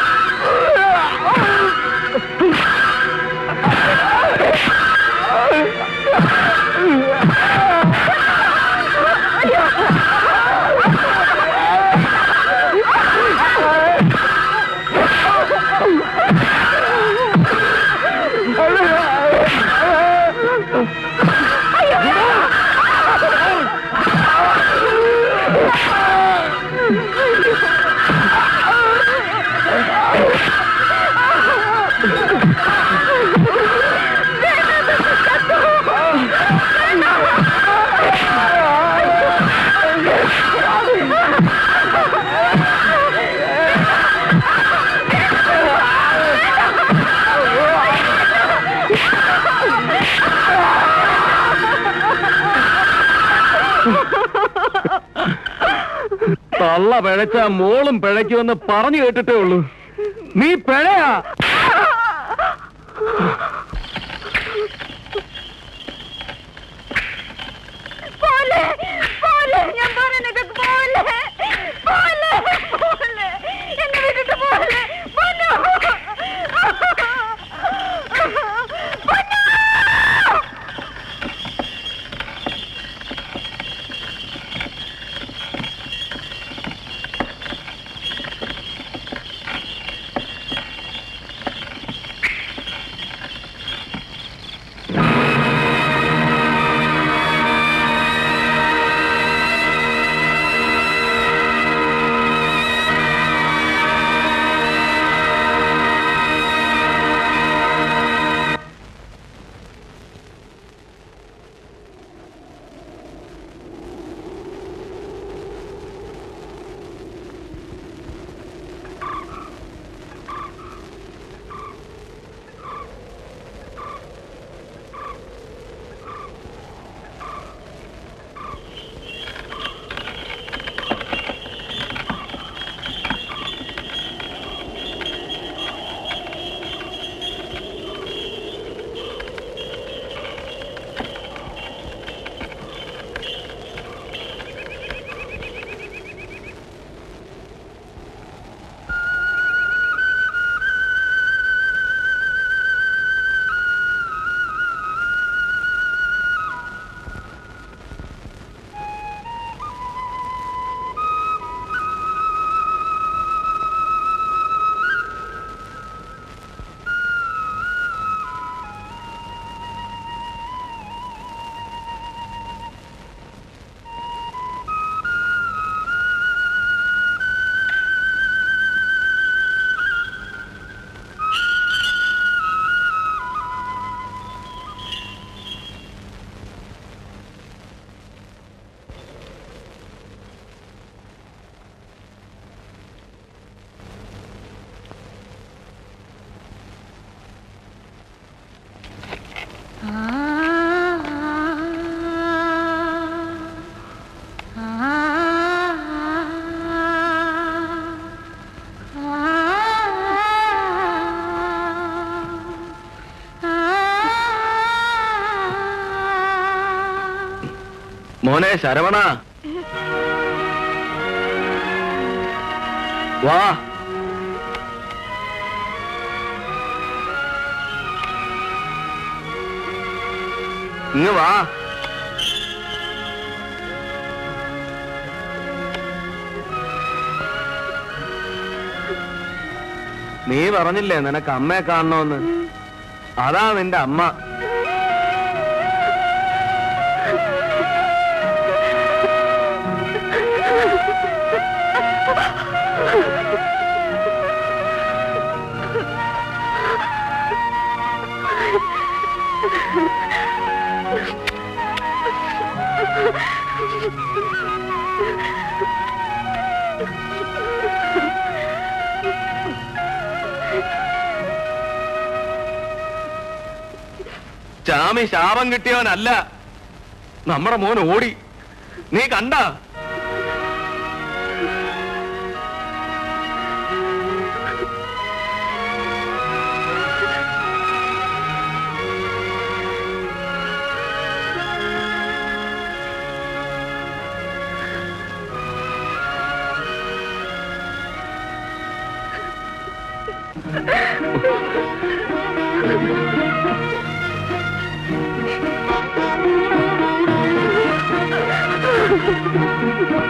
S7: തള്ള പിഴച്ച മോളും പിഴയ്ക്കുമെന്ന് പറഞ്ഞു കേട്ടിട്ടേ ഉള്ളൂ നീ പിഴയാ
S3: പോലെ പോലെ ഞാൻ പറയുന്നത് പോലെ പോലെ പോലെ എന്നെ വിട്ടിട്ട് പോലെ പൊന്നോ പൊന്നോ
S7: മോനെ ശരവണ വാ ഇങ്ങ് വാ നീ പറഞ്ഞില്ലേ നിനക്ക് അമ്മയെ കാണണമെന്ന് അതാ നിന്റെ അമ്മ ചാമി ശാപം കിട്ടിയവനല്ല നമ്മുടെ മോൻ ഓടി നീ കണ്ട
S8: ആ